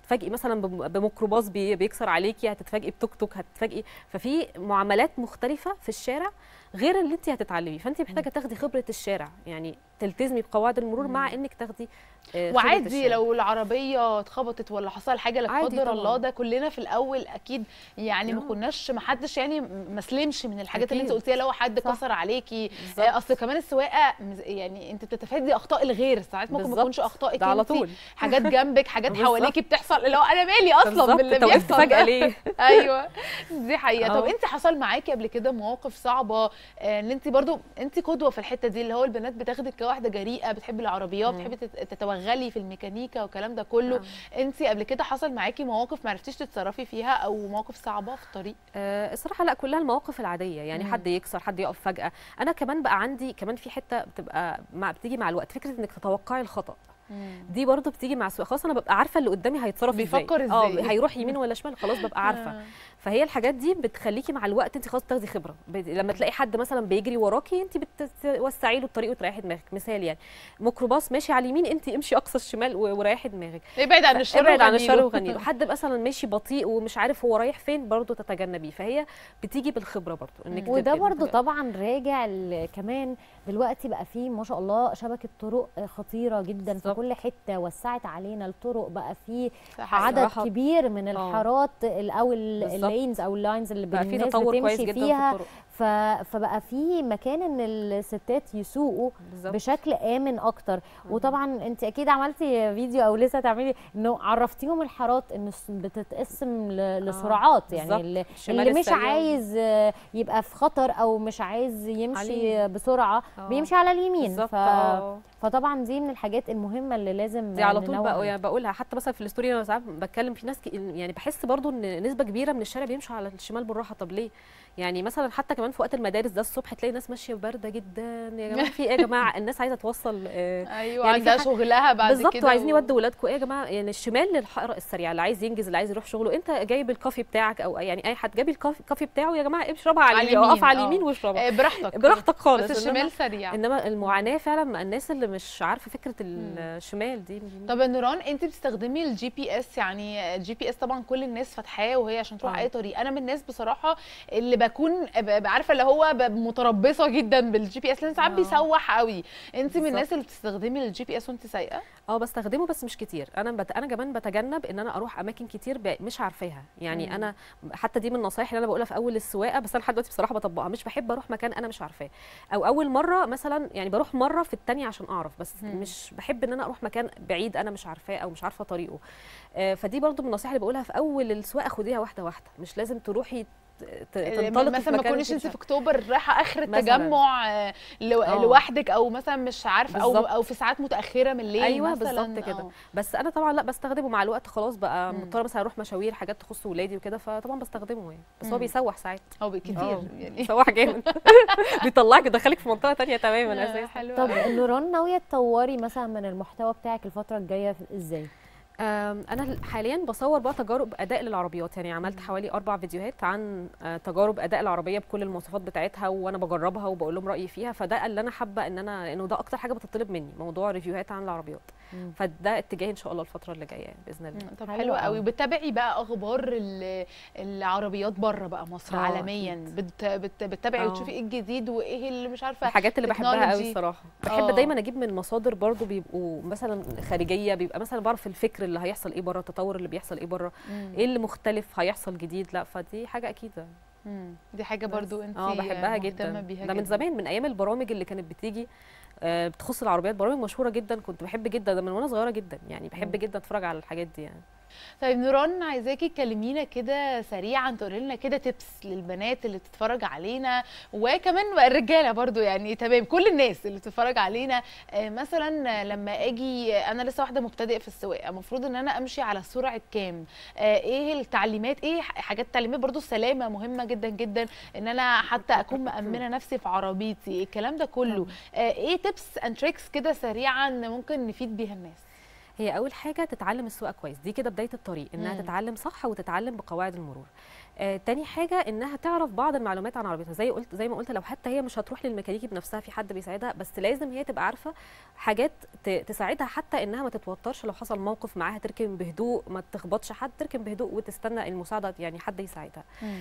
هتتفاجئي مثلا بم- بميكروباص بي- بيكسر عليكي هتتفاجئي بتوك توك هتتفاجئي ففي معاملات مختلفه في الشارع غير اللي انت هتتعلميه فانت محتاجه تاخدي خبره الشارع يعني تلتزمي بقواعد المرور مع انك تاخدي آه، خبرة وعادي الشارع. لو العربيه اتخبطت ولا حصل حاجه لا عادي قدر طبعاً. الله ده كلنا في الاول اكيد يعني ما كناش ما حدش يعني ما سلمش من الحاجات اللي انت أكيد. قلتيها لو حد صح. كسر عليكي بالظبط. آه، اصل كمان السواقه مز- يعني انت بتتفادي اخطاء الغير ساعات ممكن ما بالظبط. تكونش اخطائك ده على انت، طول. حاجات جنبك حاجات بالظبط. حواليكي بتحصل اللي هو انا مالي اصلا بالظبط. باللي انت وقفت بيحصل فجأة ده. ليه؟ ايوه دي حقيقه طب اه. انت حصل معاكي قبل كده مواقف صعبه آه، ان انت برضو انت قدوه في الحته دي اللي هو البنات بتاخدك كواحده جريئه بتحبي العربيات مم. بتحبي تت- تتوغلي في الميكانيكا والكلام ده كله انت قبل كده حصل معاكي مواقف ما عرفتيش تتصرفي فيها او مواقف صعبه في الطريق آه، الصراحه لا كلها المواقف العاديه يعني مم. حد يكسر حد يقف فجاه انا كمان بقى عندي كمان في حته بتبقى مع بتيجي مع الوقت فكره انك تتوقعي الخطا دي برضه بتيجي مع السواقه خلاص انا ببقى عارفه اللي قدامي هيتصرف بيفكر اه ازاي. هيروح يمين ولا شمال خلاص ببقى عارفه آه. فهي الحاجات دي بتخليكي مع الوقت انت خلاص بتاخدي خبره بت- لما تلاقي حد مثلا بيجري وراكي انت بتوسعي له الطريق وتريحي دماغك مثال يعني ميكروباص ماشي على اليمين انت امشي اقصى الشمال و- وريحي دماغك ابعد عن الشر ابعد عن وغنيله. الشر وغنيله حد مثلا ماشي بطيء ومش عارف هو رايح فين برضه تتجنبيه فهي بتيجي بالخبره برضه انك وده تبقي برضو متج- طبعا راجع ل- كمان دلوقتي بقى فيه ما شاء الله شبكه طرق خطيره جدا في كل حته وسعت علينا الطرق بقى فيه صح. عدد صراحة. كبير من آه. الحارات ال- او ال- بالظبط. اللينز او اللاينز اللي بقى في الناس تطور كويس بتمشي جدا في فيها الطرق. ف... فبقى في مكان ان الستات يسوقوا بالظبط. بشكل امن اكتر وطبعا انت اكيد عملتي فيديو او لسه تعملي انه عرفتيهم الحارات ان الس- بتتقسم ل- لسرعات يعني بالظبط. اللي, الشمال اللي مش السريع. عايز آه، يبقى في خطر او مش عايز يمشي عليه. بسرعه آه. بيمشي على اليمين بالظبط، ف... آه. فطبعا دي من الحاجات المهمه اللي لازم دي على طول ننوه بقى عليها. يعني بقولها حتى مثلا في الستوري انا ساعات بتكلم في ناس ك- يعني بحس برضو ان نسبه كبيره من الشارع بيمشوا على الشمال بالراحه طب ليه يعني مثلا حتى كمان في وقت المدارس ده الصبح تلاقي ناس ماشيه بارده جدا يا جماعه في ايه يا جماعه الناس عايزه توصل آه، ايوه يعني عندها في ح- شغلها بعد بالظبط كده وعايزين و- يودوا ولادكم ايه يا جماعه يعني الشمال للحائط السريع اللي عايز ينجز اللي عايز يروح شغله انت جايب الكافي بتاعك او يعني اي حد جايب الكافي الكافي بتاعه يا جماعه اشربها على اليمين اقف على آه. اليمين واشربها آه، براحتك براحتك خالص بس إنما- الشمال سريع انما المعاناه فعلا مع الناس اللي مش عارفه فكره الشمال دي طب يا نوران انت بتستخدمي الجي بي اس يعني الجي بي اس طبعا كل الناس فاتحاه وهي عشان تروح آه. اي طريق انا من الناس بصراحه اللي بكون ب- عارفه اللي هو ب- متربصه جدا بالجي بي اس لان ساعات آه. بيسوح قوي انت من الناس بالظبط. اللي بتستخدمي الجي بي اس وانت سايقه اه بستخدمه بس مش كتير انا بت... انا كمان بتجنب ان انا اروح اماكن كتير ب... مش عارفاها يعني مم. انا حتى دي من النصايح اللي انا بقولها في اول السواقه بس انا لحد دلوقتي بصراحه بطبقها مش بحب اروح مكان انا مش عارفاه او اول مره مثلا يعني بروح مره في التانية عشان اعرف بس مم. مش بحب ان انا اروح مكان بعيد انا مش عارفاه او مش عارفه طريقه آه فدي برضو من النصايح اللي بقولها في اول السواقه خديها واحده واحده مش لازم تروحي ت- ت- تنطلقي في مثلا ما مكان تكونيش انت انت مش في اكتوبر رايحه اخر مثلاً. التجمع آه، لو- آه. لوحدك او مثلا مش عارفه او بالظبط. او في ساعات متاخره من الليل ايوه مثلا بالظبط كده آه. بس انا طبعا لا بستخدمه مع الوقت خلاص بقى مم. مضطره مثلا اروح مشاوير حاجات تخص ولادي وكده فطبعا بستخدمه يعني بس هو مم. بيسوح ساعات هو كتير آه، يعني بيسوح جامد بيطلعك يدخلك في منطقه تانية تماما آه، اساسا حلو طب أوي. نوران ناويه تطوري مثلا من المحتوى بتاعك الفتره الجايه ازاي آم، انا حاليا بصور بقى تجارب اداء للعربيات يعني عملت حوالي اربع فيديوهات عن آه، تجارب اداء العربيه بكل المواصفات بتاعتها وانا بجربها وبقول لهم رايي فيها فده اللي انا حابه ان انا لانه ده اكتر حاجه بتطلب مني موضوع ريفيوهات عن العربيات مم. فده اتجاهي ان شاء الله الفتره اللي جايه يعني باذن الله طب حلو حلو قوي قوي. وبتتابعي بقى اخبار ال- العربيات بره بقى مصر آه، عالميا أكيد. بت بت بتتابعي آه. وتشوفي ايه الجديد وايه اللي مش عارفه الحاجات اللي بحبها قوي technology. الصراحه بحب آه. دايما اجيب من مصادر برضو بيبقوا مثلا خارجيه بيبقى مثلا بعرف الفكر اللي هيحصل ايه بره التطور اللي بيحصل ايه بره مم. ايه اللي مختلف هيحصل جديد لا فدي حاجه اكيده مم. دي حاجه بس. برضو انت اه بحبها مهتمة جدا بيها ده من جداً. زمان من ايام البرامج اللي كانت بتيجي آه، بتخص العربيات برامج مشهوره جدا كنت بحب جدا ده من وانا صغيره جدا يعني بحب مم. جدا اتفرج على الحاجات دي يعني طيب نوران عايزاكي تكلمينا كده سريعا تقولي لنا كده تبس للبنات اللي بتتفرج علينا وكمان بقى الرجاله برضو يعني تمام كل الناس اللي بتتفرج علينا آه، مثلا لما اجي انا لسه واحده مبتدئه في السواقه المفروض ان انا امشي على سرعه كام آه، ايه التعليمات ايه ح- حاجات تعليمات برضو السلامه مهمه جدا جدا ان انا حتى اكون مامنه نفسي في عربيتي الكلام ده كله آه، ايه تبس اند تريكس كده سريعا ممكن نفيد بيها الناس هي اول حاجه تتعلم السواقه كويس دي كده بدايه الطريق انها مم. تتعلم صح وتتعلم بقواعد المرور آه تاني حاجه انها تعرف بعض المعلومات عن عربيتها زي قلت زي ما قلت لو حتى هي مش هتروح للميكانيكي بنفسها في حد بيساعدها بس لازم هي تبقى عارفه حاجات ت- تساعدها حتى انها ما تتوترش لو حصل موقف معاها تركن بهدوء ما تخبطش حد تركن بهدوء وتستنى المساعده يعني حد يساعدها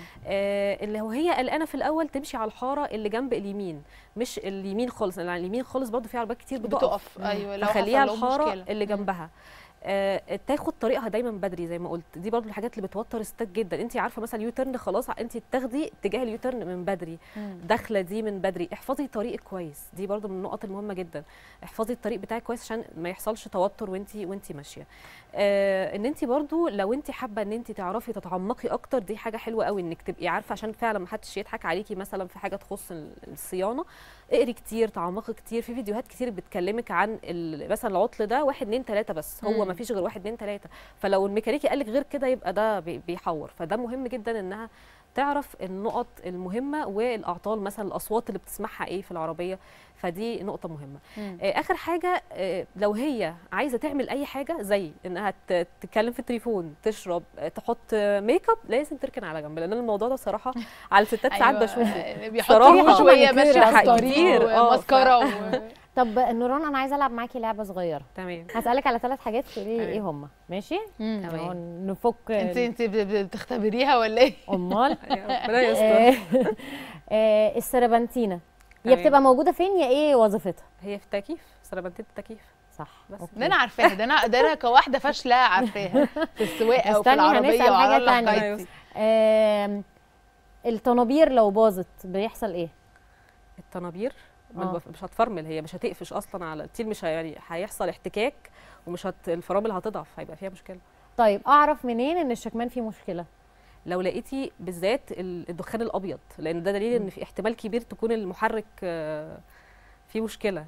آه اللي هو هي قلقانه في الاول تمشي على الحاره اللي جنب اليمين مش اليمين خالص لان على اليمين خالص برضو في عربيات كتير بتقف, بتقف، أيوة، لو فخليها حصل لهم الحاره مشكلة. اللي جنبها آه، تاخد طريقها دايما بدري زي ما قلت دي برضو الحاجات اللي بتوتر الستات جدا انت عارفه مثلا يو ترن خلاص انت تاخدي اتجاه اليو ترن من بدري مم. داخله دي من بدري احفظي طريقك كويس دي برضو من النقط المهمه جدا احفظي الطريق بتاعك كويس عشان ما يحصلش توتر وانت وانت ماشيه آه ان انت برضو لو انت حابه ان انت تعرفي تتعمقي اكتر دي حاجه حلوه قوي انك تبقي عارفه عشان فعلا ما حدش يضحك عليكي مثلا في حاجه تخص ال- الصيانه اقري كتير تعمقي كتير في فيديوهات كتير بتكلمك عن ال- مثلا العطل ده واحد اتنين تلاته بس هو مم. ما فيش غير واحد اتنين تلاته فلو الميكانيكي قال لك غير كده يبقى ده بي- بيحور فده مهم جدا انها تعرف النقط المهمه والاعطال مثلا الاصوات اللي بتسمعها ايه في العربيه فدي نقطه مهمه مم. آه، اخر حاجه آه، لو هي عايزه تعمل اي حاجه زي انها ت- تتكلم في التليفون تشرب آه، تحط آه، ميك اب لازم تركن على جنب لان أنا الموضوع ده بصراحه على الستات ساعات أيوة، بشوفه بيحطوا صراحة ريحة شوية مانيكير ماشية في حق الطريق كتير، آه، وماسكارا ف- و- طب نوران انا عايزه العب معاكي لعبه صغيره تمام هسالك على ثلاث حاجات تقولي لي تمام. ايه هم ماشي تمام. نفك انت انت ب- ب- بتختبريها ولا ايه؟ امال ربنا يستر. آه، آه، السربنتينه هي تمام. بتبقى موجوده فين يا ايه وظيفتها هي في التكييف سربنتين التكييف صح بس ده انا عارفاها ده انا ده انا كواحده فاشله عارفاها في السواقه وفي استني العربيه هنسال وعلى حاجه الله تانية حكايتي. آم، الطنابير لو باظت بيحصل ايه الطنابير آه. آه. مش هتفرمل هي مش هتقفش اصلا على التيل مش هي- يعني هيحصل احتكاك ومش هت... الفرامل هتضعف هيبقى فيها مشكله طيب اعرف منين ان الشكمان فيه مشكله لو لقيتي بالذات ال- الدخان الابيض لان ده دليل ان في احتمال كبير تكون المحرك آه، فيه مشكله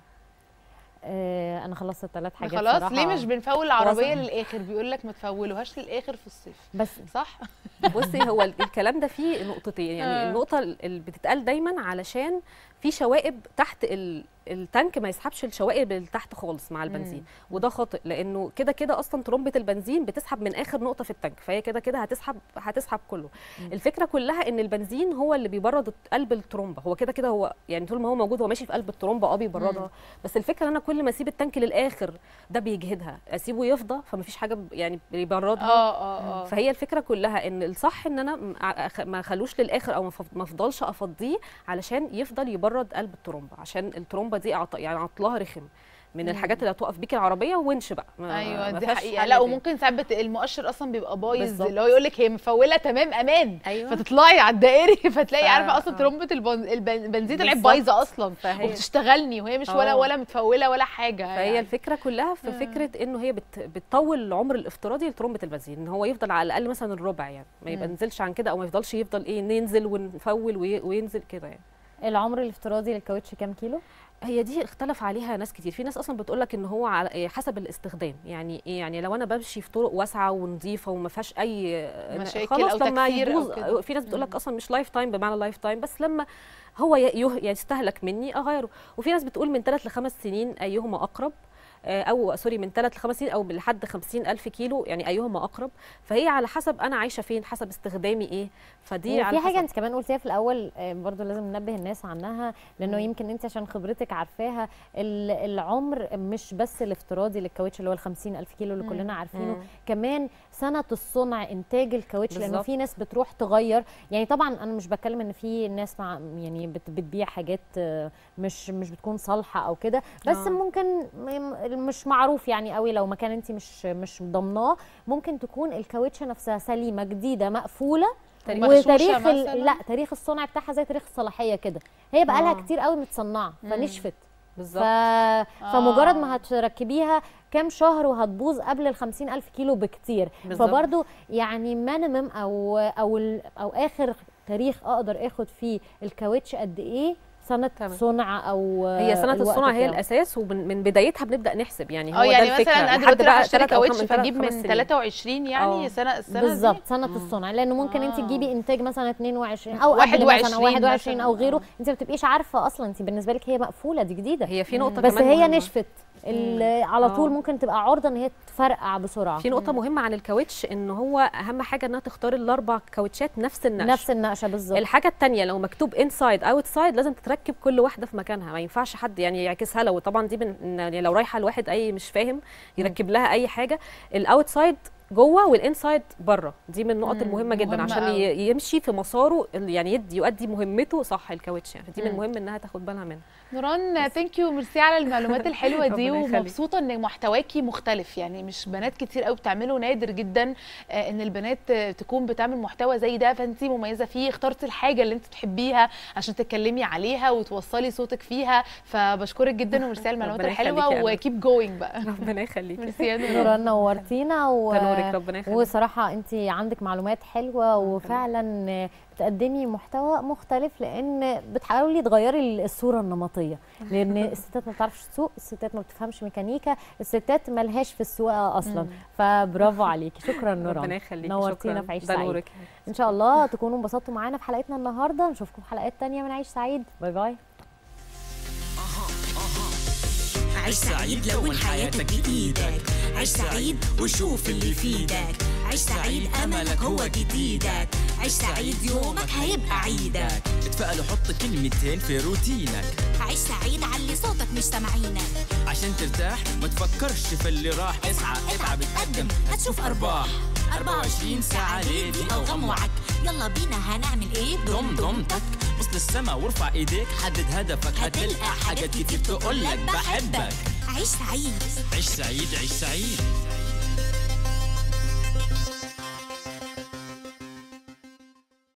آه انا خلصت الثلاث حاجات خلاص صراحة. ليه مش بنفول العربيه وصل. للاخر بيقول لك ما تفولوهاش للاخر في الصيف بس صح بصي هو ال- الكلام ده فيه نقطتين يعني آه. النقطه اللي بتتقال دايما علشان في شوائب تحت ال- التانك ما يسحبش الشوائب اللي تحت خالص مع البنزين وده خاطئ لانه كده كده اصلا ترمبه البنزين بتسحب من اخر نقطه في التانك فهي كده كده هتسحب هتسحب كله الفكره كلها ان البنزين هو اللي بيبرد قلب الترومبه هو كده كده هو يعني طول ما هو موجود هو ماشي في قلب الترومبه اه بيبردها بس الفكره ان انا كل ما اسيب التانك للاخر ده بيجهدها اسيبه يفضى فمفيش حاجه ب- يعني بيبردها اه اه اه فهي الفكره كلها ان الصح ان انا م- أ- أخ- ما اخلوش للاخر او ما أف- ما افضلش افضيه علشان يفضل يبرد قلب الترومبه عشان الترومبه دي عط... يعني عطلها رخم من مم. الحاجات اللي هتوقف بيكي العربيه ونش بقى ما ايوه ما دي فيهاش حقيقه حل لا تاني. وممكن ساعات بت- المؤشر اصلا بيبقى بايظ بالظبط. اللي هو يقول لك هي مفوله تمام امان أيوة. فتطلعي على الدائري فتلاقي ف- عارفه اصلا آه. ترمبه البن- البن- البنزين طلعت بالظبط. بايظه اصلا فهي- وبتشتغلني وهي مش ولا آه. ولا متفوله ولا حاجه فهي يعني. الفكره كلها في فكره انه هي بت... بتطول العمر الافتراضي لترمبه البنزين ان هو يفضل على الاقل مثلا الربع يعني ما مم. ينزلش عن كده او ما يفضلش يفضل ايه ننزل ونفول وي... وينزل كده يعني العمر الافتراضي للكاوتش كام كيلو هي دي اختلف عليها ناس كتير في ناس اصلا بتقول لك ان هو على إيه حسب الاستخدام يعني ايه يعني لو انا بمشي في طرق واسعه ونظيفه وما فيهاش اي مشاكل خلاص أو لما تكسير أو يبوظ كده. في ناس بتقول لك اصلا مش لايف تايم بمعنى لايف تايم بس لما هو ي- يه- يستهلك مني اغيره وفي ناس بتقول من 3 ل 5 سنين ايهما اقرب آه، او سوري من 3 ل 5 سنين او لحد 50 الف كيلو يعني ايهما اقرب فهي على حسب انا عايشه فين حسب استخدامي ايه فدي على وفي حاجه حسب. انت كمان قلتيها في الاول آه، برضو لازم ننبه الناس عنها لانه مم. يمكن انت عشان خبرتك عارفاها ال- العمر مش بس الافتراضي للكاوتش اللي هو ال 50 الف كيلو اللي مم. كلنا عارفينه مم. كمان سنه الصنع انتاج الكاوتش لانه بالظبط. في ناس بتروح تغير يعني طبعا انا مش بتكلم ان في ناس مع يعني بت- بتبيع حاجات آه، مش مش بتكون صالحه او كده بس آه. ممكن م- مش معروف يعني قوي لو مكان انت مش مش ضمناه ممكن تكون الكاوتشه نفسها سليمه جديده مقفوله ومغشوشة وتاريخ ال... مثلاً؟ لا تاريخ الصنع بتاعها زي تاريخ الصلاحيه كده هي بقى لها آه. كتير قوي متصنعه مم. فنشفت ف... بالظبط فمجرد آه. ما هتركبيها كام شهر وهتبوظ قبل ال 50 الف كيلو بكتير بالظبط. فبرضو يعني مينيمم او او ال... او اخر تاريخ اقدر اخد فيه الكاوتش قد ايه سنه تمام. صنع او هي سنه الوقت الصنع هي بتاعه. الاساس ومن من بدايتها بنبدا نحسب يعني هو اه يعني ده الفكره مثلا انا لحد دلوقتي رايحه بقى اشتري تلات أو كاوتش خم- تلات فاجيب خمس من سنين. 23 يعني اه. سنه السنه بالظبط دي سنه الصنع لانه ممكن انت آه. تجيبي انتاج مثلا 22 او قبل مثلا 21 او 21 او مثلاً. غيره آه. انت ما بتبقيش عارفه اصلا انت بالنسبه لك هي مقفوله دي جديده هي في نقطه بس كمان هي مهمة. نشفت اللي على آه. طول ممكن تبقى عرضه ان هي تفرقع بسرعه في نقطه مهمه عن الكاوتش ان هو اهم حاجه انها تختار الاربع كاوتشات نفس النقش نفس النقشه بالظبط الحاجه الثانيه لو مكتوب انسايد اوت سايد لازم تتركب كل واحده في مكانها ما ينفعش حد يعني يعكسها لو طبعا دي من يعني لو رايحه لواحد اي مش فاهم يركب لها اي حاجه الاوت سايد جوه والانسايد بره دي من النقط مم، المهمه جدا مهمة عشان أوي. ي- يمشي في مساره ال- يعني يدي يؤدي مهمته صح الكاوتش يعني دي من مم. المهم انها تاخد بالها منها نوران ثانك يو ميرسي على المعلومات الحلوه دي ربنا يخليك. ومبسوطه ان محتواكي مختلف يعني مش بنات كتير قوي بتعمله نادر جدا آه، ان البنات آه، تكون بتعمل محتوى زي ده فانت مميزه فيه اخترتي الحاجه اللي انت بتحبيها عشان تتكلمي عليها وتوصلي صوتك فيها فبشكرك جدا وميرسي على المعلومات ربنا الحلوه يخليكي يا أمل. وكيب جوينج بقى ربنا يخليكي ميرسي يا نوران نوران نورتينا و... ده نورك، ربنا يخليك. وصراحه انت عندك معلومات حلوه وفعلا بتقدمي محتوى مختلف لان بتحاولي تغيري الصوره النمطيه لان الستات ما بتعرفش تسوق الستات ما بتفهمش ميكانيكا الستات ملهاش في السواقه اصلا مم. فبرافو عليكي شكرا نوران ربنا يخليكي، نورتينا شكراً. في عيش ده سعيد نورك. ان شاء الله تكونوا انبسطتوا معانا في حلقتنا النهارده نشوفكم في حلقات تانية من عيش سعيد باي باي عيش سعيد لون حياتك بإيدك عيش سعيد وشوف اللي يفيدك عيش سعيد أملك هو جديدك عيش سعيد يومك هيبقى عيدك اتفائل وحط كلمتين في روتينك عيش سعيد علي صوتك مش سامعينك عشان ترتاح ما تفكرش في اللي راح اسعى اتعب اتقدم هتشوف أرباح 24 ساعة ليدي أو غم وعك يلا بينا هنعمل إيه ضم ضمتك بص للسما وارفع ايديك حدد هدفك هتلقى حاجات كتير تقولك بحبك عيش سعيد عيش سعيد عيش سعيد